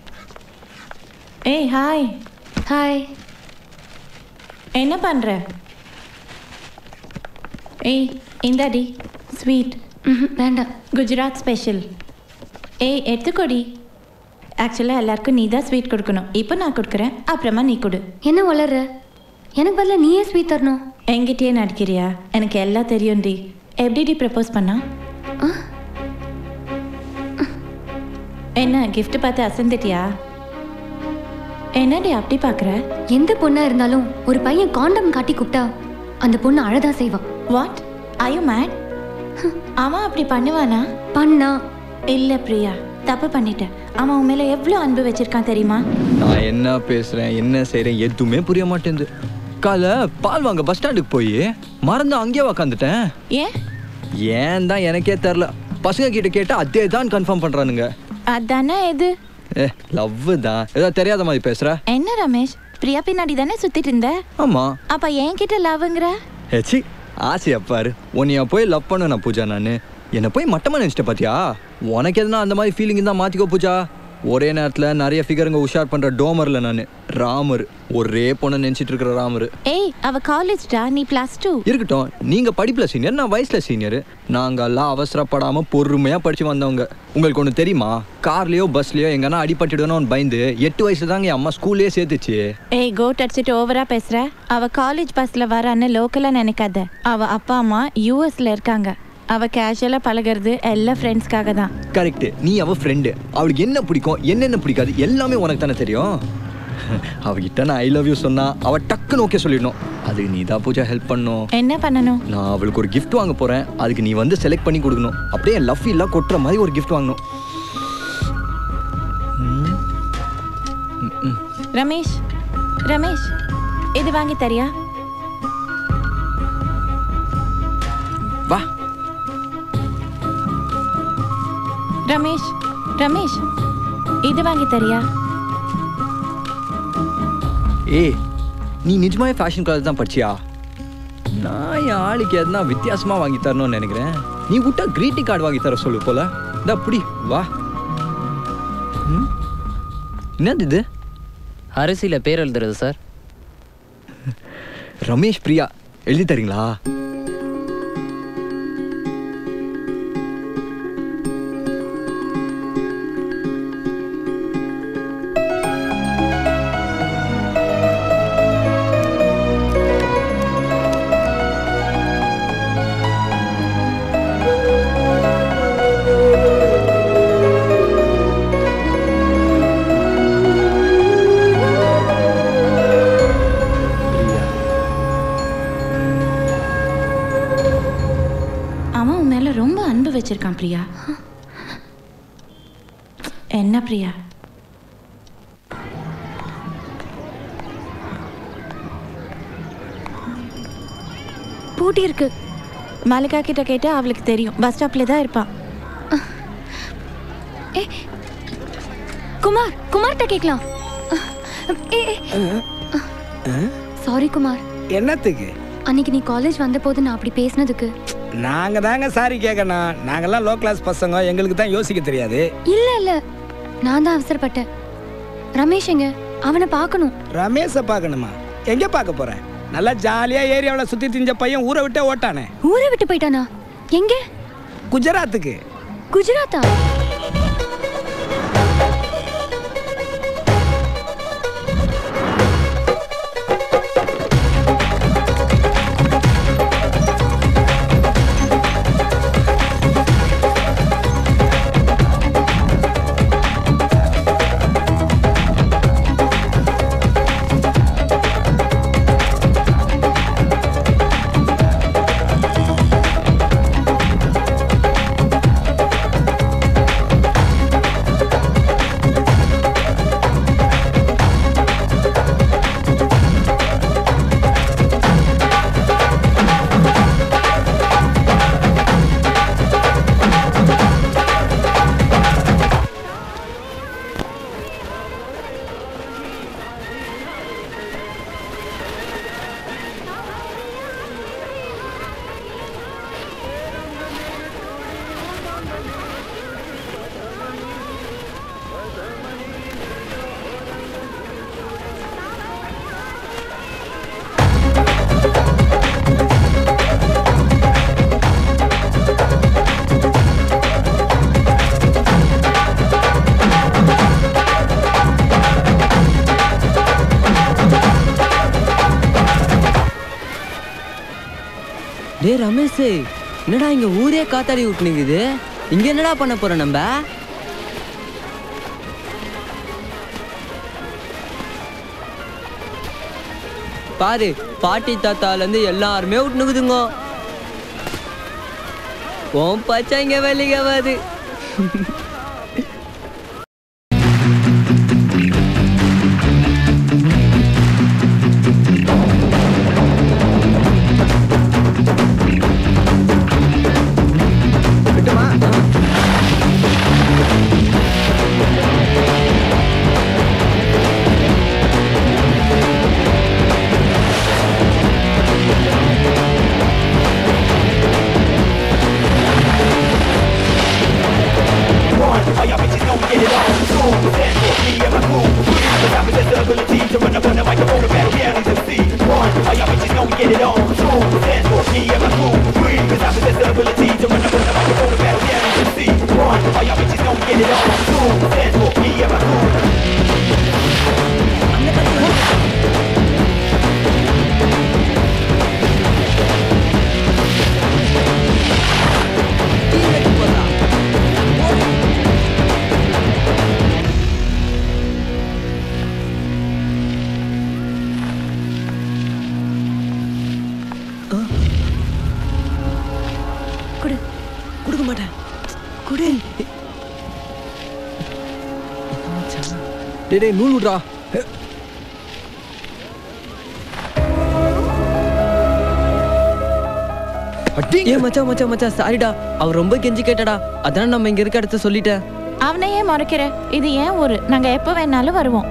ஏய் ஹாய் ஹாய் என்ன பண்ணுற ஏய் இந்தாடி ஸ்வீட் வேண்டாம் குஜராத் ஸ்பெஷல் ஏய் எடுத்துக்கோடி ஆக்சுவலாக எல்லாருக்கும் நீ தான் ஸ்வீட் கொடுக்கணும் இப்போ நான் கொடுக்குறேன் அப்புறமா நீ கொடு என்ன வளர்ற எனக்கு பதிலா நீயே ஸ்வீட் தரணும் என்கிட்டயே நடிக்கிறியா எனக்கு எல்லாம் தெரியும்டி எப்படிடி ப்ரப்போஸ் பண்ணா என்ன gift பார்த்து அசந்துட்டியா என்னடி அப்படி பார்க்குற எந்த பொண்ணா இருந்தாலும் ஒரு பையன் காண்டம் காட்டி கூப்பிட்டா அந்த பொண்ணு அழதான் செய்வான் வாட் ஐ யூ மேட் அவன் அப்படி பண்ணுவானா பண்ணா இல்லை பிரியா தப்பு பண்ணிட்டேன் அவன் உன் மேலே எவ்வளோ அன்பு வச்சிருக்கான் தெரியுமா நான் என்ன பேசுறேன் என்ன செய்றேன் எதுவுமே புரிய மாட்டேங்குது காலை பால் வாங்க பஸ் ஸ்டாண்டுக்கு போய் மறந்து அங்கேயே உக்காந்துட்டேன் ஏன் ஏன் தான் எனக்கே தெரில பசங்க கிட்ட கேட்டா அதே தான் கன்ஃபார்ம் பண்றானுங்க அதானே இது ஏ லவ் தான் ஏதோ தெரியாத மாதிரி பேசுற என்ன ரமேஷ் பிரியா பின்னாடி தானே சுத்திட்டு இருந்த ஆமா அப்ப என்கிட்ட லவ்ங்கிற ஏச்சி ஆசையா பாரு உன்னைய போய் லவ் பண்ண நான் பூஜா நான் என்னை போய் மட்டமா நினைச்சிட்ட பாத்தியா உனக்கு எதுனா அந்த மாதிரி ஃபீலிங் தான் மாத்திக்கோ பூஜா ஒரே நேரத்தில் நிறைய ஃபிகருங்க உஷார் பண்ற டோமர்ல நான் ராமர் ஒரே பொண்ணை நினைச்சிட்டு இருக்கிற ராமர் ஏய் அவ காலேஜ்டா நீ பிளஸ் டூ இருக்கட்டும் நீங்க படிப்புல சீனியர் நான் வயசுல சீனியர் நாங்க எல்லாம் அவசரப்படாம பொறுமையா படிச்சு வந்தவங்க உங்களுக்கு ஒண்ணு தெரியுமா கார்லயோ பஸ்லயோ எங்கன்னா அடிபட்டுடணும்னு பயந்து எட்டு வயசுல தாங்க என் அம்மா ஸ்கூல்லயே சேர்த்துச்சு ஏய் கோட் அடிச்சிட்டு ஓவரா பேசுற அவ காலேஜ் பஸ்ல வரான்னு லோக்கலா நினைக்காத அவ அப்பா அம்மா யூஎஸ்ல இருக்காங்க அவ கேஷுவலா பழகுறது எல்லா ஃப்ரெண்ட்ஸ்க்காக தான் கரெக்ட் நீ அவ ஃப்ரெண்டு அவளுக்கு என்ன பிடிக்கும் என்னென்ன பிடிக்காது எல்லாமே உனக்கு தானே தெரியும் அவகிட்ட நான் ஐ லவ் யூ சொன்னா அவ டக்குன்னு ஓகே சொல்லிடணும் அதுக்கு நீ தான் பூஜா ஹெல்ப் பண்ணும் என்ன பண்ணணும் நான் அவளுக்கு ஒரு gift வாங்க போறேன் அதுக்கு நீ வந்து செலக்ட் பண்ணி கொடுக்கணும் அப்படியே என் லவ் எல்லாம் கொட்டுற மாதிரி ஒரு gift வாங்கணும் ம். ம், ம். ரமேஷ் ரமேஷ் இது வாங்கி தரியா வா ரமேஷ் ரமேஷ் இது வாங்கி தரியா ஏய் நீ நிஜமாவே ஃபேஷன் காலேஜ் தான் படிச்சியா நான் என் ஆளுக்கு எதனா வித்தியாசமா வாங்கி தரணும்னு நினைக்கிறேன் நீ விட்டா கிரீட்டிங் கார்டு வாங்கி தர சொல்லு போல இந்த அப்படி வா ம்? என்னது இது அரிசியில் பேர் எழுதுறது சார் ரமேஷ் பிரியா எழுதி தரீங்களா ரொம்ப அன்பு வச்சிருக்கான் பிரியா என்ன பிரியா பூட்டி இருக்கு மல்லிகா கிட்ட கேட்டு அவளுக்கு தெரியும் பஸ் ஸ்டாப்ல தான் இருப்பான் ஏ குமார் குமார்கிட்ட கேட்கலாம் ஏ சாரி குமார் என்னத்துக்கு அன்னைக்கு நீ காலேஜ் வந்தபோது நான் அப்படி பேசினதுக்கு நாங்க தாங்க சாரி கேட்கணும் நாங்கெல்லாம் லோ கிளாஸ் பசங்க எங்களுக்கு தான் யோசிக்க தெரியாது இல்ல இல்ல நான் தான் அவசரப்பட்டேன் ரமேஷ் எங்க அவனை பார்க்கணும் ரமேஷை பார்க்கணுமா எங்க பார்க்க போறேன் நல்லா ஜாலியா ஏரியாவில் சுத்தி திஞ்ச பையன் ஊரை விட்டே ஓட்டானே ஊரை விட்டு போயிட்டானா எங்க குஜராத்துக்கு குஜராத்தா டேய் ரமேஷ் என்னடா இங்க ஊரே காத்தாடி விட்டுனுக்குது இங்க என்னடா பண்ண போறோம் நம்ம பாரு பாட்டி தாத்தால இருந்து எல்லாருமே விட்டுனுக்குதுங்க உன் பச்சைங்க வெளியாவது குடு கொடுக்க மாட்டேன் குடு டேய் டேய் நூல் விட்றா ஏ மச்சான் மச்சான் மச்சான் சாரிடா அவர் ரொம்ப கெஞ்சி கேட்டடா அதான் நம்ம இங்க இருக்க இடத்த சொல்லிட்டேன் அவனை ஏன் முறைக்கிற இது ஏன் ஊரு நாங்க எப்போ வேணாலும் வருவோம்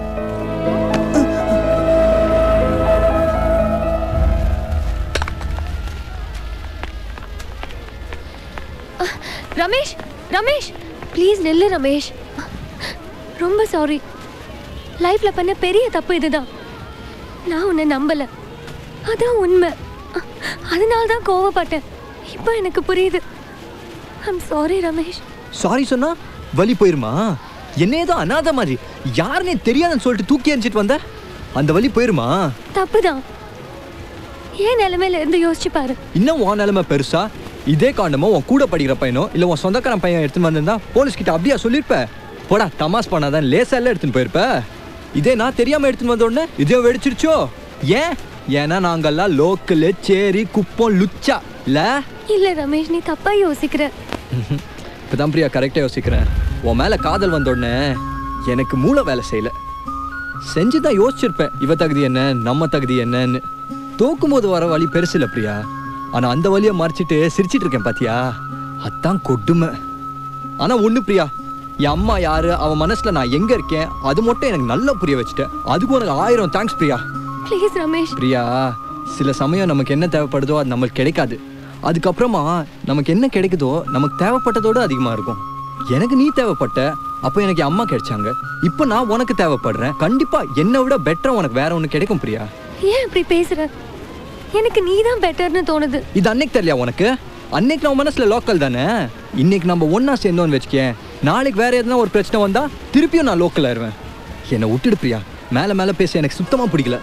ரமேஷ் ரமேஷ் ப்ளீஸ் நில்லு ரமேஷ் ரொம்ப சாரி லைஃப்ல பண்ண பெரிய தப்பு இதுதான் நான் உன்னை நம்பல அதான் உண்மை அதனால தான் கோவப்பட்டேன் இப்போ எனக்கு புரியுது ஐம் சாரி ரமேஷ் சாரி சொன்னா வலி போயிருமா என்ன ஏதோ அனாதை மாதிரி யாருன்னே தெரியாதுன்னு சொல்லிட்டு தூக்கி எறிஞ்சிட்டு வந்த அந்த வலி போயிருமா தப்பு தான் ஏன் நிலைமையில இருந்து யோசிச்சு பாரு இன்னும் உன் நிலைமை பெருசா இதே காண்டமோ உன் கூட படிக்கிற பையனோ இல்ல உன் சொந்தக்காரன் பையன் எடுத்துன்னு வந்திருந்தா போலீஸ் கிட்ட அப்படியா சொல்லியிருப்ப போடா தமாஸ் பண்ணாதான் லேசா எல்லாம் எடுத்துன்னு போயிருப்ப இதே நான் தெரியாம எடுத்துன்னு வந்த உடனே இதே வெடிச்சிருச்சோ ஏன் ஏன்னா நாங்கெல்லாம் லோக்கலு சேரி குப்பம் லுச்சா இல்ல இல்ல ரமேஷ் நீ தப்பா யோசிக்கிற இப்பதான் பிரியா கரெக்டாக யோசிக்கிறேன் உன் மேல காதல் வந்த உடனே எனக்கு மூளை வேலை செய்யல செஞ்சுதான் யோசிச்சிருப்பேன் இவ தகுதி என்ன நம்ம தகுதி என்னன்னு தோக்கும்போது வர வழி பெருசு இல்ல பிரியா ஆனா அந்த வழியை மறைச்சிட்டு சிரிச்சிட்டு இருக்கேன் பாத்தியா அதான் கொடுமை ஆனா ஒண்ணு பிரியா என் அம்மா யாரு அவன் மனசுல நான் எங்க இருக்கேன் அது மட்டும் எனக்கு நல்லா புரிய வச்சுட்டேன் அதுக்கு உனக்கு ஆயிரம் தேங்க்ஸ் பிரியா ப்ளீஸ் ரமேஷ் பிரியா சில சமயம் நமக்கு என்ன தேவைப்படுதோ அது நம்மளுக்கு கிடைக்காது அதுக்கப்புறமா நமக்கு என்ன கிடைக்குதோ நமக்கு தேவைப்பட்டதோட அதிகமா இருக்கும் எனக்கு நீ தேவைப்பட்ட அப்போ எனக்கு என் அம்மா கிடைச்சாங்க இப்போ நான் உனக்கு தேவைப்படுறேன் கண்டிப்பா என்னை விட பெட்டரா உனக்கு வேற ஒன்று கிடைக்கும் பிரியா ஏன் இப்படி பேசுற எனக்கு நீ தான் பெட்டர்னு தோணுது இது அன்னைக்கு தெரியலையா உனக்கு அன்னைக்கு நம்ம மனசுல லோக்கல் தானே இன்னைக்கு நம்ம ஒண்ணா சேர்ந்தோம்னு வச்சுக்கேன் நாளைக்கு வேற எதுனா ஒரு பிரச்சனை வந்தா திருப்பியும் நான் லோக்கல் ஆயிருவேன் என்னை விட்டுடு பிரியா மேல மேல பேச எனக்கு சுத்தமா பிடிக்கல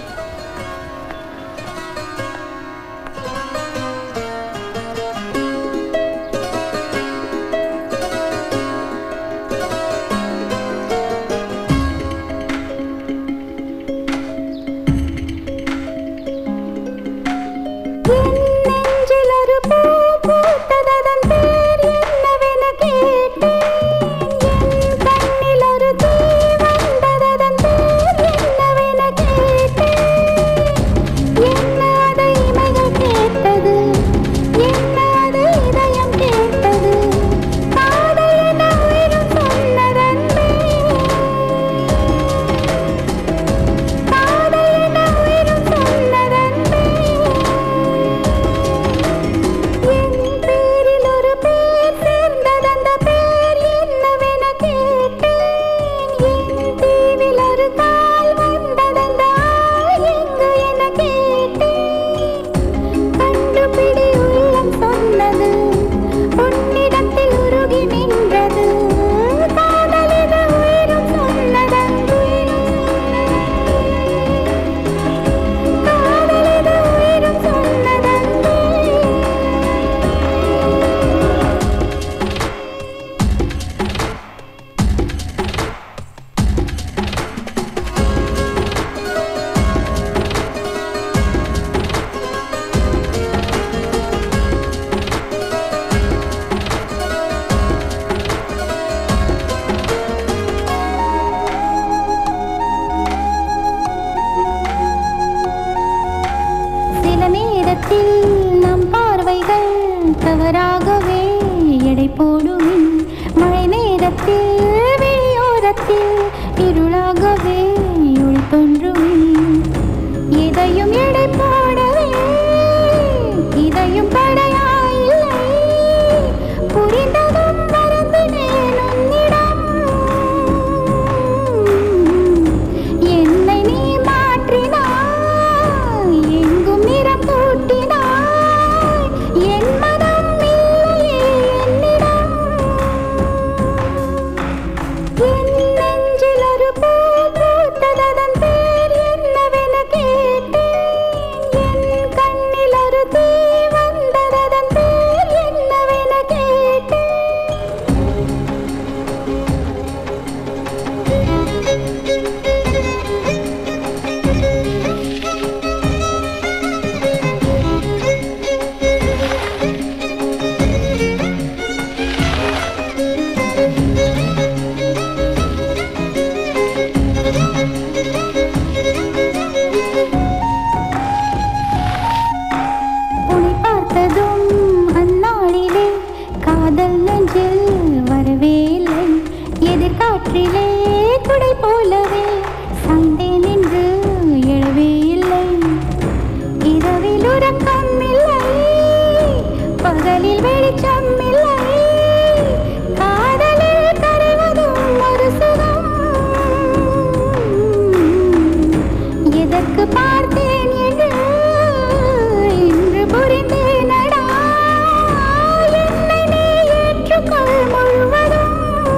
நெஞ்சில் ஒரு பூ பூத்ததன் பேர் என்னவென கேட்டேன் என் கண்ணில் ஒரு தீ வந்ததன் பேர் என்னவென கேட்டேன் என்ன அது இமைகள் கேட்டது என்ன அது இதயம் கேட்டது காதல் என உயிரும் சொன்னதன்பே காதல் என உயிரும் சொன்னதன்பே என் பேரில் ஒரு பேர் சேர்ந்ததந்த பேர் என்னவென கேட்டேன் என் தீவில் ஒரு கால் வந்ததந்த ஆள் எங்கு என கேட்டேன் கண்டுபிடி உள்ளம் சொன்னது உன்னிடத்தில் உருகி நின்றது காதல் என உயிரும் சொன்னதன்று காதல் என உயிரும் சொன்னதன்று சில நேரத்தில் நம் பார்வைகள் தவறாகவே எடை போடுமே மழை நேரத்தில் வெளியோரத்தில் இருளாகவே ஒளி தோன்றுமே எதையும் எடை போடவே இதையும் தடையாயில்லை புரிந்ததும் மறந்தினேன் உன்னிடம் என்னை நீ மாற்றினாய் எங்கும் நிறம் கூட்டினாய் என் மனம் இல்லையே என்னிடம் என் நெஞ்சில் ஒரு பூ பூத்ததன் பேர் என்னவென கேட்டேன் என் கண்ணில் ஒரு தீ வந்ததன் பேர் என்னவென கேட்டேன் உன்னை பார்த்ததும் அந்நாளிலே காதல் நெஞ்சில் வரவே இல்லை எதிர்காற்றிலே குடை போலவே சண்டே நின்று எழவே இல்லை இரவில் உறக்கம் இல்லை பகலில் வெளிச்சம் இல்லை காதலில் கரைவதும் ஒரு சுகம் எதற்கு பார்த்தேன் என்று இன்று புரிந்தேனடா என்னை நீ ஏற்றுக்கொள் முழுவதும்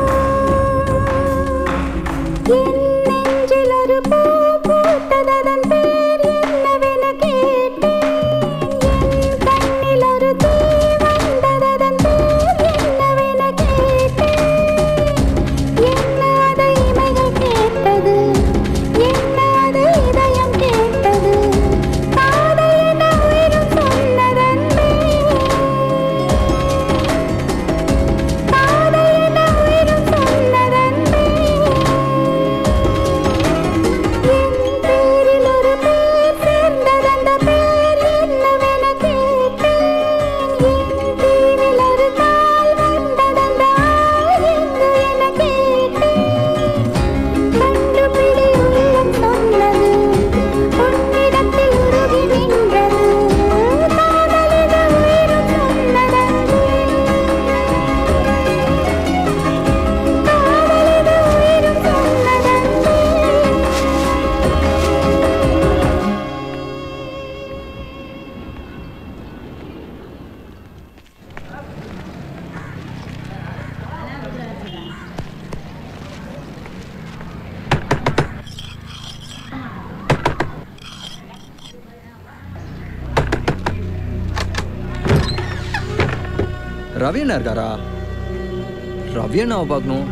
என் நெஞ்சில் ஒரு பூ பூத்ததன் பேர் என்னவென கேட்டேன் ரவி அண்ணா இருக்காரா ரவி அண்ணாவை பார்க்கணும்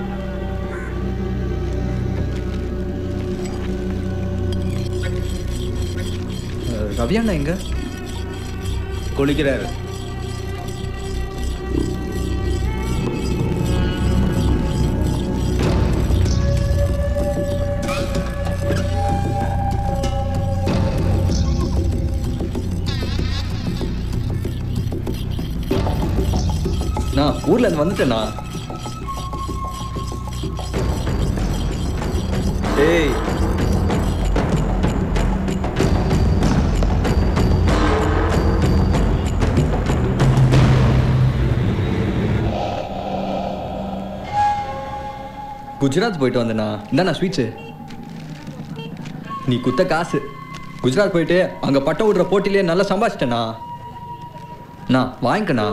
அஹ், ரவி அண்ணா எங்க குளிக்கிறாரு நான் ஊர்ல இருந்து வந்துட்டேண்ணா ஏய் குஜராத் போயிட்டு வந்தேண்ணா இந்தாண்ணா ஸ்வீட்ஸு நீ குத்த காசு குஜராத் போயிட்டு அங்க பட்டம் விடுற போட்டியிலே நல்லா சம்பாதிச்சிட்டேண்ணா அண்ணா வாங்கிக்கண்ணா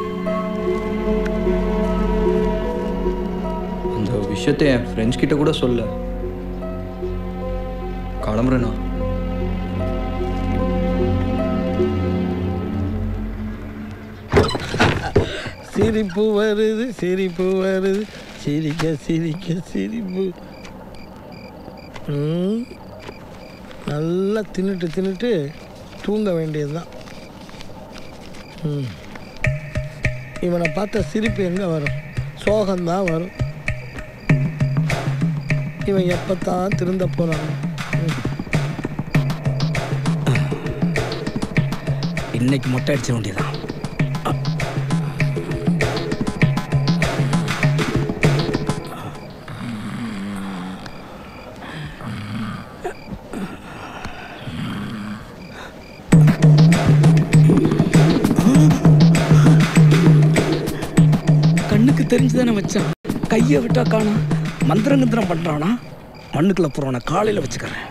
அந்த விஷயத்தை என் ஃப்ரெண்ட்ஸ் கிட்ட கூட சொல்ல கிளம்புறேண்ணா சிரிப்பு வருது சிரிப்பு வருது சிரிக்க சிரிக்க சிரிப்பு ம், நல்லா தின்னுட்டு தின்னுட்டு தூங்க வேண்டியதுதான் ம். இவனை பார்த்தா சிரிப்பு எங்கே வரும் சோகம்தான் வரும் இவன் எப்பத்தான் திருந்த போகிறான் இன்னைக்கு மொட்டை அடிச்ச வேண்டியதான் கண்ணுக்கு தெரிஞ்சுதானே வச்சான் கையை விட்டா காணும் மந்திரம் கிந்திரம் பண்றானா மண்ணுக்குள்ள போறவனை காலையில வச்சுக்கிறேன்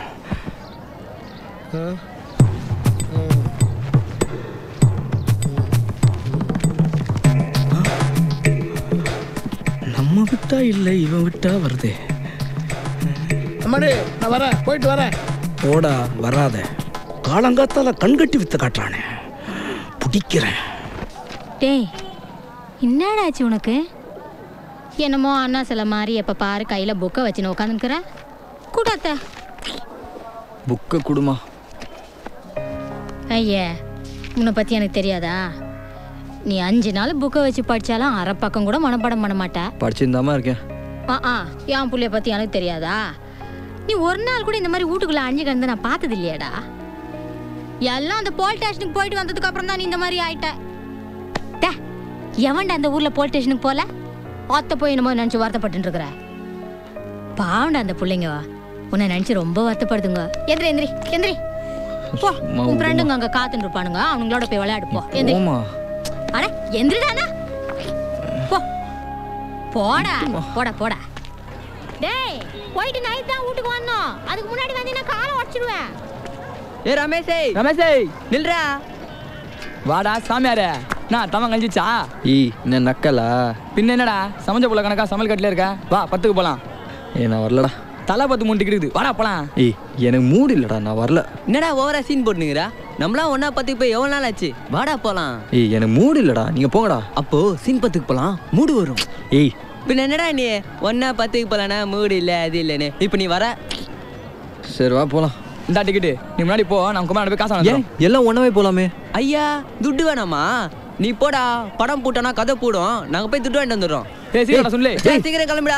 நம்ம விட்டா இல்லை இவன் விட்டா வருதே அம்மாடி நான் வரேன் போயிட்டு வரேன் போடா வராத காலங்காத்தால கண்கட்டி வித்த காட்டுறானே பிடிக்கிறேன் டேய் என்னடாச்சு உனக்கு என்னமோ அண்ணா சில மாதிரி எப்போ பாரு கையில் புக்கை வச்சுன்னு உட்காந்துக்கிற கூட்டாத்த புக்கை கொடுமா ஐயே உன்னை பற்றி எனக்கு தெரியாதா நீ அஞ்சு நாள் புக்கை வச்சு படித்தாலும் அரை பக்கம் கூட மனப்பாடம் பண்ண மாட்ட படிச்சிருந்தாம இருக்கேன் ஆ ஆ என் புள்ளைய பற்றி எனக்கு தெரியாதா நீ ஒரு நாள் கூட இந்த மாதிரி வீட்டுக்குள்ளே அஞ்சு கிடந்து நான் பார்த்தது இல்லையாடா எல்லாம் அந்த போலீஸ் ஸ்டேஷனுக்கு போயிட்டு வந்ததுக்கு அப்புறம் தான் நீ இந்த மாதிரி ஆயிட்ட டே எவன்டா அந்த ஊரில் போலீஸ் ஸ்டேஷனுக்கு போல ஆத்த போய் என்னமோ நினச்சி வருத்தப்பட்டு இருக்கிற பாவண்டா அந்த பிள்ளைங்க உன்னை நினச்சி ரொம்ப வருத்தப்படுதுங்க எந்திரி எந்திரி எந்திரி போ சும்மா உன் ஃப்ரெண்டுங்க அங்கே காத்துட்டு இருப்பானுங்க அவனுங்களோட போய் விளையாடு போ எந்திரி போமா அட எந்திரிடானா போ போடா போடா போடா டேய் போயிட்டு நைட் தான் வீட்டுக்கு வந்தோம் அதுக்கு முன்னாடி வந்தீங்கன்னா காலை உடச்சிடுவேன் ஏ ரமேஷே ரமேஷே நில்றா வாடா சாமியாரே நான் தவன் கழிச்சிச்சா ஈ என்ன நக்கலா பின்ன என்னடா சமைஞ்ச புள்ள கணக்கா சமையல் கட்டில இருக்க வா பத்துக்கு போலாம் ஏ நான் வரலடா தலை பத்து மூணு டிக்கெட் இருக்குது வாடா போலாம் ஏய் எனக்கு மூடு இல்லடா நான் வரல என்னடா ஓவரா சீன் போட்டுனுங்கிறா நம்மளாம் ஒன்னா பத்துக்கு போய் எவ்வளவு நாள் ஆச்சு வாடா போலாம் ஏய் எனக்கு மூடு இல்லடா நீங்க போங்கடா அப்போ சீன் பத்துக்கு போலாம் மூடு வரும் ஏய் பின்ன என்னடா நீ ஒன்னா பத்துக்கு போலானா மூடு இல்ல அது இல்லைன்னு இப்போ நீ வர சரி வா போலாம் இந்த டிக்கெட்டு நீ முன்னாடி போ நான் குமார் போய் காசு ஏன் வாங்கிக்கிறோம் எல்லாம் ஒண்ணாவே போலாமே ஐயா துட்டு வேணாமா நீ போடா படம் போட்டோன்னா கதை போடும் நாங்க போய் துட்டு வாங்கிட்டு வந்துடுறோம் ஏய் சீக்கிரம் சொல்லு சரி, சீக்கிரம் கிளம்புடா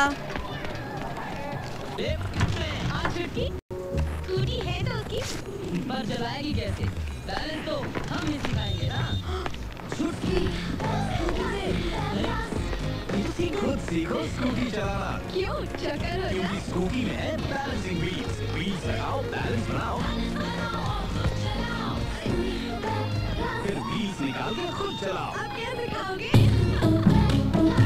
खुद सीखो स्कूटी चलाना क्यों चक्कर हो क्योंकि स्कूटी में है बैलेंसिंग व्हील्स व्हील्स लगाओ बैलेंस बनाओ फिर व्हील्स निकाल कर खुद चलाओ अब क्या सिखाओगे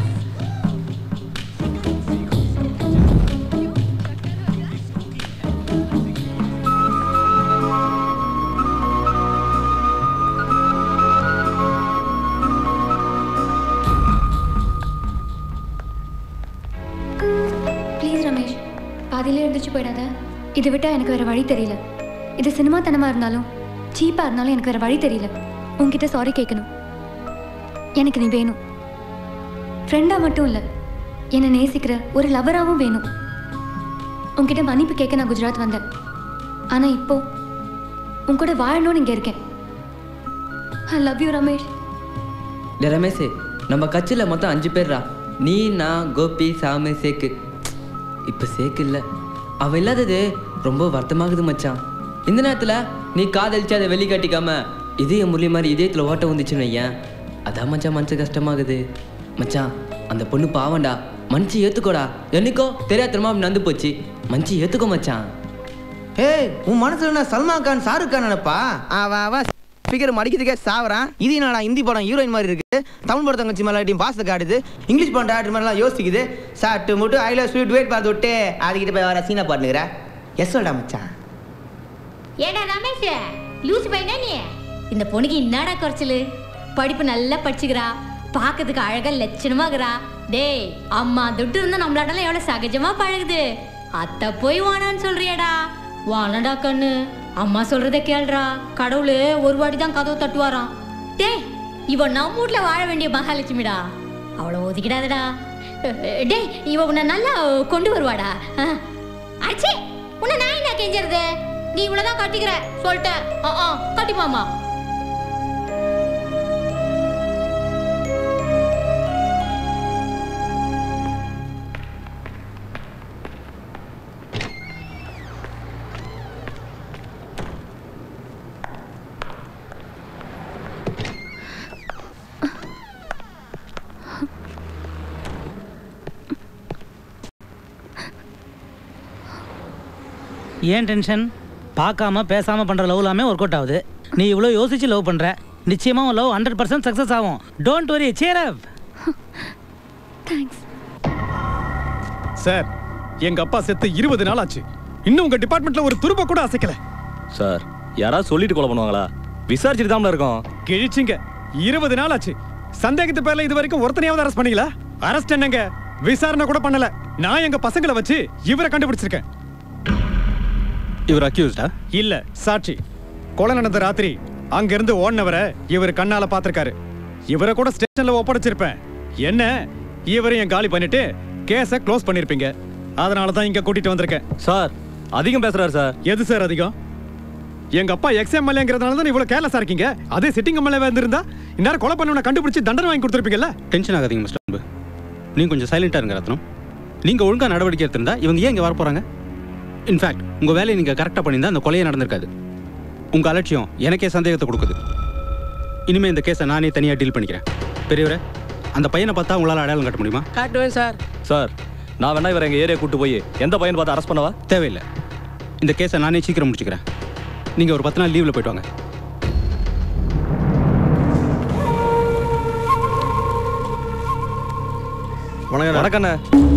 ப்ளீஸ் ரமேஷ் பாதியிலே இருந்துச்சு போயிடாத இதை விட்டால் எனக்கு வேறு வழி தெரியல இது சினிமா தனமாக இருந்தாலும் சீப்பாக இருந்தாலும் எனக்கு வேறு வழி தெரியல உன்கிட்ட சாரி கேட்கணும் எனக்கு நீ வேணும் ஃப்ரெண்டாக மட்டும் இல்லை என்னை நேசிக்கிற ஒரு லவராகவும் வேணும் உன்கிட்ட மன்னிப்பு கேட்க நான் குஜராத் வந்தேன் ஆனால் இப்போ உன் கூட வாழணும்னு இங்கே இருக்கேன் ஐ லவ் யூ ரமேஷ் டே ரமேஷ் நம்ம கட்சியில் மொத்தம் அஞ்சு பேர்ரா நீ நான் கோபி சாமி சேக்கு இப்போ சேக்கு இல்லை அவ இல்லாதது ரொம்ப வருத்தமாகுது மச்சான் இந்த நேரத்தில் நீ காதலிச்சு அதை வெளி காட்டிக்காம இதய முரளி மாதிரி இதயத்தில் ஓட்ட வந்துச்சுன்னு வையேன் அதான் மச்சான் மனசு கஷ்டமாகுது மச்சான் அந்த பொண்ணு பாவண்டா மனுச்சு ஏத்துக்கோடா என்னைக்கோ தெரியாதனமா அப்படி நடந்து போச்சு மனுச்சு ஏத்துக்கோ மச்சான் ஏய் உன் மனசுல என்ன சல்மான் கான் ஷாருக் கான் நினைப்பா அவன் அவன் ஸ்பீக்கர் மடிக்கிறதுக்கே சாவறான் இது என்னடா ஹிந்தி படம் ஹீரோயின் மாதிரி இருக்கு தமிழ் படம் தங்கச்சி மேலாட்டியும் பாசத்தை காட்டுது இங்கிலீஷ் படம் டேரக்டர் மாதிரிலாம் யோசிக்குது சாட்டு முட்டு ஐ லவ் ஸ்வீட் வெயிட் பார்த்து விட்டு அதுக்கிட்ட போய் வர சீனா பாட்டுங்கிற எஸ் சொல்டா மச்சான் ஏடா ரமேஷ் லூசு பையனா நீ இந்த பொண்ணுக்கு என்னடா குறைச்சலு படிப்பு நல்லா படிச்சுக்கிறா பார்க்கறதுக்கு அழகா லட்சணமாகறா டேய் அம்மா துட்டு இருந்தா நம்மளாட்டலாம் எவ்வளவு சகஜமா பழகுது அத்தை போய் வானான்னு சொல்றியாடா வானடா கண்ணு அம்மா சொல்றத கேள்றா கடவுளு ஒரு வாட்டி தான் கதவு தட்டுவாராம் டேய் இவ நம்ம வீட்ல வாழ வேண்டிய மகாலட்சுமிடா அவளை ஒதுக்கிடாதடா டேய் இவ உன்னை நல்லா கொண்டு வருவாடா அஹ். அச்சே உன்னை நான் என்ன கெஞ்சறது நீ இவ்வளவுதான் கட்டிக்கிற சொல்லிட்டேன் ஆ ஆ கட்டிப்பாமா ஏன் டென்ஷன் பார்க்காம பேசாம பண்ற லவ் எல்லாமே ஒர்க் அவுட் ஆகுது நீ இவ்வளோ யோசிச்சு லவ் பண்ற நிச்சயமா உன் லவ் ஹண்ட்ரட் பர்சன்ட் சக்ஸஸ் ஆகும் don't worry cheer up sir எங்க அப்பா செத்து இருபது நாள் ஆச்சு இன்னும் உங்க டிபார்ட்மெண்ட்ல ஒரு துரும்ப கூட அசைக்கல சார் யாராவது சொல்லிட்டு கொலை பண்ணுவாங்களா விசாரிச்சுட்டு தான் இருக்கோம் கிழிச்சிங்க இருபது நாள் ஆச்சு சந்தேகத்து பேர்ல இது வரைக்கும் ஒருத்தனையாவது அரெஸ்ட் பண்ணீங்களா அரெஸ்ட் என்னங்க விசாரணை கூட பண்ணல நான் எங்க பசங்களை வச்சு இவரை கண்டுபிடிச்சிருக்கேன் இவர் அக்யூஸ்டா இல்ல சாட்சி கொலை நடந்த ராத்திரி அங்க இருந்து ஓடினவரை இவர் கண்ணால பாத்திருக்காரு இவரை கூட ஸ்டேஷன்ல ஒப்படைச்சிருப்பேன் என்ன இவரையும் காலி பண்ணிட்டு கேஸ க்ளோஸ் பண்ணிருப்பீங்க அதனால தான் இங்க கூட்டிட்டு வந்திருக்கேன் சார் அதிகம் பேசுறாரு சார் எது சார் அதிகம் எங்க அப்பா எக்ஸ் எம்எல்ஏங்கிறதுனால தான் இவ்வளவு கேர்லெஸ்ஸா இருக்கீங்க அதே சிட்டிங் எம்எல்ஏ இருந்திருந்தா இந்நேரம் கொலை பண்ணவனை கண்டுபிடிச்சு தண்டனை வாங்கி கொடுத்துருப்பீங்கல்ல டென்ஷன் ஆகாதீங்க மிஸ்டர் அன்பு நீங்க கொஞ்சம் சைலண்டா இருங்க ரத்னம் நீங்க ஒழுங்கா நடவடிக்கை எடுத்திருந்தா இவங்க ஏன் இங்க வர போறாங்க இன்ஃபேக்ட் உங்க வேலையை நீங்க கரெக்டா பண்ணியிருந்தா அந்த கொலையே நடந்திருக்காது உங்க அலட்சியம் எனக்கே சந்தேகத்தை கொடுக்குது இனிமே இந்த கேஸை நானே தனியா டீல் பண்ணிக்கிறேன் பெரியவரே அந்த பையனை பார்த்தா உங்களால அடையாளம் காட்ட முடியுமா காட்டுவேன் சார் சார் நான் வேணா இவரை எங்க ஏரியா கூட்டு போய் எந்த பையன் பார்த்து அரெஸ்ட் பண்ணவா தேவையில்லை இந்த கேஸை நானே சீக்கிரம் முடிச்சுக்கிறேன் நீங்க ஒரு பத்து நாள் லீவ்ல போயிட்டு வாங்க வணக்கம் வணக்கண்ணே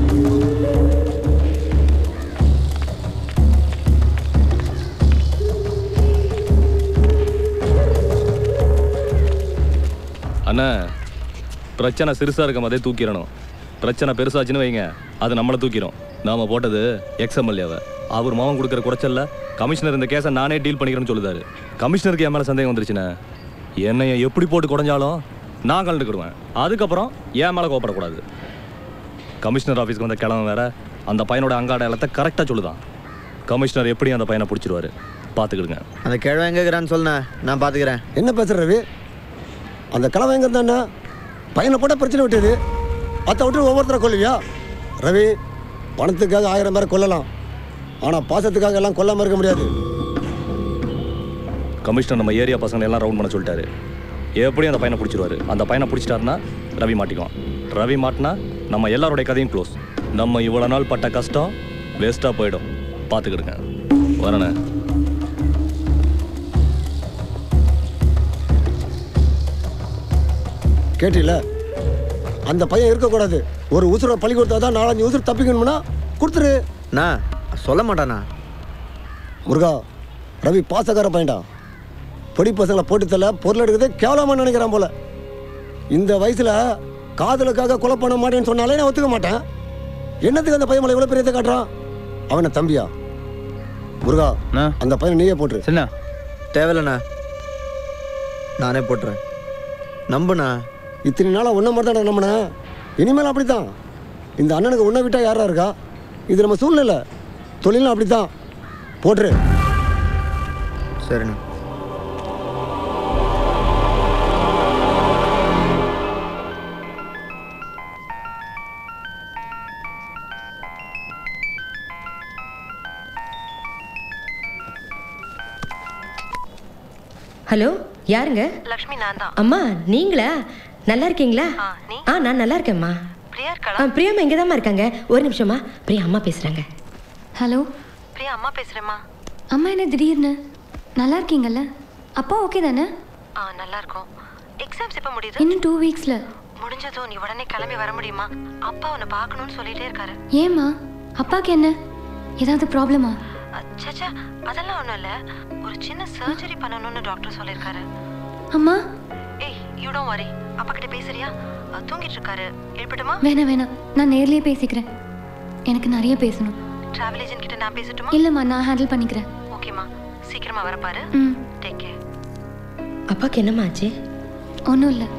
அண்ணா பிரச்சனை சிறுசா இருக்கும் அதே தூக்கிடணும் பிரச்சனை பெருசாச்சுன்னு வைங்க அது நம்மளை தூக்கிடும் நாம போட்டது எக்ஸ்எம்எல்ஏவை அவர் மாவன் கொடுக்குற குறைச்சல்ல கமிஷனர் இந்த கேஸை நானே டீல் பண்ணிக்கிறேன்னு சொல்லுதாரு கமிஷனருக்கு என் மேலே சந்தேகம் வந்துருச்சுண்ணே என்னைய எப்படி போட்டு குறைஞ்சாலும் நான் கலந்துக்கிடுவேன் அதுக்கப்புறம் என் மேலே கோப்படக்கூடாது கமிஷனர் ஆஃபீஸ்க்கு வந்த கிழமை வேற அந்த பையனோட அங்காட இடத்த கரெக்டாக சொல்லுதான் கமிஷனர் எப்படி அந்த பையனை பிடிச்சிருவாரு பார்த்துக்கிடுங்க அந்த கிழவன் எங்க இருக்கிறான்னு சொல்லுண்ணே நான் பாத்துக்கிறேன் என்ன பேசுற ரவி அந்த கிழமை எங்க இருந்தா பையனை போட்ட பிரச்சனை விட்டது அத்தை விட்டு ஒவ்வொருத்தரை கொல்லுவியா ரவி பணத்துக்காக ஆயிரம் பேரை கொல்லலாம் ஆனால் பாசத்துக்காக எல்லாம் கொல்லாம இருக்க முடியாது கமிஷனர் நம்ம ஏரியா பசங்களை எல்லாம் ரவுண்ட் பண்ண சொல்லிட்டாரு எப்படியும் அந்த பையனை பிடிச்சிருவாரு அந்த பையனை பிடிச்சிட்டாருன்னா ரவி மாட்டிக்குவான் ரவி மாட்டினா நம்ம எல்லாருடைய கதையும் க்ளோஸ் நம்ம இவ்வளோ நாள் பட்ட கஷ்டம் வேஸ்ட்டாக போயிடும் பார்த்துக்கிடுங்க வரண்ணே கேட்டில அந்த பையன் இருக்கக்கூடாது ஒரு உசுரை பழி கொடுத்தா தான் நாலஞ்சு உசுறு தப்பிக்கணும்னா கொடுத்துரு நான் சொல்ல மாட்டானா முருகா ரவி பாசக்கார பையன்டா பொடி பசங்களை போட்டு தள்ள பொருள் எடுக்கிறதே கேவலமா நினைக்கிறான் போல இந்த வயசுல காதலுக்காக கொலை பண்ண மாட்டேன்னு சொன்னாலே நான் ஒத்துக்க மாட்டேன் என்னத்துக்கு அந்த பையன் மேல இவ்வளவு பெரியதை காட்டுறான் அவனை தம்பியா முருகா அந்த பையனை நீயே போட்டுரு சரிண்ணா தேவையில்லண்ணா நானே போட்டுறேன் நம்புண்ணா இத்தனை நாளா ஒன்றை மட்டும் தான் நம்பினேன் இனிமேல் அப்படித்தான் இந்த அண்ணனுக்கு உன்னை விட்டா யாரா இருக்கா இது நம்ம சூழ்நிலை தொழிலும் அப்படித்தான் போட்டுரு சரிண்ணா ஹலோ யாருங்க லக்ஷ்மி நான் தான் அம்மா நீங்களா நல்லா இருக்கீங்களா ஆ நான் நல்லா இருக்கேம்மா பிரியா இருக்கா ஆ பிரியாம்மா இங்கே இருக்காங்க ஒரு நிமிஷமா பிரியா அம்மா பேசுகிறாங்க ஹலோ பிரியா அம்மா பேசுறேம்மா அம்மா என்ன திடீர்னு நல்லா இருக்கீங்கல்ல அப்பா ஓகே தானே ஆ நல்லா இருக்கும் எக்ஸாம்ஸ் எப்போ முடியுது இன்னும் டூ வீக்ஸில் முடிஞ்சதும் நீ உடனே கிளம்பி வர முடியுமா அப்பா உன்னை பார்க்கணும்னு சொல்லிட்டே இருக்காரு ஏம்மா அப்பாக்கு என்ன ஏதாவது ப்ராப்ளமா சச்சா அதெல்லாம் ஒன்றும் இல்லை ஒரு சின்ன சர்ஜரி பண்ணணும்னு டாக்டர் சொல்லியிருக்காரு அம்மா ஏய் யூ டோன்ட் வரி அப்பா கிட்ட பேசுறியா அஹ், தூங்கிட்டு இருக்காரு எழுப்பட்டுமா வேணாம் வேணாம் நான் நேர்லயே பேசிக்கிறேன் எனக்கு நிறைய பேசணும் டிராவல் ஏஜென்ட் கிட்ட நான் பேசட்டுமா இல்லைம்மா நான் ஹேண்டில் பண்ணிக்கிறேன் ஓகேம்மா சீக்கிரமா வரப்பாரு ம் டேக் கேர் அப்பாக்கு என்னம்மா ஆச்சு ஒன்றும் இல்லை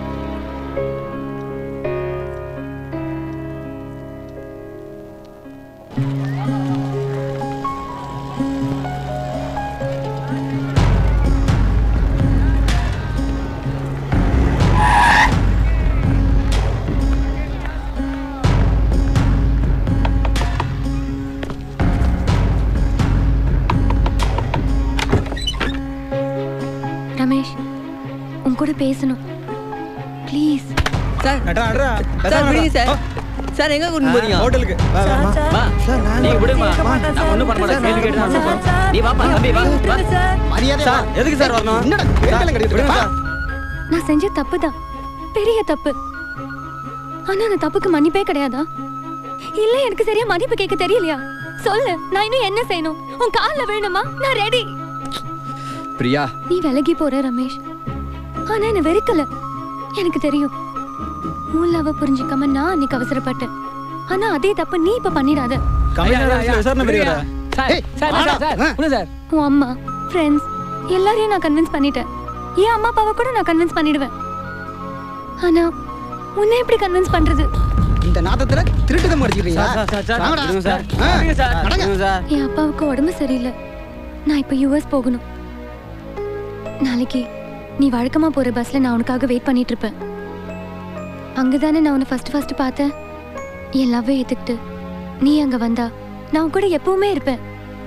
ரமேஷ் உன் கூட பேசணும் ப்ளீஸ் சார் சார் விடுங்க சார் சார் எங்க கூட்டிட்டு போறீங்க ஹோட்டலுக்கு வா, வா, வா. வா நீ விடுமா நான் ஒண்ணும் பண்ண மாட்டேன் கேள்வி கேட்டு தான் answer பண்ணு. நீ வாப்பா தம்பி வா வா. சார் எதுக்கு சார் வரணும் சார், விடுங்க சார். நான் செஞ்ச தப்பு தான் பெரிய தப்பு ஆனா அந்த தப்புக்கு மன்னிப்பே கிடையாதா இல்ல எனக்கு சரியா மதிப்பு கேட்க தெரியலையா சொல்லு நான் இன்னும் என்ன செய்யணும் உன் கால்ல விழணுமா நான் ரெடி பிரியா நீ விலகி போற ரமேஷ் ஆனா என்ன வெறுக்கல எனக்கு தெரியும் உன் லவ புரிஞ்சுக்காம நான் அன்னைக்கு அவசரப்பட்டேன் ஆனா அதே தப்பு நீ இப்ப பண்ணிடாத கமிஷனர் ஆஃபீஸ்ல விசாரணை பெரியவரா? ஏய், வாடா. ஆ. உன் அம்மா ஃப்ரெண்ட்ஸ் எல்லாரையும் நான் கன்வின்ஸ் பண்ணிட்டேன் என் அம்மா அப்பாவை கூட நான் கன்வின்ஸ் பண்ணிடுவேன் ஆனா உன்னை எப்படி கன்வின்ஸ் பண்றது இந்த நாதத்துல திருட்டுதம் அடிச்சிடுறீங்களா சார், சார், சார், வாங்கடா. விடுங்க சார். ஆ, விடுங்க சார். நடங்க. விடுங்க சார். என் அப்பாவுக்கு உடம்பு சரியில்லை நான் இப்போ யூஎஸ் போகணும் நாளைக்கு நீ வழக்கமா போற பஸ்ல நான் உனக்காக வெயிட் பண்ணிட்டு இருப்பேன் அங்கதானே நான் உன்னை ஃபர்ஸ்ட் ஃபர்ஸ்ட் பார்த்தேன் என் லவ்வை ஏத்துக்கிட்டு நீ அங்க வந்தா நான் உன் கூட எப்பவுமே இருப்பேன்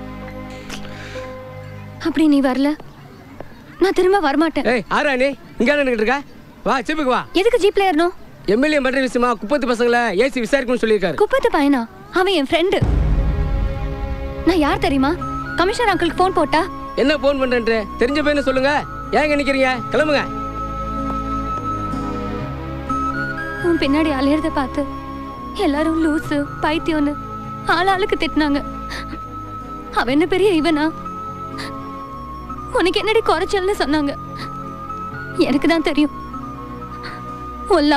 அப்படி நீ வரல நான் திரும்ப வரமாட்டேன் ஏய் ஆரா நீ இங்க நின்னுட்டு இருக்க வா சிப்புக்கு வா எதுக்கு ஜீப்ல ஏறணும் எம்எல்ஏ மன்ற விஷயமா குப்பத்து பசங்களை ஏசி விசாரிக்கணும்னு சொல்லியிருக்காரு குப்பத்து பையனா அவன் என் ஃப்ரெண்டு நான் யார் தெரியுமா கமிஷனர் அங்கிளுக்கு ஃபோன் போட்டா என்ன போன் பண்றேன்ட்டு தெரிஞ்ச பையனை சொல்லுங்க ஏங்க நிக்கிறீங்க கிளம்புங்க உன் பின்னாடி அலையறத பார்த்து எல்லாரும் லூசு பைத்தியம்னு ஆளாளுக்கு திட்டினாங்க அவன் என்ன பெரிய இவனா உனக்கு என்னடி குறைச்சல்னு சொன்னாங்க எனக்கு தான் தெரியும் ஒல்லா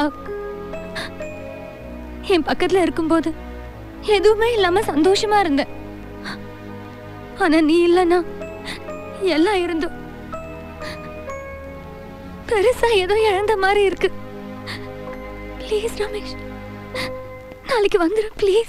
என் பக்கத்துல இருக்கும்போது எதுவுமே இல்லாம சந்தோஷமா இருந்தேன் ஆனா நீ இல்லைன்னா எல்லாம் இருந்தும் பெருசா ஏதோ இழந்த மாதிரி இருக்கு ப்ளீஸ் ரமேஷ் நாளைக்கு வந்துரு ப்ளீஸ்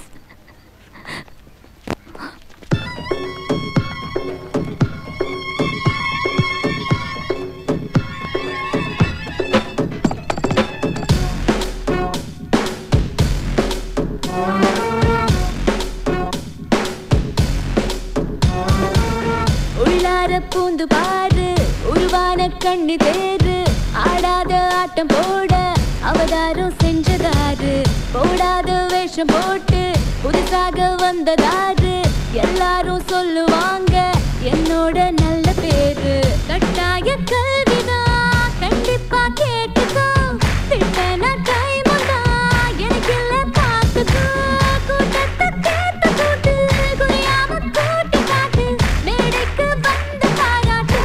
உள்ளார பூந்து பாரு உருவான கண்ணு தேரு ஆடாத ஆட்டம் போட அவதாரம் செஞ்சதாரு போடாத வேஷம் போட்டு புதுசாக வந்ததாரு எல்லாரும் சொல்லுவாங்க என்னோட நல்ல பேரு கட்டாய கல்விதான் கண்டிப்பா கேட்டுக்கோ திட்டன டைம் தான் எனக்கு இல்ல பார்த்துக்கோ கூட்டத்தை கேட்டு கூட்டு குறையாம கூட்டி காட்டு மேடைக்கு வந்து பாராட்டு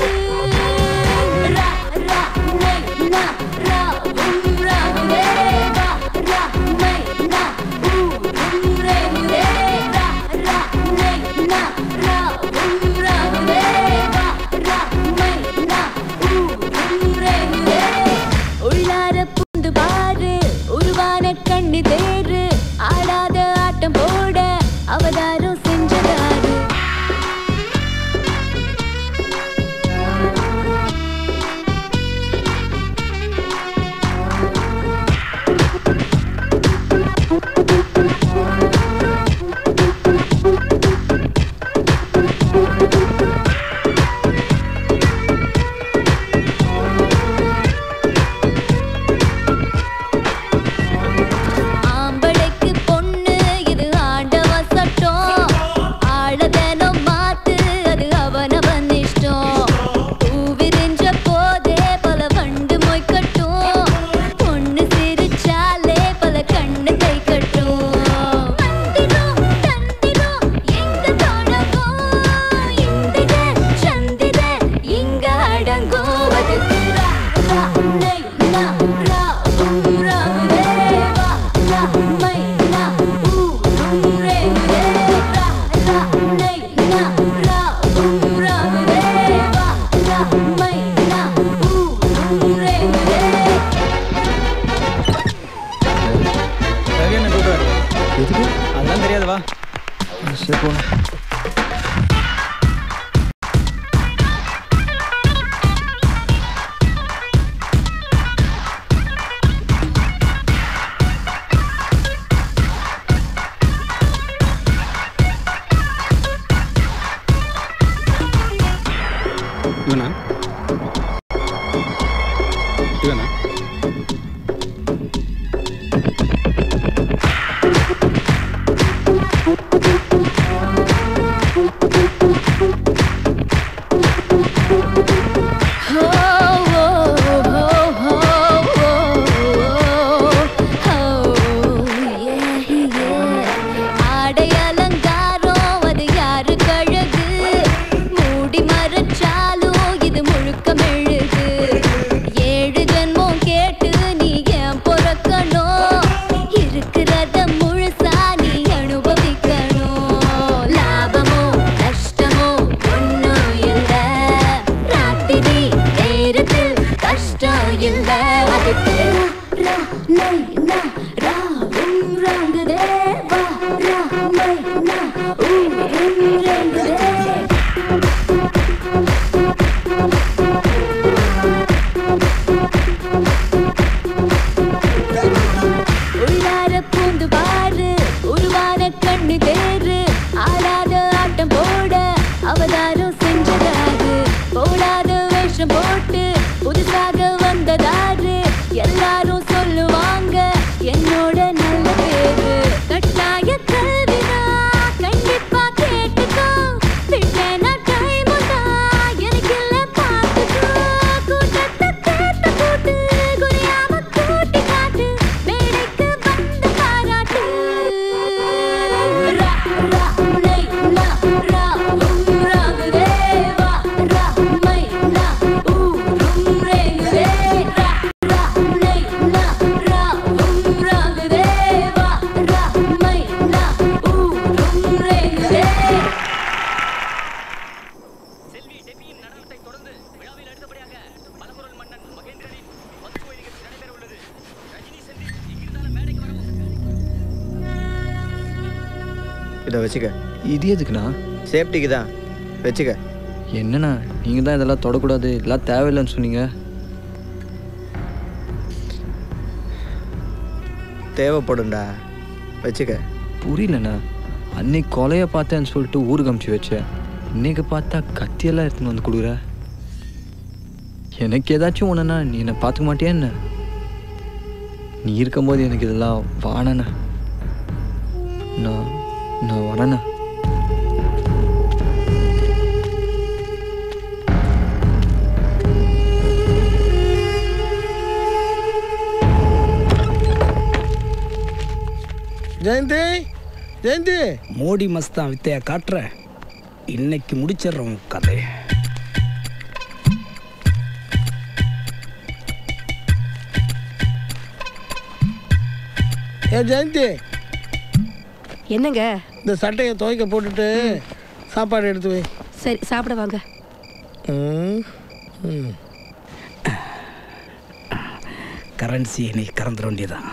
ரா ரா னை நா ரா உம் ரா ரே ரா ரா னை நா ஊ உம் ரே ரே ரா ரா னை நா ரா உம் ரா ரே சரி போகணும் இவனா இவனா அடையலங்காரம் அது யாரு கழகு மூடி மறைச்சாலும் இது முழுக்க மெழுகு ஏழு ஜென்மம் கேட்டு நீ ஏன் பொறக்கணும் இருக்கிறத முழுசா நீ அனுபவிக்கணும் லாபமோ நஷ்டமோ ஒன்றும் இல்ல ராத்திரி நேரத்தில் கஷ்டம் இல்ல அதுக்கு ரா, நை, நா, ராவும் ராங்குதே, வா, ரா, மை, நா, ஊ, ம், ரேங்குதே. உள்ளார பூந்து பாரு உருவான கண்ணு தேரு ஆடாத ஆட்டம் போட அவதாரம் செஞ்சதாரு போடாத வேஷம் போட்டு புதுசாக வந்ததாரு எல்லாரும் சொல்லுவாங்க என்னோட நல்ல பேரு கட்டாய கல்வினா கண்டிப்பா கேட்டுக்கோ விட்டேனா டைம் எனக்கு இல்ல பார்த்துக்கோ கூட்டத்தை கேட்ட கூட்டு குறையாம கூட்டி காட்டு மேடைக்கு வந்து பாராட்டு ரா, ரா, னை, நா, ரா, உம், ராகுதே, வா, ரா, மை, நா, ஊ, ரும், ரேகுதே, ரா, ரா, னை, நா, ரா, உம், ராகுதே, வா, ரா, மை, நா, ஊ, ரும், ரேகுதே. இதை வச்சுக்க இது எதுக்குண்ணா சேஃப்டிக்கு தான் வச்சுக்க என்னண்ணா நீங்கள் தான் இதெல்லாம் தொடக்கூடாது இதெல்லாம் தேவையில்லைன்னு சொன்னீங்க தேவைப்படும்டா வச்சுக்க புரியலண்ணா அன்னைக்கு கொலையை பார்த்தேன்னு சொல்லிட்டு ஊருக்கு அமுச்சு வச்சேன் இன்னைக்கு பார்த்தா கத்தியெல்லாம் எடுத்துன்னு வந்து கொடுக்குற எனக்கு ஏதாச்சும் ஒன்றுண்ணா நீ என்னை பார்த்துக்க மாட்டியா என்ன நீ இருக்கும்போது எனக்கு இதெல்லாம் வானண்ணா நான் நான் வரேண்ணா ஜெயந்தி ஜெயந்தி மோடி மஸ்தான் வித்தையா காட்டுற இன்னைக்கு முடிச்சிடுறோம் கதை ஏ ஜெயந்தி என்னங்க இந்த சட்டையை துவைக்க போட்டுட்டு சாப்பாடு எடுத்து வை சரி சாப்பிட வாங்க ம் ம் கரன்சி நீ கறந்துட வேண்டியதான்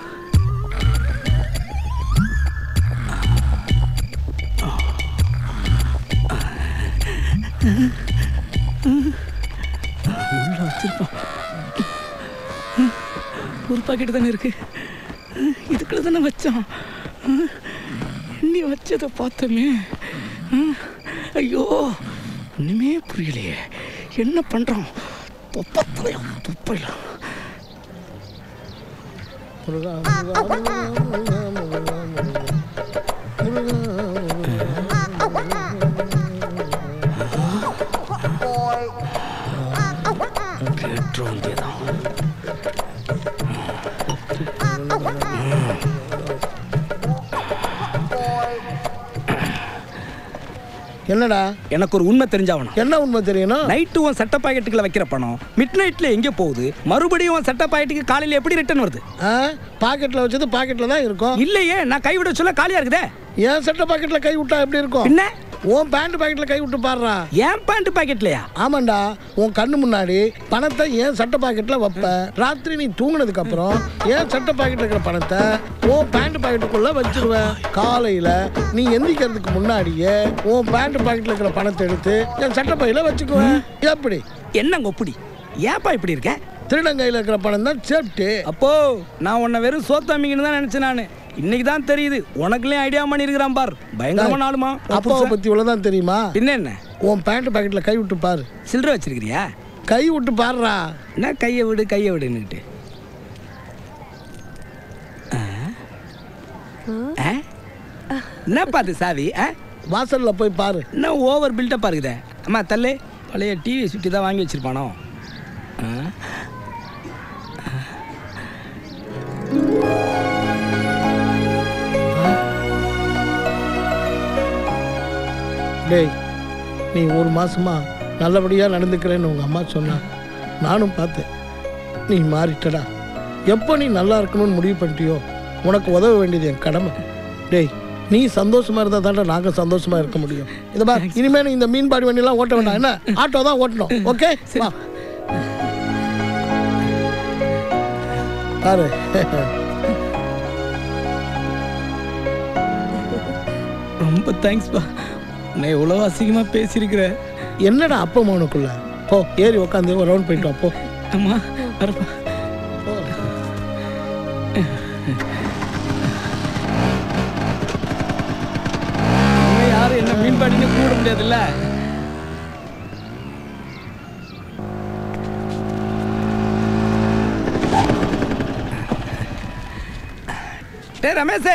உள்ள வச்சிருப்பான் ஒரு பாக்கெட் தானே இருக்கு இதுக்குள்ள தானே வச்சான் நீ வச்சதை பார்த்தோமே ஐயோ ஒண்ணுமே புரியலையே என்ன பண்றோம் தொப்பத்தலையும் துப்பையில முருகா முருகா முருகா முருகா முருகா கேட்டுற வேண்டியதான் என்னடா எனக்கு ஒரு உண்மை தெரிஞ்சாகணும் என்ன உண்மை தெரியணும் நைட்டு உன் சட்ட பாக்கெட்டுக்குள்ள வைக்கிற பணம் மிட் நைட்ல எங்கே போகுது மறுபடியும் உன் சட்ட பாக்கெட்டுக்கு காலையில எப்படி ரிட்டர்ன் வருது பாக்கெட்ல வச்சது பாக்கெட்ல தான் இருக்கும் இல்லையே நான் கைவிட சொல்ல காலியா இருக்குதே என் சட்ட பாக்கெட்ல கை விட்டா எப்படி இருக்கும் பின்ன உன் பேண்ட் பாக்கெட்ல கை விட்டு பாடுறா ஏன் பேண்ட் பாக்கெட்லயா ஆமாண்டா உன் கண்ணு முன்னாடி பணத்தை ஏன் சட்டை பாக்கெட்ல வைப்ப ராத்திரி நீ தூங்குனதுக்கு அப்புறம் ஏன் சட்டை பாக்கெட்ல இருக்கிற பணத்தை உன் பேண்ட் பாக்கெட்டுக்குள்ள வச்சிருவேன் காலையில நீ எந்திக்கிறதுக்கு முன்னாடியே உன் பேண்ட் பாக்கெட்ல இருக்கிற பணத்தை எடுத்து என் சட்டை பையில வச்சுக்குவேன் எப்படி என்ன கொப்புடி ஏப்பா இப்படி இருக்க திருடங்கையில் இருக்கிற பணம் தான் சேஃப்டி அப்போ நான் உன்னை வெறும் சோத்தாமிங்கன்னு தான் நினைச்சேன் நான் இன்னைக்கு தான் தெரியுது உனக்குலயும் ஐடியா பண்ணிருக்கிறான் பார் பயங்கரமான ஆளுமா அப்பாவை பத்தி இவ்வளவுதான் தெரியுமா பின்ன என்ன உன் பேண்ட் பாக்கெட்ல கை விட்டு பாரு சில்லறை வச்சிருக்கிறியா கை விட்டு பாருடா என்ன கையை விடு கையை விடுன்னுட்டு என்னப்பா அது சாவி வாசல்ல போய் பாரு என்ன ஓவர் பில்டப் இருக்குதே அம்மா தள்ளு பழைய டிவி சுற்றி தான் வாங்கி வச்சிருப்பானோ ஆ? டேய் நீ ஒரு மாசமா நல்லபடியா நடந்துக்கிறேன்னு உங்க அம்மா சொன்னா நானும் பார்த்தேன் நீ மாறிட்டடா எப்போ நீ நல்லா இருக்கணும்னு முடிவு பண்ணிட்டியோ உனக்கு உதவ வேண்டியது என் கடமை டேய் நீ சந்தோஷமா இருந்தா தாண்டா நாங்க சந்தோஷமா இருக்க முடியும் இதை பா இனிமே நீ இந்த மீன்பாடி வண்டியெல்லாம் ஓட்ட வேண்டாம் என்ன ஆட்டோ தான் ஓட்டணும் ஓகே வா பாரு ரொம்ப தேங்க்ஸ்ப்பா நான் எவ்வளோ அசிங்கமாக பேசியிருக்கிற என்னடா அப்பா மௌனுக்குள்ள போ ஏறி உட்காந்து ஒரு ரவுண்ட் போயிட்டு வா, போ அம்மா வரப்பா இனிமே யாரும் என்ன மீன்பாடின்னு கூட முடியாதுல்ல டேய் ரமேஷே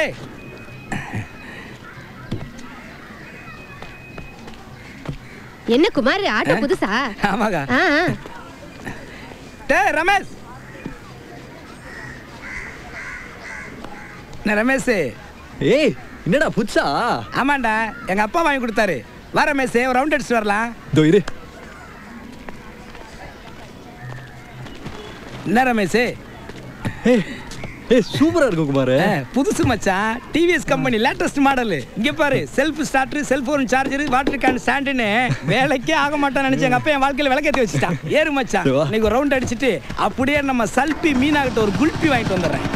என்ன குமார் ஆட்டோ புதுசா ஆமாக்கா ஆ ஆ. டேய் ரமேஷ் என்ன ரமேஷ் ஏய் என்னடா புதுசா ஆமாண்டா எங்க அப்பா வாங்கி கொடுத்தாரு வா ரமேஷ் ஒரு ரவுண்ட் அடிச்சுட்டு வரலாம் இதோ இரு என்ன ரமேஷ் ஏய் சூப்பரா இருக்கும் குமார் புதுசு மச்சான் டிவிஎஸ் கம்பெனி லேட்டஸ்ட் மாடல் இங்க பாரு self starter cellphone charger water can ஸ்டாண்டுன்னு வேலைக்கே ஆக மாட்டான்னு நினைச்சு எங்க அப்பா என் வாழ்க்கையில விளக்கேத்தி வச்சுட்டான் ஏறு மச்சான் வா. இன்னைக்கு ஒரு ரவுண்ட் அடிச்சிட்டு அப்படியே நம்ம சல்பி மீனாகிட்ட ஒரு குல்பி வாங்கிட்டு வந்துடுறேன்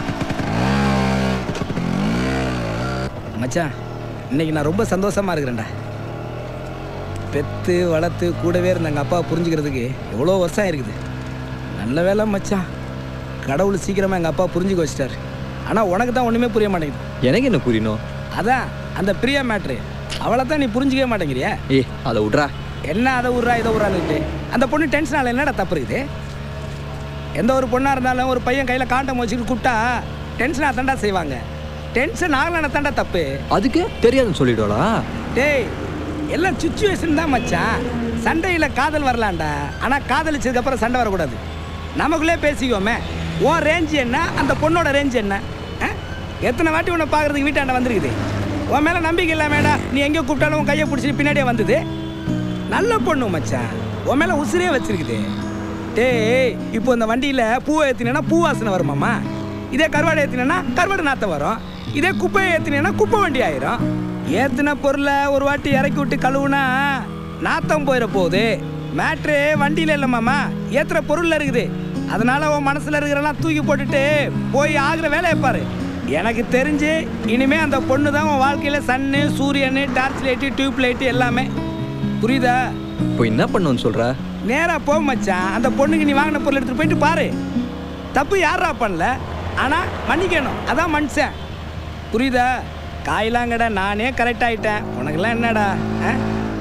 மச்சான் இன்னைக்கு நான் ரொம்ப சந்தோஷமா இருக்கிறேன்டா பெத்து வளர்த்து கூடவே இருந்த எங்கள் அப்பா புரிஞ்சுக்கிறதுக்கு எவ்வளோ வருஷம் இருக்குது நல்ல வேலை மச்சான் கடவுள் சீக்கிரமாக எங்கள் அப்பா புரிஞ்சுக்க வச்சிட்டாரு ஆனால் உனக்கு தான் ஒன்றுமே புரிய மாட்டேங்குது எனக்கு என்ன புரியணும் அதான் அந்த பிரியா மேட்ரு அவளை தான் நீ புரிஞ்சிக்கவே மாட்டேங்கிறியா ஏய் அதை விட்றா என்ன அதை விட்றா இதை விட்றான்னுட்டு அந்த பொண்ணு டென்ஷனால் என்னடா தப்பு இருக்குது எந்த ஒரு பொண்ணாக இருந்தாலும் ஒரு பையன் கையில் காண்டம் வச்சுட்டு கூப்பிட்டா டென்ஷனாக தாண்டா செய்வாங்க டென்ஷன் ஆகலன்னா தாண்டா தப்பு அதுக்கு தெரியாதுன்னு சொல்லிடுவாளா டேய் எல்லாம் சுச்சுவேஷன் தான் மச்சான் சண்டையில் காதல் வரலாம்டா ஆனால் காதலிச்சதுக்கப்புறம் சண்டை வரக்கூடாது நமக்குள்ளே பேசிக்குவோமே உன் ரேஞ்ச் என்ன அந்த பொண்ணோட ரேஞ்ச் என்ன ஆ? எத்தனை வாட்டி உன்னை பார்க்கறதுக்கு வீட்டாண்ட வந்திருக்குது உன் மேலே நம்பிக்கை இல்லாமேடா நீ எங்கே கூப்பிட்டாலும் உன் கையை பிடிச்சிட்டு பின்னாடியே வந்தது நல்ல பொண்ணு மச்சான் உன் மேலே உசிரே வச்சிருக்குது டேய் இப்போ இந்த வண்டியில் பூவை ஏற்றினா பூ வாசனை வருமாம்மா இதே கருவாடை ஏற்றினா கருவாடு நாற்றம் வரும் இதே குப்பையை ஏற்றினா குப்பை வண்டி ஆயிரும் ஏற்றின பொருளை ஒரு வாட்டி இறக்கி விட்டு கழுவுனா நாத்தம் போயிட போகுது மேட்ரு வண்டியில் இல்லைம்மாம்மா ஏற்றுற பொருளில் இருக்குது அதனால உன் மனசில் இருக்கிறெல்லாம் தூக்கி போட்டுட்டு போய் ஆகிற வேலையை பாரு எனக்கு தெரிஞ்சு இனிமே அந்த பொண்ணு தான் உன் வாழ்க்கையில் சன்னு சூரியனு டார்ச் லைட்டு டியூப் லைட்டு எல்லாமே புரியுதா இப்போ என்ன பண்ணணும்னு சொல்ற நேரா போ மச்சான் அந்த பொண்ணுக்கு நீ வாங்கின பொருள் எடுத்துட்டு போயிட்டு பாரு தப்பு யாரா பண்ணல ஆனா மன்னிக்கணும் அதான் மனுஷன் புரியுதா காயலாங்கடா நானே கரெக்ட் ஆயிட்டேன் உனக்கெல்லாம் என்னடா ஆ?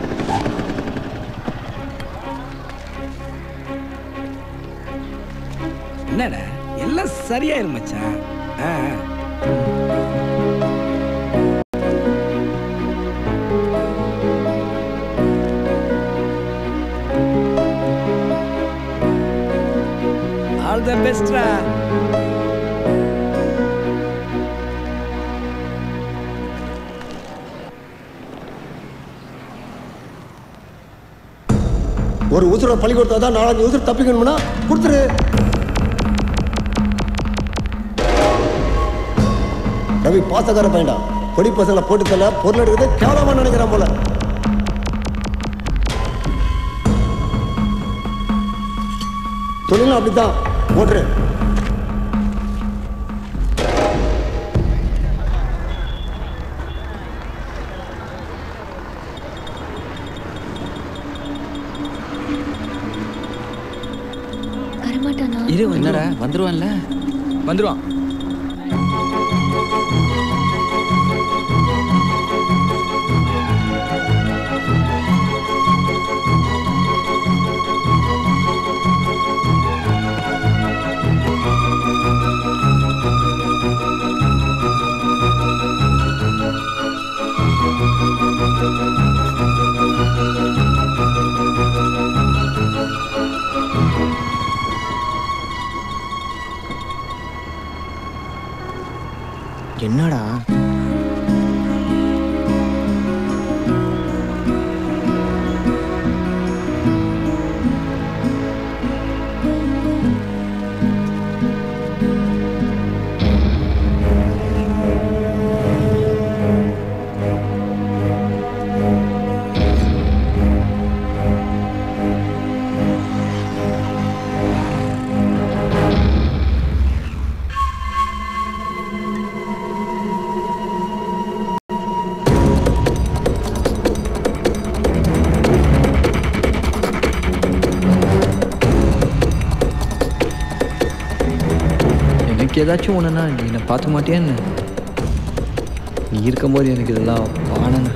என்னடா எல்லாம் சரியாயிரும் மச்சான் ஆ ஆ. ஆல் த பெஸ்ட்ரா ஒரு உசுரை பழி கொடுத்தா தான் நாலஞ்சு உசுறு தப்பிக்கணும்னா கொடுத்துரு ரவி பாசக்கார பையன்டா பொடி பசங்களை போட்டு தள்ள பொருள் எடுக்கிறது கேவலமா நினைக்கிறான் போல தொழிலும் அப்படித்தான் போட்டுரு வரமாட்டானா இரு என்னடா வந்துருவான்ல வந்துருவான் என்னடா எனக்கு ஏதாச்சும் ஒன்றுனா நீ என்னை பார்த்துக்க மாட்டியா என்ன நீ இருக்கும்போது எனக்கு இதெல்லாம் வானங்க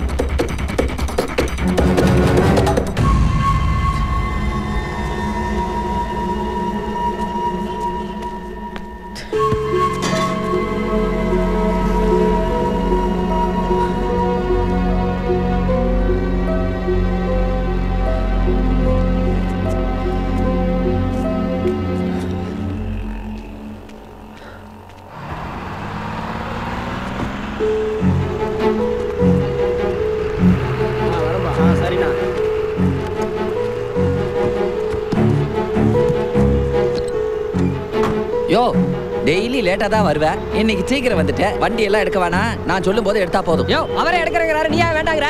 சரிண்ணா யோ டெய்லி லேட்டா தான் வருவேன் இன்னைக்கு சீக்கிரம் வந்துட்டேன் வண்டி எல்லாம் எடுக்க வேணாம் நான் சொல்லும் போது எடுத்தா போதும் யோ அவரே எடுக்கிறங்கிறாரு நீ ஏன் வேண்டாங்கிற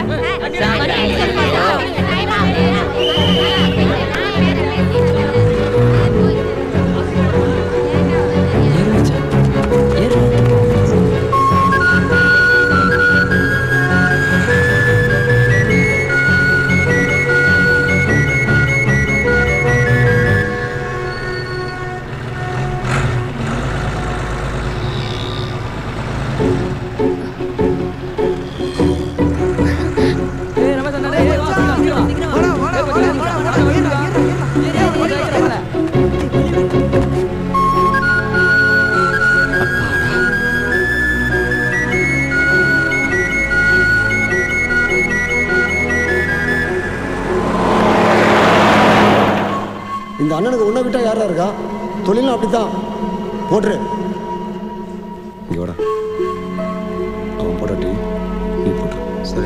இந்த அண்ணனுக்கு உன்னை விட்டா யாரா இருக்கா தொழிலும் அப்படித்தான் போட்டுரு இங்கே வாடா அவன் போடாட்டி நீ போட்டு சரி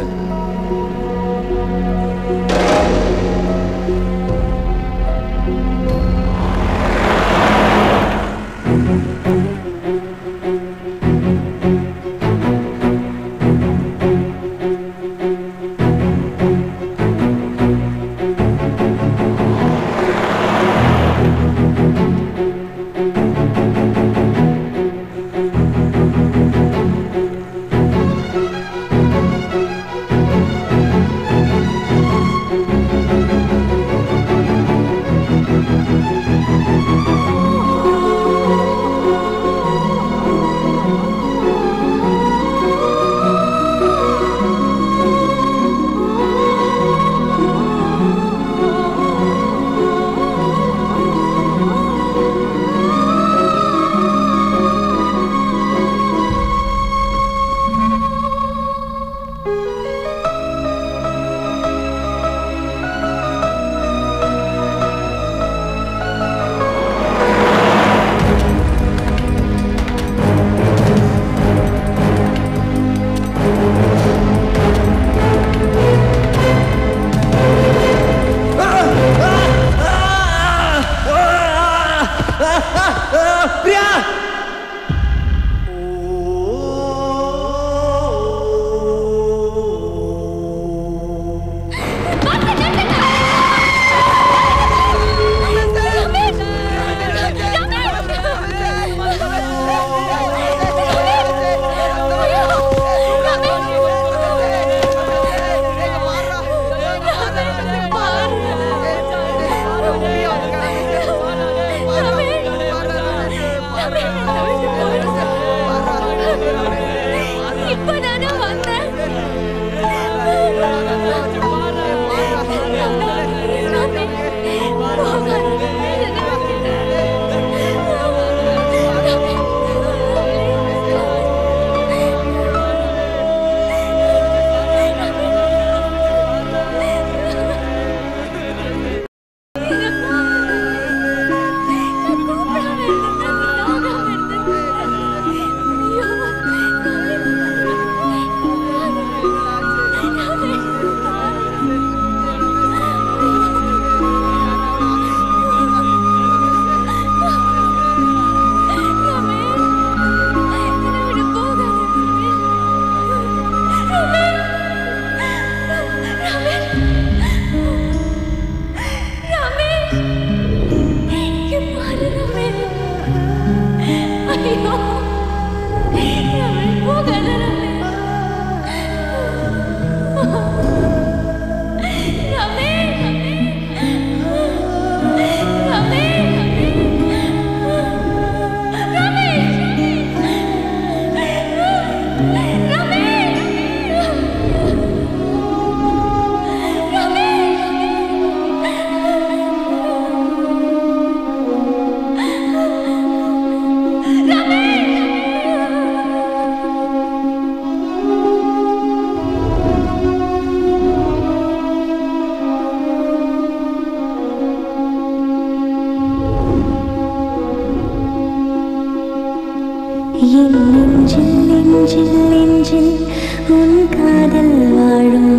என் நெஞ்சில் நெஞ்சில் நெஞ்சில் உன் காதல் வாழும்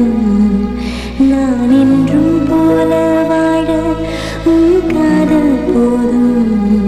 நான் என்றும் போல வாழ உன் காதல் போதும்